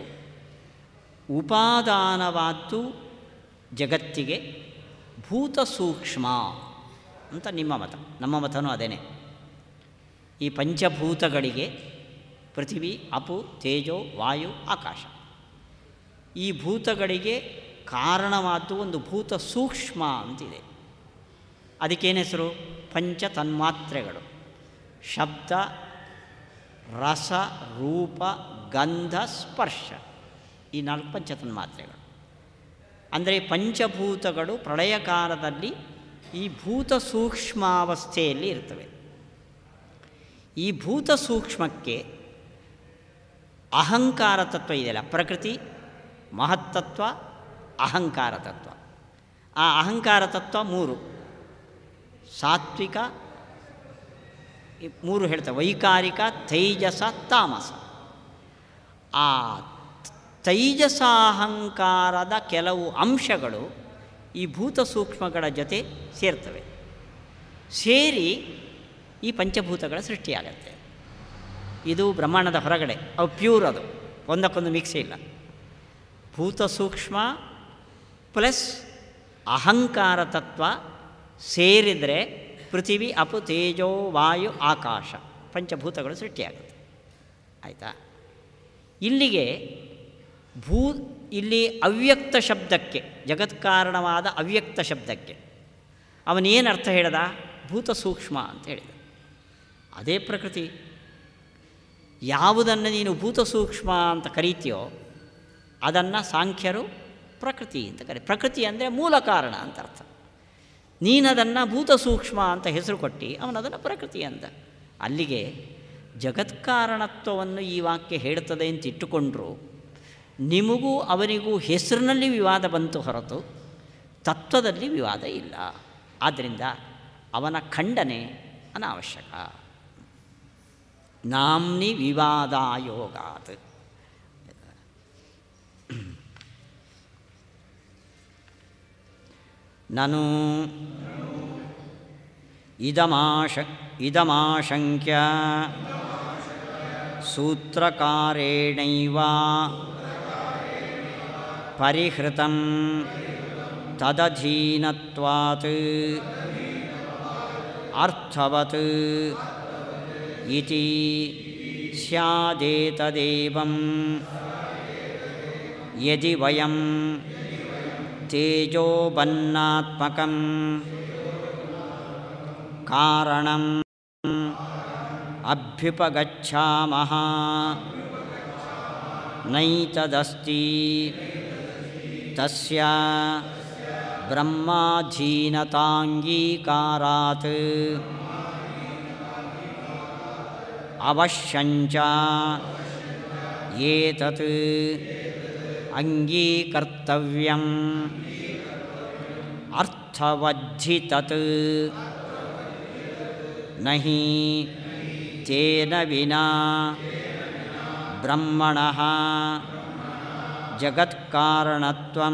ಉಪಾದಾನವಾದ್ದು ಜಗತ್ತಿಗೆ ಭೂತ ಸೂಕ್ಷ್ಮ ಅಂತ ನಿಮ್ಮ ಮತ ನಮ್ಮ ಮತನೂ ಅದೇನೆ ಈ ಪಂಚಭೂತಗಳಿಗೆ ಪೃಥಿವಿ ಅಪು ತೇಜೋ ವಾಯು ಆಕಾಶ ಈ ಭೂತಗಳಿಗೆ ಕಾರಣವಾದ್ದು ಒಂದು ಭೂತ ಸೂಕ್ಷ್ಮ ಅಂತಿದೆ ಅದಕ್ಕೇನು ಹೆಸರು ಪಂಚ ತನ್ಮಾತ್ರೆಗಳು ಶಬ್ದ ರಸ ರೂಪ ಗಂಧ ಸ್ಪರ್ಶ ಈ ನಾಲ್ಕು ಪಂಚ ತನ್ಮಾತ್ರೆಗಳು ಅಂದರೆ ಪಂಚಭೂತಗಳು ಪ್ರಳಯ ಕಾಲದಲ್ಲಿ ಈ ಭೂತ ಸೂಕ್ಷ್ಮಾವಸ್ಥೆಯಲ್ಲಿ ಇರ್ತವೆ ಈ ಭೂತ ಸೂಕ್ಷ್ಮಕ್ಕೆ ಅಹಂಕಾರ ತತ್ವ ಇದೆಯಲ್ಲ ಪ್ರಕೃತಿ ಮಹತ್ತತ್ವ ಅಹಂಕಾರ ತತ್ವ ಆ ಅಹಂಕಾರ ತತ್ವ ಮೂರು ಸಾತ್ವಿಕ ಈ ಮೂರು ಹೇಳ್ತವೆ ವೈಕಾರಿಕ ತೈಜಸ ತಾಮಸ ಆ ತೈಜಸಾಹಂಕಾರದ ಕೆಲವು ಅಂಶಗಳು ಈ ಭೂತ ಸೂಕ್ಷ್ಮಗಳ ಜೊತೆ ಸೇರ್ತವೆ ಸೇರಿ ಈ ಪಂಚಭೂತಗಳ ಸೃಷ್ಟಿಯಾಗತ್ತೆ ಇದು ಬ್ರಹ್ಮಾಂಡದ ಹೊರಗಡೆ ಅವು ಪ್ಯೂರ್ ಅದು ಒಂದಕ್ಕೊಂದು ಮಿಕ್ಸ್ ಇಲ್ಲ ಭೂತ ಸೂಕ್ಷ್ಮ ಪ್ಲಸ್ ಅಹಂಕಾರ ತತ್ವ ಸೇರಿದರೆ ಪೃಥಿವಿ ಅಪು ತೇಜೋ ವಾಯು ಆಕಾಶ ಪಂಚಭೂತಗಳು ಸೃಷ್ಟಿಯಾಗುತ್ತೆ ಆಯಿತಾ ಇಲ್ಲಿಗೆ ಭೂ ಇಲ್ಲಿ ಅವ್ಯಕ್ತ ಶಬ್ದಕ್ಕೆ ಜಗತ್ಕಾರಣವಾದ ಅವ್ಯಕ್ತ ಶಬ್ದಕ್ಕೆ ಅವನೇನು ಅರ್ಥ ಹೇಳ್ದ ಭೂತ ಸೂಕ್ಷ್ಮ ಅಂತ ಹೇಳಿದ ಅದೇ ಪ್ರಕೃತಿ ಯಾವುದನ್ನು ನೀನು ಭೂತ ಸೂಕ್ಷ್ಮ ಅಂತ ಕರೀತೀಯೋ ಅದನ್ನು ಸಾಂಖ್ಯರು ಪ್ರಕೃತಿ ಅಂತ ಕರಿ ಪ್ರಕೃತಿ ಅಂದರೆ ಮೂಲ ಕಾರಣ ಅಂತ ಅರ್ಥ ನೀನದನ್ನು ಭೂತ ಸೂಕ್ಷ್ಮ ಅಂತ ಹೆಸರು ಕೊಟ್ಟು ಅವನದನ್ನು ಪ್ರಕೃತಿ ಅಂದ ಅಲ್ಲಿಗೆ ಜಗತ್ಕಾರಣತ್ವವನ್ನು ಈ ವಾಕ್ಯ ಹೇಳ್ತದೆ ಅಂತ ಇಟ್ಟುಕೊಂಡ್ರು ನಿಮಗೂ ಅವನಿಗೂ ಹೆಸರಿನಲ್ಲಿ ವಿವಾದ ಬಂತು ಹೊರತು ತತ್ವದಲ್ಲಿ ವಿವಾದ ಇಲ್ಲ ಆದ್ದರಿಂದ ಅವನ ಖಂಡನೆ ಅನಾವಶ್ಯಕ ನಾಮ್ನಿ ವಿವಾದಾಯೋಗಾತ್ ನನು ಇದಮಾಶ ಇದಮಾಶಂಕ್ಯ ಸೂತ್ರಕಾರೇಣೈವ ಪರಿಹೃತಂ ತದಧೀನತ್ವಾತ್ ಅರ್ಥವತ್ ಇತಿ ಸ್ಯಾದೇತದೇವಂ ಯದಿ ವಯಂ ತೇಜೋಬನ್ನಾತ್ಮಕಂ ಕಾರಣಂ ಅಭ್ಯುಪಗಚ್ಛಾಮಃ ನೈತದಸ್ತಿ ತಸ್ಯ ಬ್ರಹ್ಮಾಧೀನತಾಂಗೀಕಾರಾತ್ ಅವಶ್ಯಂಚ ಏತತ್ ಅಂಗೀಕರ್ತವ್ಯಂ ಅರ್ಥವದ್ಧಿ ತತ್ ನಹಿ ತೇನ ವಿನಾ ಬ್ರಹ್ಮಣಃ ಜಗತ್ಕಾರಣತ್ವಂ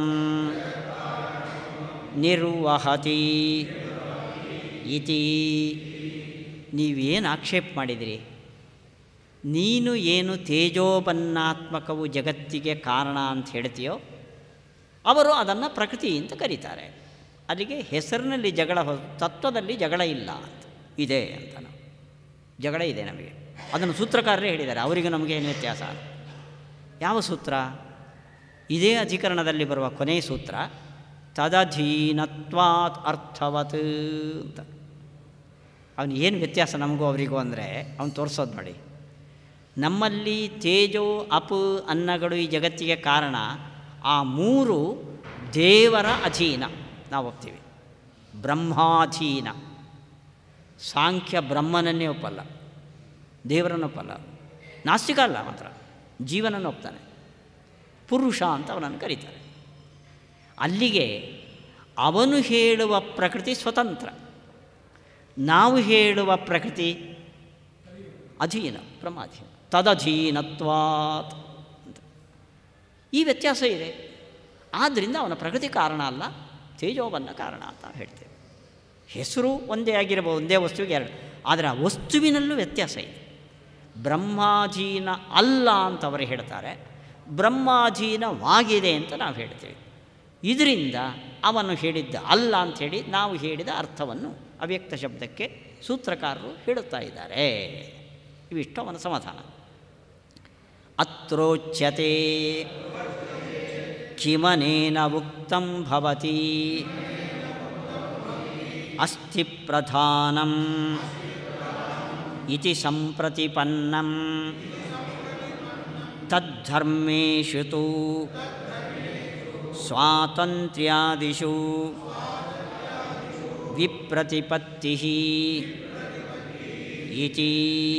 ನಿರ್ವಹತಿ ಇತಿ ನೀವೇನು ಆಕ್ಷೇಪ ಮಾಡಿದಿರಿ ನೀನು ಏನು ತೇಜೋಪನ್ನಾತ್ಮಕವು ಜಗತ್ತಿಗೆ ಕಾರಣ ಅಂತ ಹೇಳ್ತೀಯೋ ಅವರು ಅದನ್ನು ಪ್ರಕೃತಿ ಅಂತ ಕರೀತಾರೆ ಅಲ್ಲಿಗೆ ಹೆಸರಿನಲ್ಲಿ ಜಗಳ ಹೊ ತತ್ವದಲ್ಲಿ ಜಗಳ ಇಲ್ಲ ಅಂತ ಇದೆ ಅಂತ ನಾವು ಜಗಳ ಇದೆ ನಮಗೆ ಅದನ್ನು ಸೂತ್ರಕಾರರೇ ಹೇಳಿದ್ದಾರೆ ಅವರಿಗೆ ನಮಗೆ ಏನು ವ್ಯತ್ಯಾಸ ಯಾವ ಸೂತ್ರ ಇದೇ ಅಧಿಕರಣದಲ್ಲಿ ಬರುವ ಕೊನೆಯ ಸೂತ್ರ ತದಧೀನತ್ವಾತ್ ಅರ್ಥವತ್ ಅಂತ ಅವನು ಏನು ವ್ಯತ್ಯಾಸ ನಮಗೂ ಅವರಿಗೂ ಅಂದರೆ ಅವನು ತೋರಿಸೋದು ನೋಡಿ ನಮ್ಮಲ್ಲಿ ತೇಜೋ ಅಪು ಅನ್ನಗಳು ಈ ಜಗತ್ತಿಗೆ ಕಾರಣ ಆ ಮೂರು ದೇವರ ಅಧೀನ ನಾವು ಒಪ್ತೀವಿ ಬ್ರಹ್ಮಾಧೀನ ಸಾಂಖ್ಯ ಬ್ರಹ್ಮನನ್ನೇ ಒಪ್ಪಲ್ಲ ದೇವರನ್ನು ಒಪ್ಪಲ್ಲ ನಾಸ್ತಿಕ ಅಲ್ಲ ಮಾತ್ರ ಜೀವನನ್ನು ಒಪ್ತಾನೆ ಪುರುಷ ಅಂತ ಅವನನ್ನು ಕರೀತಾರೆ ಅಲ್ಲಿಗೆ ಅವನು ಹೇಳುವ ಪ್ರಕೃತಿ ಸ್ವತಂತ್ರ ನಾವು ಹೇಳುವ ಪ್ರಕೃತಿ ಅಧೀನ ಬ್ರಹ್ಮಾಧೀನ ತದಧೀನತ್ವಾತ್ ಅಂತ ಈ ವ್ಯತ್ಯಾಸ ಇದೆ ಆದ್ದರಿಂದ ಅವನ ಪ್ರಕೃತಿ ಕಾರಣ ಅಲ್ಲ ತೇಜೋಬನ್ನ ಕಾರಣ ಅಂತ ಹೇಳ್ತೇವೆ ಹೆಸರು ಒಂದೇ ಆಗಿರಬಹುದು ಒಂದೇ ವಸ್ತುವಿಗೆ ಎರಡು ಆದರೆ ಆ ವಸ್ತುವಿನಲ್ಲೂ ವ್ಯತ್ಯಾಸ ಇದೆ ಬ್ರಹ್ಮಾಧೀನ ಅಲ್ಲ ಅಂತ ಅವರು ಹೇಳ್ತಾರೆ ಬ್ರಹ್ಮಾಧೀನವಾಗಿದೆ ಅಂತ ನಾವು ಹೇಳ್ತೇವೆ ಇದರಿಂದ ಅವನು ಹೇಳಿದ್ದ ಅಲ್ಲ ಅಂಥೇಳಿ ನಾವು ಹೇಳಿದ ಅರ್ಥವನ್ನು ಅವ್ಯಕ್ತ ಶಬ್ದಕ್ಕೆ ಸೂತ್ರಕಾರರು ಹೇಳುತ್ತಾ ಇದ್ದಾರೆ ಇವಿಷ್ಟು ಅವನ ಸಮಾಧಾನ ಅತ್ರೋಚ್ಯತೆ ಕಿಮನೇನ ಉಕ್ತಂ ಭವತಿ ಅಸ್ಥಿ ಪ್ರಧಾನಂ ಇತಿ ಸಂಪ್ರತಿಪನ್ನಂ ತದ್ಧರ್ಮೇಷು ತು ಸ್ವಾತಂತ್ರ್ಯಾದಿಷು ವಿಪ್ರತಿಪತ್ತಿ ಇತಿ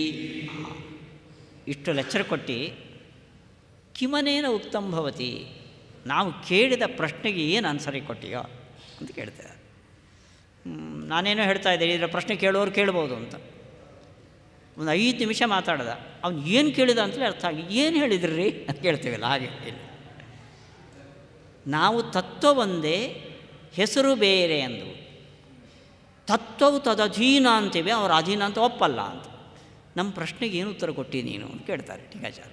ಇಷ್ಟು ಲೆಚ್ಚರ್ ಕೊಟ್ಟು ಕಿಮನೇನ ಉಕ್ತಂ ಭವತಿ ನಾವು ಕೇಳಿದ ಪ್ರಶ್ನೆಗೆ ಏನು ಆನ್ಸರಿ ಕೊಟ್ಟಿಯೋ ಅಂತ ಕೇಳ್ತಾರೆ ಹ್ಮ್, ನಾನೇನೋ ಹೇಳ್ತಾ ಇದ್ದೆ ಇದರ ಪ್ರಶ್ನೆ ಕೇಳೋರು ಕೇಳ್ಬೋದು ಅಂತ ಒಂದು ಐದು ನಿಮಿಷ ಮಾತಾಡ್ದ ಅವ್ನು ಏನು ಕೇಳಿದ ಅಂತಲೇ ಅರ್ಥ ಆಗಿ ಏನು ಹೇಳಿದ್ರಿ ಅಂತ ಕೇಳ್ತೀವಲ್ಲ ಹಾಗೆ ಇಲ್ಲಿ ನಾವು ತತ್ವ ಒಂದೇ ಹೆಸರು ಬೇರೆ ಅಂದು ತತ್ವವು ತದಧೀನ ಅಂತೀವಿ ಅವ್ರ ಅಧೀನ ಅಂತ ಒಪ್ಪಲ್ಲ ಅಂತ ನಮ್ಮ ಪ್ರಶ್ನೆಗೆ ಏನು ಉತ್ತರ ಕೊಟ್ಟಿ ನೀನು ಅಂತ ಕೇಳ್ತಾರೆ ಟೀಕಾಚಾರ್ಯ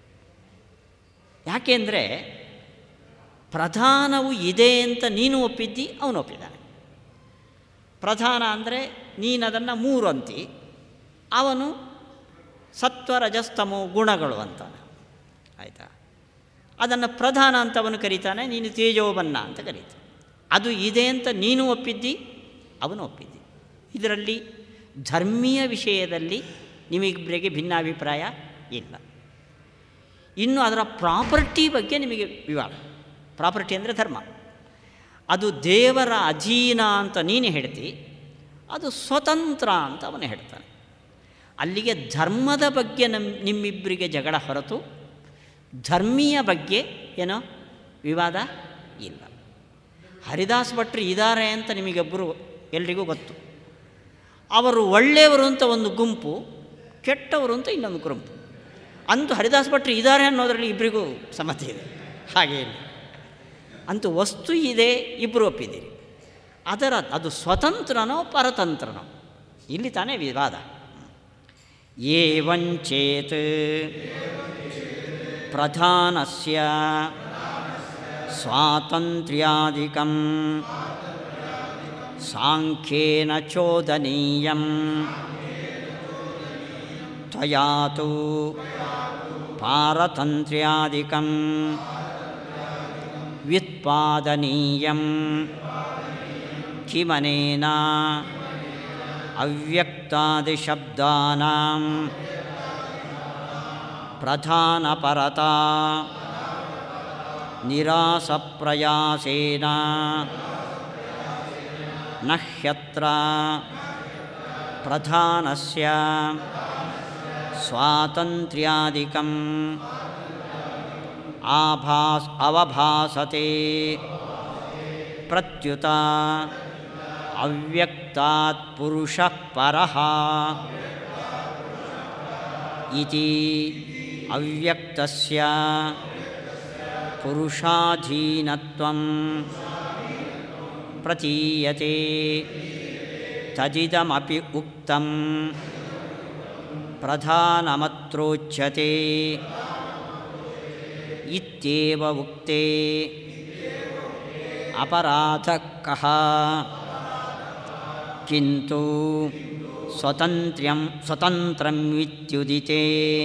ಯಾಕೆಂದರೆ ಪ್ರಧಾನವು ಇದೆ ಅಂತ ನೀನು ಒಪ್ಪಿದ್ದಿ ಅವನು ಒಪ್ಪಿದ್ದಾನೆ ಪ್ರಧಾನ ಅಂದರೆ ನೀನು ಅದನ್ನು ಮೂರು ಅಂತಿ ಅವನು ಸತ್ವ ರಜಸ್ತಮೋ ಗುಣಗಳು ಅಂತಾನೆ ಆಯಿತಾ ಅದನ್ನು ಪ್ರಧಾನ ಅಂತ ಅವನು ಕರೀತಾನೆ ನೀನು ತೇಜೋಬನ್ನ ಅಂತ ಕರೀತಾನೆ ಅದು ಇದೆ ಅಂತ ನೀನು ಒಪ್ಪಿದ್ದಿ ಅವನು ಒಪ್ಪಿದ್ದಿ ಇದರಲ್ಲಿ ಧರ್ಮೀಯ ವಿಷಯದಲ್ಲಿ ನಿಮಗಿಬ್ಬರಿಗೆ ಭಿನ್ನಾಭಿಪ್ರಾಯ ಇಲ್ಲ ಇನ್ನು ಅದರ ಪ್ರಾಪರ್ಟಿ ಬಗ್ಗೆ ನಿಮಗೆ ವಿವಾದ ಪ್ರಾಪರ್ಟಿ ಅಂದರೆ ಧರ್ಮ ಅದು ದೇವರ ಅಧೀನ ಅಂತ ನೀನು ಹೇಳ್ತಿ ಅದು ಸ್ವತಂತ್ರ ಅಂತ ಅವನು ಹೇಳ್ತಾನೆ ಅಲ್ಲಿಗೆ ಧರ್ಮದ ಬಗ್ಗೆ ನಮ್ಮ ನಿಮ್ಮಿಬ್ಬರಿಗೆ ಜಗಳ ಹೊರತು ಧರ್ಮೀಯ ಬಗ್ಗೆ ಏನೋ ವಿವಾದ ಇಲ್ಲ ಹರಿದಾಸ್ ಭಟ್ರು ಇದ್ದಾರೆ ಅಂತ ನಿಮಗೊಬ್ಬರು ಎಲ್ರಿಗೂ ಗೊತ್ತು ಅವರು ಒಳ್ಳೆಯವರು ಅಂತ ಒಂದು ಗುಂಪು ಕೆಟ್ಟವರು ಅಂತ ಇನ್ನೊಂದು ಗುಂಪು ಅಂತೂ ಹರಿದಾಸ್ ಭಟ್ರು ಇದ್ದಾರೆ ಅನ್ನೋದರಲ್ಲಿ ಇಬ್ಬರಿಗೂ ಸಮ್ಮತಿ ಇದೆ ಹಾಗೆ ಇಲ್ಲ ಅಂತೂ ವಸ್ತು ಇದೆ ಇಬ್ಬರು ಒಪ್ಪಿದ್ದೀರಿ ಅದರ ಅದು ಸ್ವತಂತ್ರನೋ ಪರತಂತ್ರನೋ ಇಲ್ಲಿ ತಾನೇ ವಿವಾದ ಏವಂಚೇತ್ ಪ್ರಧಾನಸ್ಯ ಸ್ವಾತಂತ್ರ್ಯಾದಿಕಂ ಸಾಂಖ್ಯೇನ ಚೋದನೀಯಂ त्वया तु पारतन्त्र्यादिकं व्युत्पादनीयं किमनेन अव्यक्तादिशब्दानां प्रधानपरता निरासप्रयासेन न ह्यत्र प्रधानस्य स्वातन्त्र्यादिकम् आभास अवभासते प्रत्युत ಅವ್ಯಕ್ತಾತ್ ಪುರುಷಃ ಪರಃ ಇತಿ ಅವ್ಯಕ್ತಸ್ಯ ಪುರುಷಾಧೀನತ್ವಂ ಪ್ರತೀಯತೆ ತದಿದಮಪಿ ಉಕ್ತಂ ಪ್ರಧಾನಮತ್ರೋಚ್ಯತೆ ಇತ್ಯೇವ ಉಕ್ತೆ ಅಪರಾಧಃ ಕಃ किन्तु स्वतन्त्र्यं स्वतन्त्रं विद्युदिते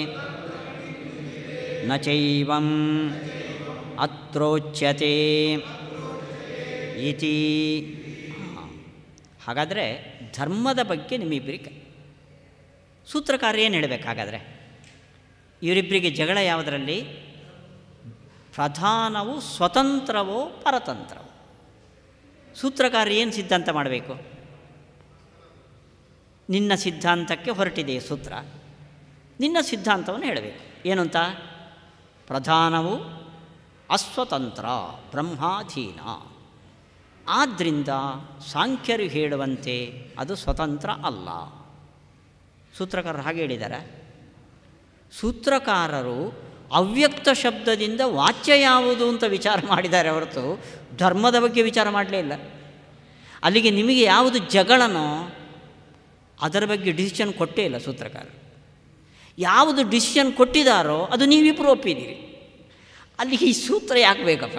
न चैवम् ಅತ್ರೋಚ್ಯತೆ ಇತಿ ಹಾಗಾದರೆ ಧರ್ಮದ ಬಗ್ಗೆ ನಿಮ್ಮಿಬ್ಬರಿಗೆ ಸೂತ್ರಕಾರ ಏನು ಹೇಳಬೇಕು ಹಾಗಾದರೆ ಇವರಿಬ್ಬರಿಗೆ ಜಗಳ ಯಾವುದರಲ್ಲಿ ಪ್ರಧಾನವು ಸ್ವತಂತ್ರವೋ ಪರತಂತ್ರವೋ ಸೂತ್ರಕಾರ ಏನು ಸಿದ್ಧಾಂತ ಮಾಡಬೇಕು ನಿನ್ನ ಸಿದ್ಧಾಂತಕ್ಕೆ ಹೊರಟಿದೆ ಈ ಸೂತ್ರ ನಿನ್ನ ಸಿದ್ಧಾಂತವನ್ನು ಹೇಳಬೇಕು ಏನು ಅಂತ ಪ್ರಧಾನವು ಅಸ್ವತಂತ್ರ ಬ್ರಹ್ಮಾಧೀನ ಆದ್ದರಿಂದ ಸಾಂಖ್ಯರು ಹೇಳುವಂತೆ ಅದು ಸ್ವತಂತ್ರ ಅಲ್ಲ ಸೂತ್ರಕಾರರು ಹಾಗೆ ಹೇಳಿದ್ದಾರೆ ಸೂತ್ರಕಾರರು ಅವ್ಯಕ್ತ ಶಬ್ದದಿಂದ ವಾಚ್ಯ ಯಾವುದು ಅಂತ ವಿಚಾರ ಮಾಡಿದ್ದಾರೆ ಹೊರತು ಧರ್ಮದ ಬಗ್ಗೆ ವಿಚಾರ ಮಾಡಲೇ ಇಲ್ಲ ಅಲ್ಲಿಗೆ ನಿಮಗೆ ಯಾವುದು ಜಗಳನೋ ಅದರ ಬಗ್ಗೆ ಡಿಸಿಷನ್ ಕೊಟ್ಟೇ ಇಲ್ಲ ಸೂತ್ರಕಾರರು ಯಾವುದು ಡಿಸಿಷನ್ ಕೊಟ್ಟಿದ್ದಾರೋ ಅದು ನೀವಿಬ್ಬರು ಒಪ್ಪಿದ್ದೀರಿ ಅಲ್ಲಿ ಈ ಸೂತ್ರ ಯಾಕೆ ಬೇಕಪ್ಪ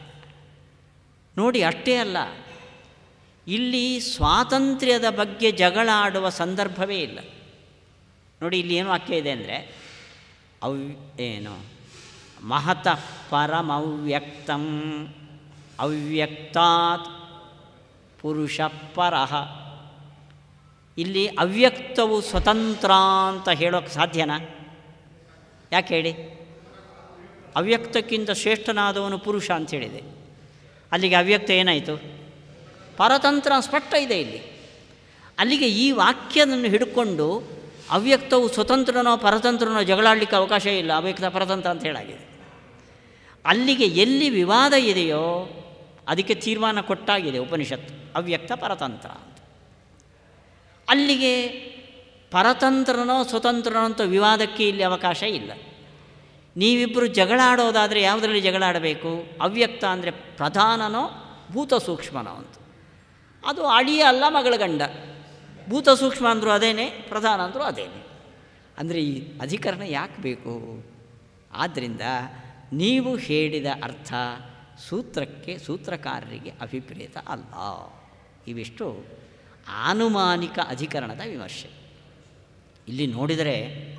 ನೋಡಿ ಅಷ್ಟೇ ಅಲ್ಲ ಇಲ್ಲಿ ಸ್ವಾತಂತ್ರ್ಯದ ಬಗ್ಗೆ ಜಗಳ ಆಡುವ ಸಂದರ್ಭವೇ ಇಲ್ಲ ನೋಡಿ ಇಲ್ಲಿ ಏನು ವಾಕ್ಯ ಇದೆ ಅಂದರೆ ಅವ್ ಏನು ಮಹತಃ ಪರಮವ್ಯಕ್ತಂ ಅವ್ಯಕ್ತಾತ್ ಪುರುಷ ಪರಃ ಇಲ್ಲಿ ಅವ್ಯಕ್ತವು ಸ್ವತಂತ್ರ ಅಂತ ಹೇಳೋಕ್ಕೆ ಸಾಧ್ಯನಾ ಯಾಕೆ ಹೇಳಿ ಅವ್ಯಕ್ತಕ್ಕಿಂತ ಶ್ರೇಷ್ಠನಾದವನು ಪುರುಷ ಅಂತ ಹೇಳಿದೆ ಅಲ್ಲಿಗೆ ಅವ್ಯಕ್ತ ಏನಾಯಿತು ಪರತಂತ್ರ ಸ್ಪಷ್ಟ ಇದೆ ಇಲ್ಲಿ ಅಲ್ಲಿಗೆ ಈ ವಾಕ್ಯವನ್ನು ಹಿಡ್ಕೊಂಡು ಅವ್ಯಕ್ತವು ಸ್ವತಂತ್ರನೋ ಪರತಂತ್ರನೋ ಜಗಳಾಡಲಿಕ್ಕೆ ಅವಕಾಶ ಇಲ್ಲ ಅವ್ಯಕ್ತ ಪರತಂತ್ರ ಅಂತ ಹೇಳಾಗಿದೆ ಅಲ್ಲಿಗೆ ಎಲ್ಲಿ ವಿವಾದ ಇದೆಯೋ ಅದಕ್ಕೆ ತೀರ್ಮಾನ ಕೊಟ್ಟಾಗಿದೆ ಉಪನಿಷತ್ತು ಅವ್ಯಕ್ತ ಪರತಂತ್ರ ಅಂತ ಅಲ್ಲಿಗೆ ಪರತಂತ್ರನೋ ಸ್ವತಂತ್ರನೋ ಅಂತ ವಿವಾದಕ್ಕೆ ಇಲ್ಲಿ ಅವಕಾಶ ಇಲ್ಲ ನೀವಿಬ್ಬರು ಜಗಳ ಆಡೋದಾದರೆ ಯಾವುದರಲ್ಲಿ ಜಗಳ ಆಡಬೇಕು ಅವ್ಯಕ್ತ ಅಂದರೆ ಪ್ರಧಾನನೋ ಭೂತ ಸೂಕ್ಷ್ಮನೋ ಅಂತ ಅದು ಅಳಿಯ ಅಲ್ಲ ಮಗಳ ಗಂಡ ಭೂತ ಸೂಕ್ಷ್ಮ ಅಂದರೂ ಅದೇನೆ ಪ್ರಧಾನ ಅಂದರೂ ಅದೇನೆ ಅಂದರೆ ಈ ಅಧಿಕರಣ ಯಾಕೆ ಬೇಕು ಆದ್ದರಿಂದ ನೀವು ಹೇಳಿದ ಅರ್ಥ ಸೂತ್ರಕ್ಕೆ ಸೂತ್ರಕಾರರಿಗೆ ಅಭಿಪ್ರೇತ ಅಲ್ಲ ಇವಿಷ್ಟು ಆನುಮಾನಿಕ ಅಧಿಕರಣದ ವಿಮರ್ಶೆ ಇಲ್ಲಿ ನೋಡಿದರೆ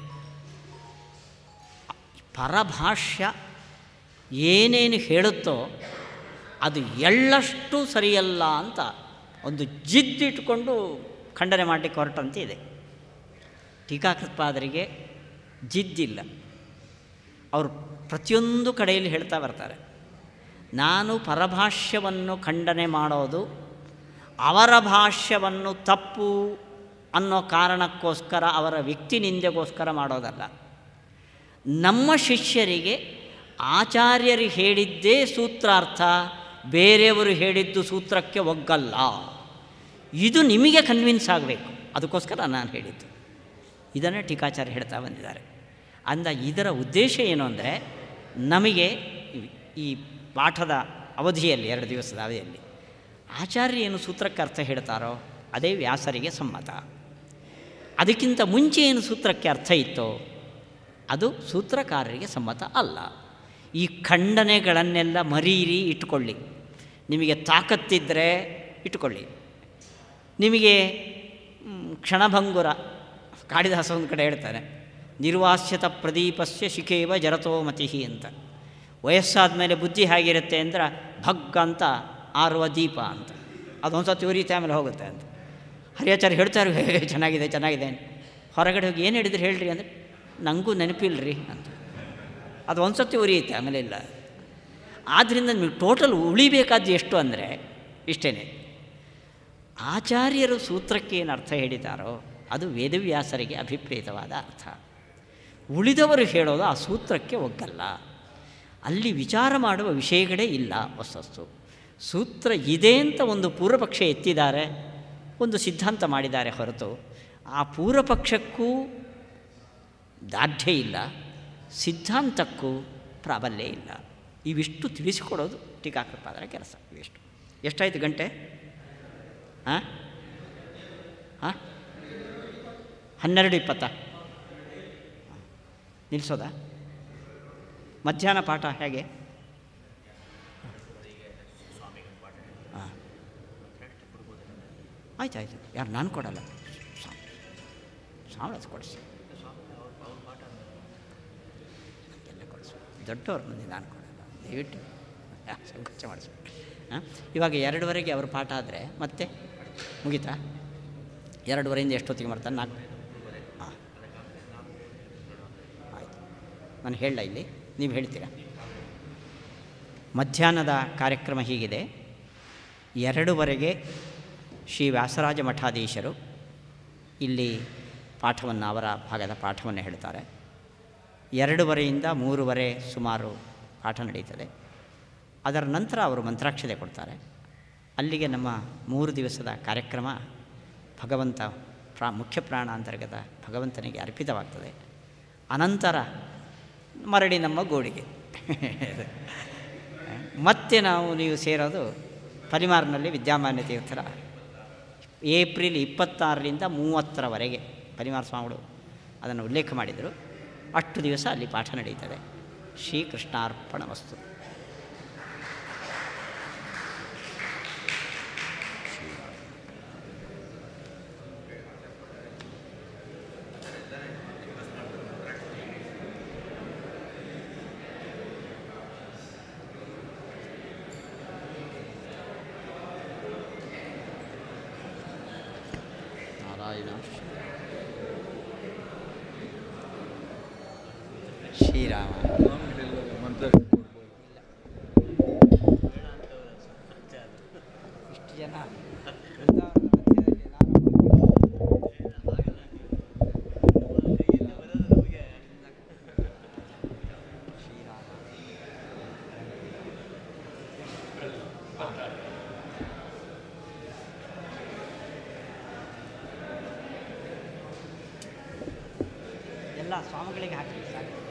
ಪರಭಾಷ್ಯ ಏನೇನು ಹೇಳುತ್ತೋ ಅದು ಎಳ್ಳಷ್ಟು ಸರಿಯಲ್ಲ ಅಂತ ಒಂದು ಜಿದ್ದಿಟ್ಕೊಂಡು ಖಂಡನೆ ಮಾಡಲಿಕ್ಕೆ ಹೊರಟಂತೆ ಇದೆ ಟೀಕಾಕೃತ್ಪಾದರಿಗೆ ಜಿದ್ದಿಲ್ಲ ಅವರು ಪ್ರತಿಯೊಂದು ಕಡೆಯಲ್ಲಿ ಹೇಳ್ತಾ ಬರ್ತಾರೆ ನಾನು ಪರಭಾಷ್ಯವನ್ನು ಖಂಡನೆ ಮಾಡೋದು ಅವರ ಭಾಷ್ಯವನ್ನು ತಪ್ಪು ಅನ್ನೋ ಕಾರಣಕ್ಕೋಸ್ಕರ ಅವರ ವ್ಯಕ್ತಿ ನಿಂದೆಗೋಸ್ಕರ ಮಾಡೋದಲ್ಲ ನಮ್ಮ ಶಿಷ್ಯರಿಗೆ ಆಚಾರ್ಯರು ಹೇಳಿದ್ದೇ ಸೂತ್ರಾರ್ಥ ಬೇರೆಯವರು ಹೇಳಿದ್ದು ಸೂತ್ರಕ್ಕೆ ಒಗ್ಗಲ್ಲ ಇದು ನಿಮಗೆ ಕನ್ವಿನ್ಸ್ ಆಗಬೇಕು ಅದಕ್ಕೋಸ್ಕರ ನಾನು ಹೇಳಿದ್ದು ಇದನ್ನೇ ಟೀಕಾಚಾರ್ಯ ಹೇಳ್ತಾ ಬಂದಿದ್ದಾರೆ ಅಂದ ಇದರ ಉದ್ದೇಶ ಏನು ಅಂದರೆ ನಮಗೆ ಈ ಪಾಠದ ಅವಧಿಯಲ್ಲಿ ಎರಡು ದಿವಸದ ಅವಧಿಯಲ್ಲಿ ಆಚಾರ್ಯ ಏನು ಸೂತ್ರಕ್ಕೆ ಅರ್ಥ ಹೇಳ್ತಾರೋ ಅದೇ ವ್ಯಾಸರಿಗೆ ಸಮ್ಮತ ಅದಕ್ಕಿಂತ ಮುಂಚೆ ಏನು ಸೂತ್ರಕ್ಕೆ ಅರ್ಥ ಇತ್ತೋ ಅದು ಸೂತ್ರಕಾರರಿಗೆ ಸಮ್ಮತ ಅಲ್ಲ ಈ ಖಂಡನೆಗಳನ್ನೆಲ್ಲ ಮರೀರಿ ಇಟ್ಕೊಳ್ಳಿ ನಿಮಗೆ ತಾಕತ್ತಿದ್ದರೆ ಇಟ್ಕೊಳ್ಳಿ ನಿಮಗೆ ಕ್ಷಣಭಂಗುರ ಕಾಳಿದಾಸ ಒಂದು ಕಡೆ ಹೇಳ್ತಾರೆ ನಿರ್ವಾಸ್ಯತ ಪ್ರದೀಪಸ್ಯ ಶಿಖೇವ ಜರತೋಮತಿ ಅಂತ ವಯಸ್ಸಾದ ಮೇಲೆ ಬುದ್ಧಿ ಹೇಗಿರುತ್ತೆ ಅಂದ್ರೆ ಭಗ್ ಅಂತ ಆರುವ ದೀಪ ಅಂತ ಅದೊಂದು ಸತಿ ಉರಿಯುತ್ತೆ ಆಮೇಲೆ ಹೋಗುತ್ತೆ ಅಂತ ಹರಿಯಾಚಾರ್ಯ ಹೇಳ್ತಾರೆ ಹೇ ಚೆನ್ನಾಗಿದೆ ಚೆನ್ನಾಗಿದೆ ಹೊರಗಡೆ ಹೋಗಿ ಏನು ಹೇಳಿದ್ರೆ ಹೇಳ್ರಿ ಅಂದರೆ ನನಗೂ ನೆನಪಿಲ್ಲರಿ ಅಂತ ಅದು ಒಂದು ಸತಿ ಉರಿಯುತ್ತೆ ಆಮೇಲೆ ಇಲ್ಲ ಆದ್ದರಿಂದ ನಿಮಗೆ ಟೋಟಲ್ ಉಳಿಬೇಕಾದ್ದು ಎಷ್ಟು ಅಂದರೆ ಇಷ್ಟೇ ಆಚಾರ್ಯರು ಸೂತ್ರಕ್ಕೆ ಏನು ಅರ್ಥ ಹೇಳಿದಾರೋ ಅದು ವೇದವ್ಯಾಸರಿಗೆ ಅಭಿಪ್ರೇತವಾದ ಅರ್ಥ ಉಳಿದವರು ಹೇಳೋದು ಆ ಸೂತ್ರಕ್ಕೆ ಒಗ್ಗಲ್ಲ ಅಲ್ಲಿ ವಿಚಾರ ಮಾಡುವ ವಿಷಯಗಳೇ ಇಲ್ಲ ಹೊಸಸ್ಸು ಸೂತ್ರ ಇದೆ ಅಂತ ಒಂದು ಪೂರ್ವಪಕ್ಷ ಎತ್ತಿದ್ದಾರೆ ಒಂದು ಸಿದ್ಧಾಂತ ಮಾಡಿದ್ದಾರೆ ಹೊರತು ಆ ಪೂರ್ವ ಪಕ್ಷಕ್ಕೂ ದಾರ್ಢ್ಯ ಇಲ್ಲ ಸಿದ್ಧಾಂತಕ್ಕೂ ಪ್ರಾಬಲ್ಯ ಇಲ್ಲ ಇವಿಷ್ಟು ತಿಳಿಸಿಕೊಡೋದು ಟೀಕಾಕೃಪಾದರ ಕೆಲಸ ಇವಿಷ್ಟು ಎಷ್ಟಾಯಿತು ಗಂಟೆ ಹಾಂ ಹಾಂ ಹನ್ನೆರಡು ಇಪ್ಪತ್ತ ನಿಲ್ಲಿಸೋದಾ ಮಧ್ಯಾಹ್ನ ಪಾಠ ಹೇಗೆ ಹಾಂ ಆಯ್ತು ಆಯಿತು ಯಾರು ನಾನು ಕೊಡಲ್ಲ ಸಾವಳಸ್ ಕೊಡಿಸಿ ಎಲ್ಲ ಕೊಡಿಸು ದೊಡ್ಡವ್ರ ಮುಂದೆ ನಾನು ಕೊಡಲ್ಲ ದಯವಿಟ್ಟು ಯಾಕೆ ಸಂಕೋಚ ಮಾಡಿಸ್ಬೇಕು ಹಾಂ ಇವಾಗ ಎರಡುವರೆಗೆ ಅವ್ರ ಪಾಠ ಆದರೆ ಮತ್ತೆ ಮುಗೀತಾ ಎರಡುವರೆಯಿಂದ ಎಷ್ಟೊತ್ತಿಗೆ ಮಾಡ್ತಾನೆ ನಾಲ್ಕು ಹಾಂ ಆಯಿತು ನಾನು ಹೇಳಲ್ಲ ಇಲ್ಲಿ ನೀವು ಹೇಳ್ತೀರಾ ಮಧ್ಯಾಹ್ನದ ಕಾರ್ಯಕ್ರಮ ಹೀಗಿದೆ ಎರಡೂವರೆಗೆ ಶ್ರೀ ವ್ಯಾಸರಾಜ ಮಠಾಧೀಶರು ಇಲ್ಲಿ ಪಾಠವನ್ನು ಅವರ ಭಾಗದ ಪಾಠವನ್ನು ಹೇಳ್ತಾರೆ ಎರಡೂವರೆಯಿಂದ ಮೂರುವರೆ ಸುಮಾರು ಪಾಠ ನಡೀತದೆ ಅದರ ನಂತರ ಅವರು ಮಂತ್ರಾಕ್ಷತೆ ಕೊಡ್ತಾರೆ ಅಲ್ಲಿಗೆ ನಮ್ಮ ಮೂರು ದಿವಸದ ಕಾರ್ಯಕ್ರಮ ಭಗವಂತ ಪ್ರಾ ಮುಖ್ಯ ಪ್ರಾಣ ಅಂತರ್ಗತ ಭಗವಂತನಿಗೆ ಅರ್ಪಿತವಾಗ್ತದೆ ಅನಂತರ ಮರಳಿ ನಮ್ಮ ಗೋಡಿಗೆ ಮತ್ತೆ ನಾವು ನೀವು ಸೇರೋದು ಪಲಿಮಾರ್ನಲ್ಲಿ ವಿದ್ಯಾಮಾನ್ಯ ತೀರ್ಥರ ಏಪ್ರಿಲ್ ಇಪ್ಪತ್ತಾರರಿಂದ ಮೂವತ್ತರವರೆಗೆ ಪರಿಮಾರ ಸ್ವಾಮಿಗಳು ಅದನ್ನು ಉಲ್ಲೇಖ ಮಾಡಿದರು ಅಷ್ಟು ದಿವಸ ಅಲ್ಲಿ ಪಾಠ ನಡೀತದೆ ಶ್ರೀಕೃಷ್ಣಾರ್ಪಣ ವಸ್ತು ನಾರಾಯಣ ಶ್ರೀರಾಮ ಇಷ್ಟು ಜನ ವೃಂದಾವನದ ಮಧ್ಯದಲ್ಲಿ ನಾನು ಶ್ರೀರಾಮ ಎಲ್ಲ ಸ್ವಾಮಿಗಳಿಗೆ ಹಾಕಿ ಸಾಕು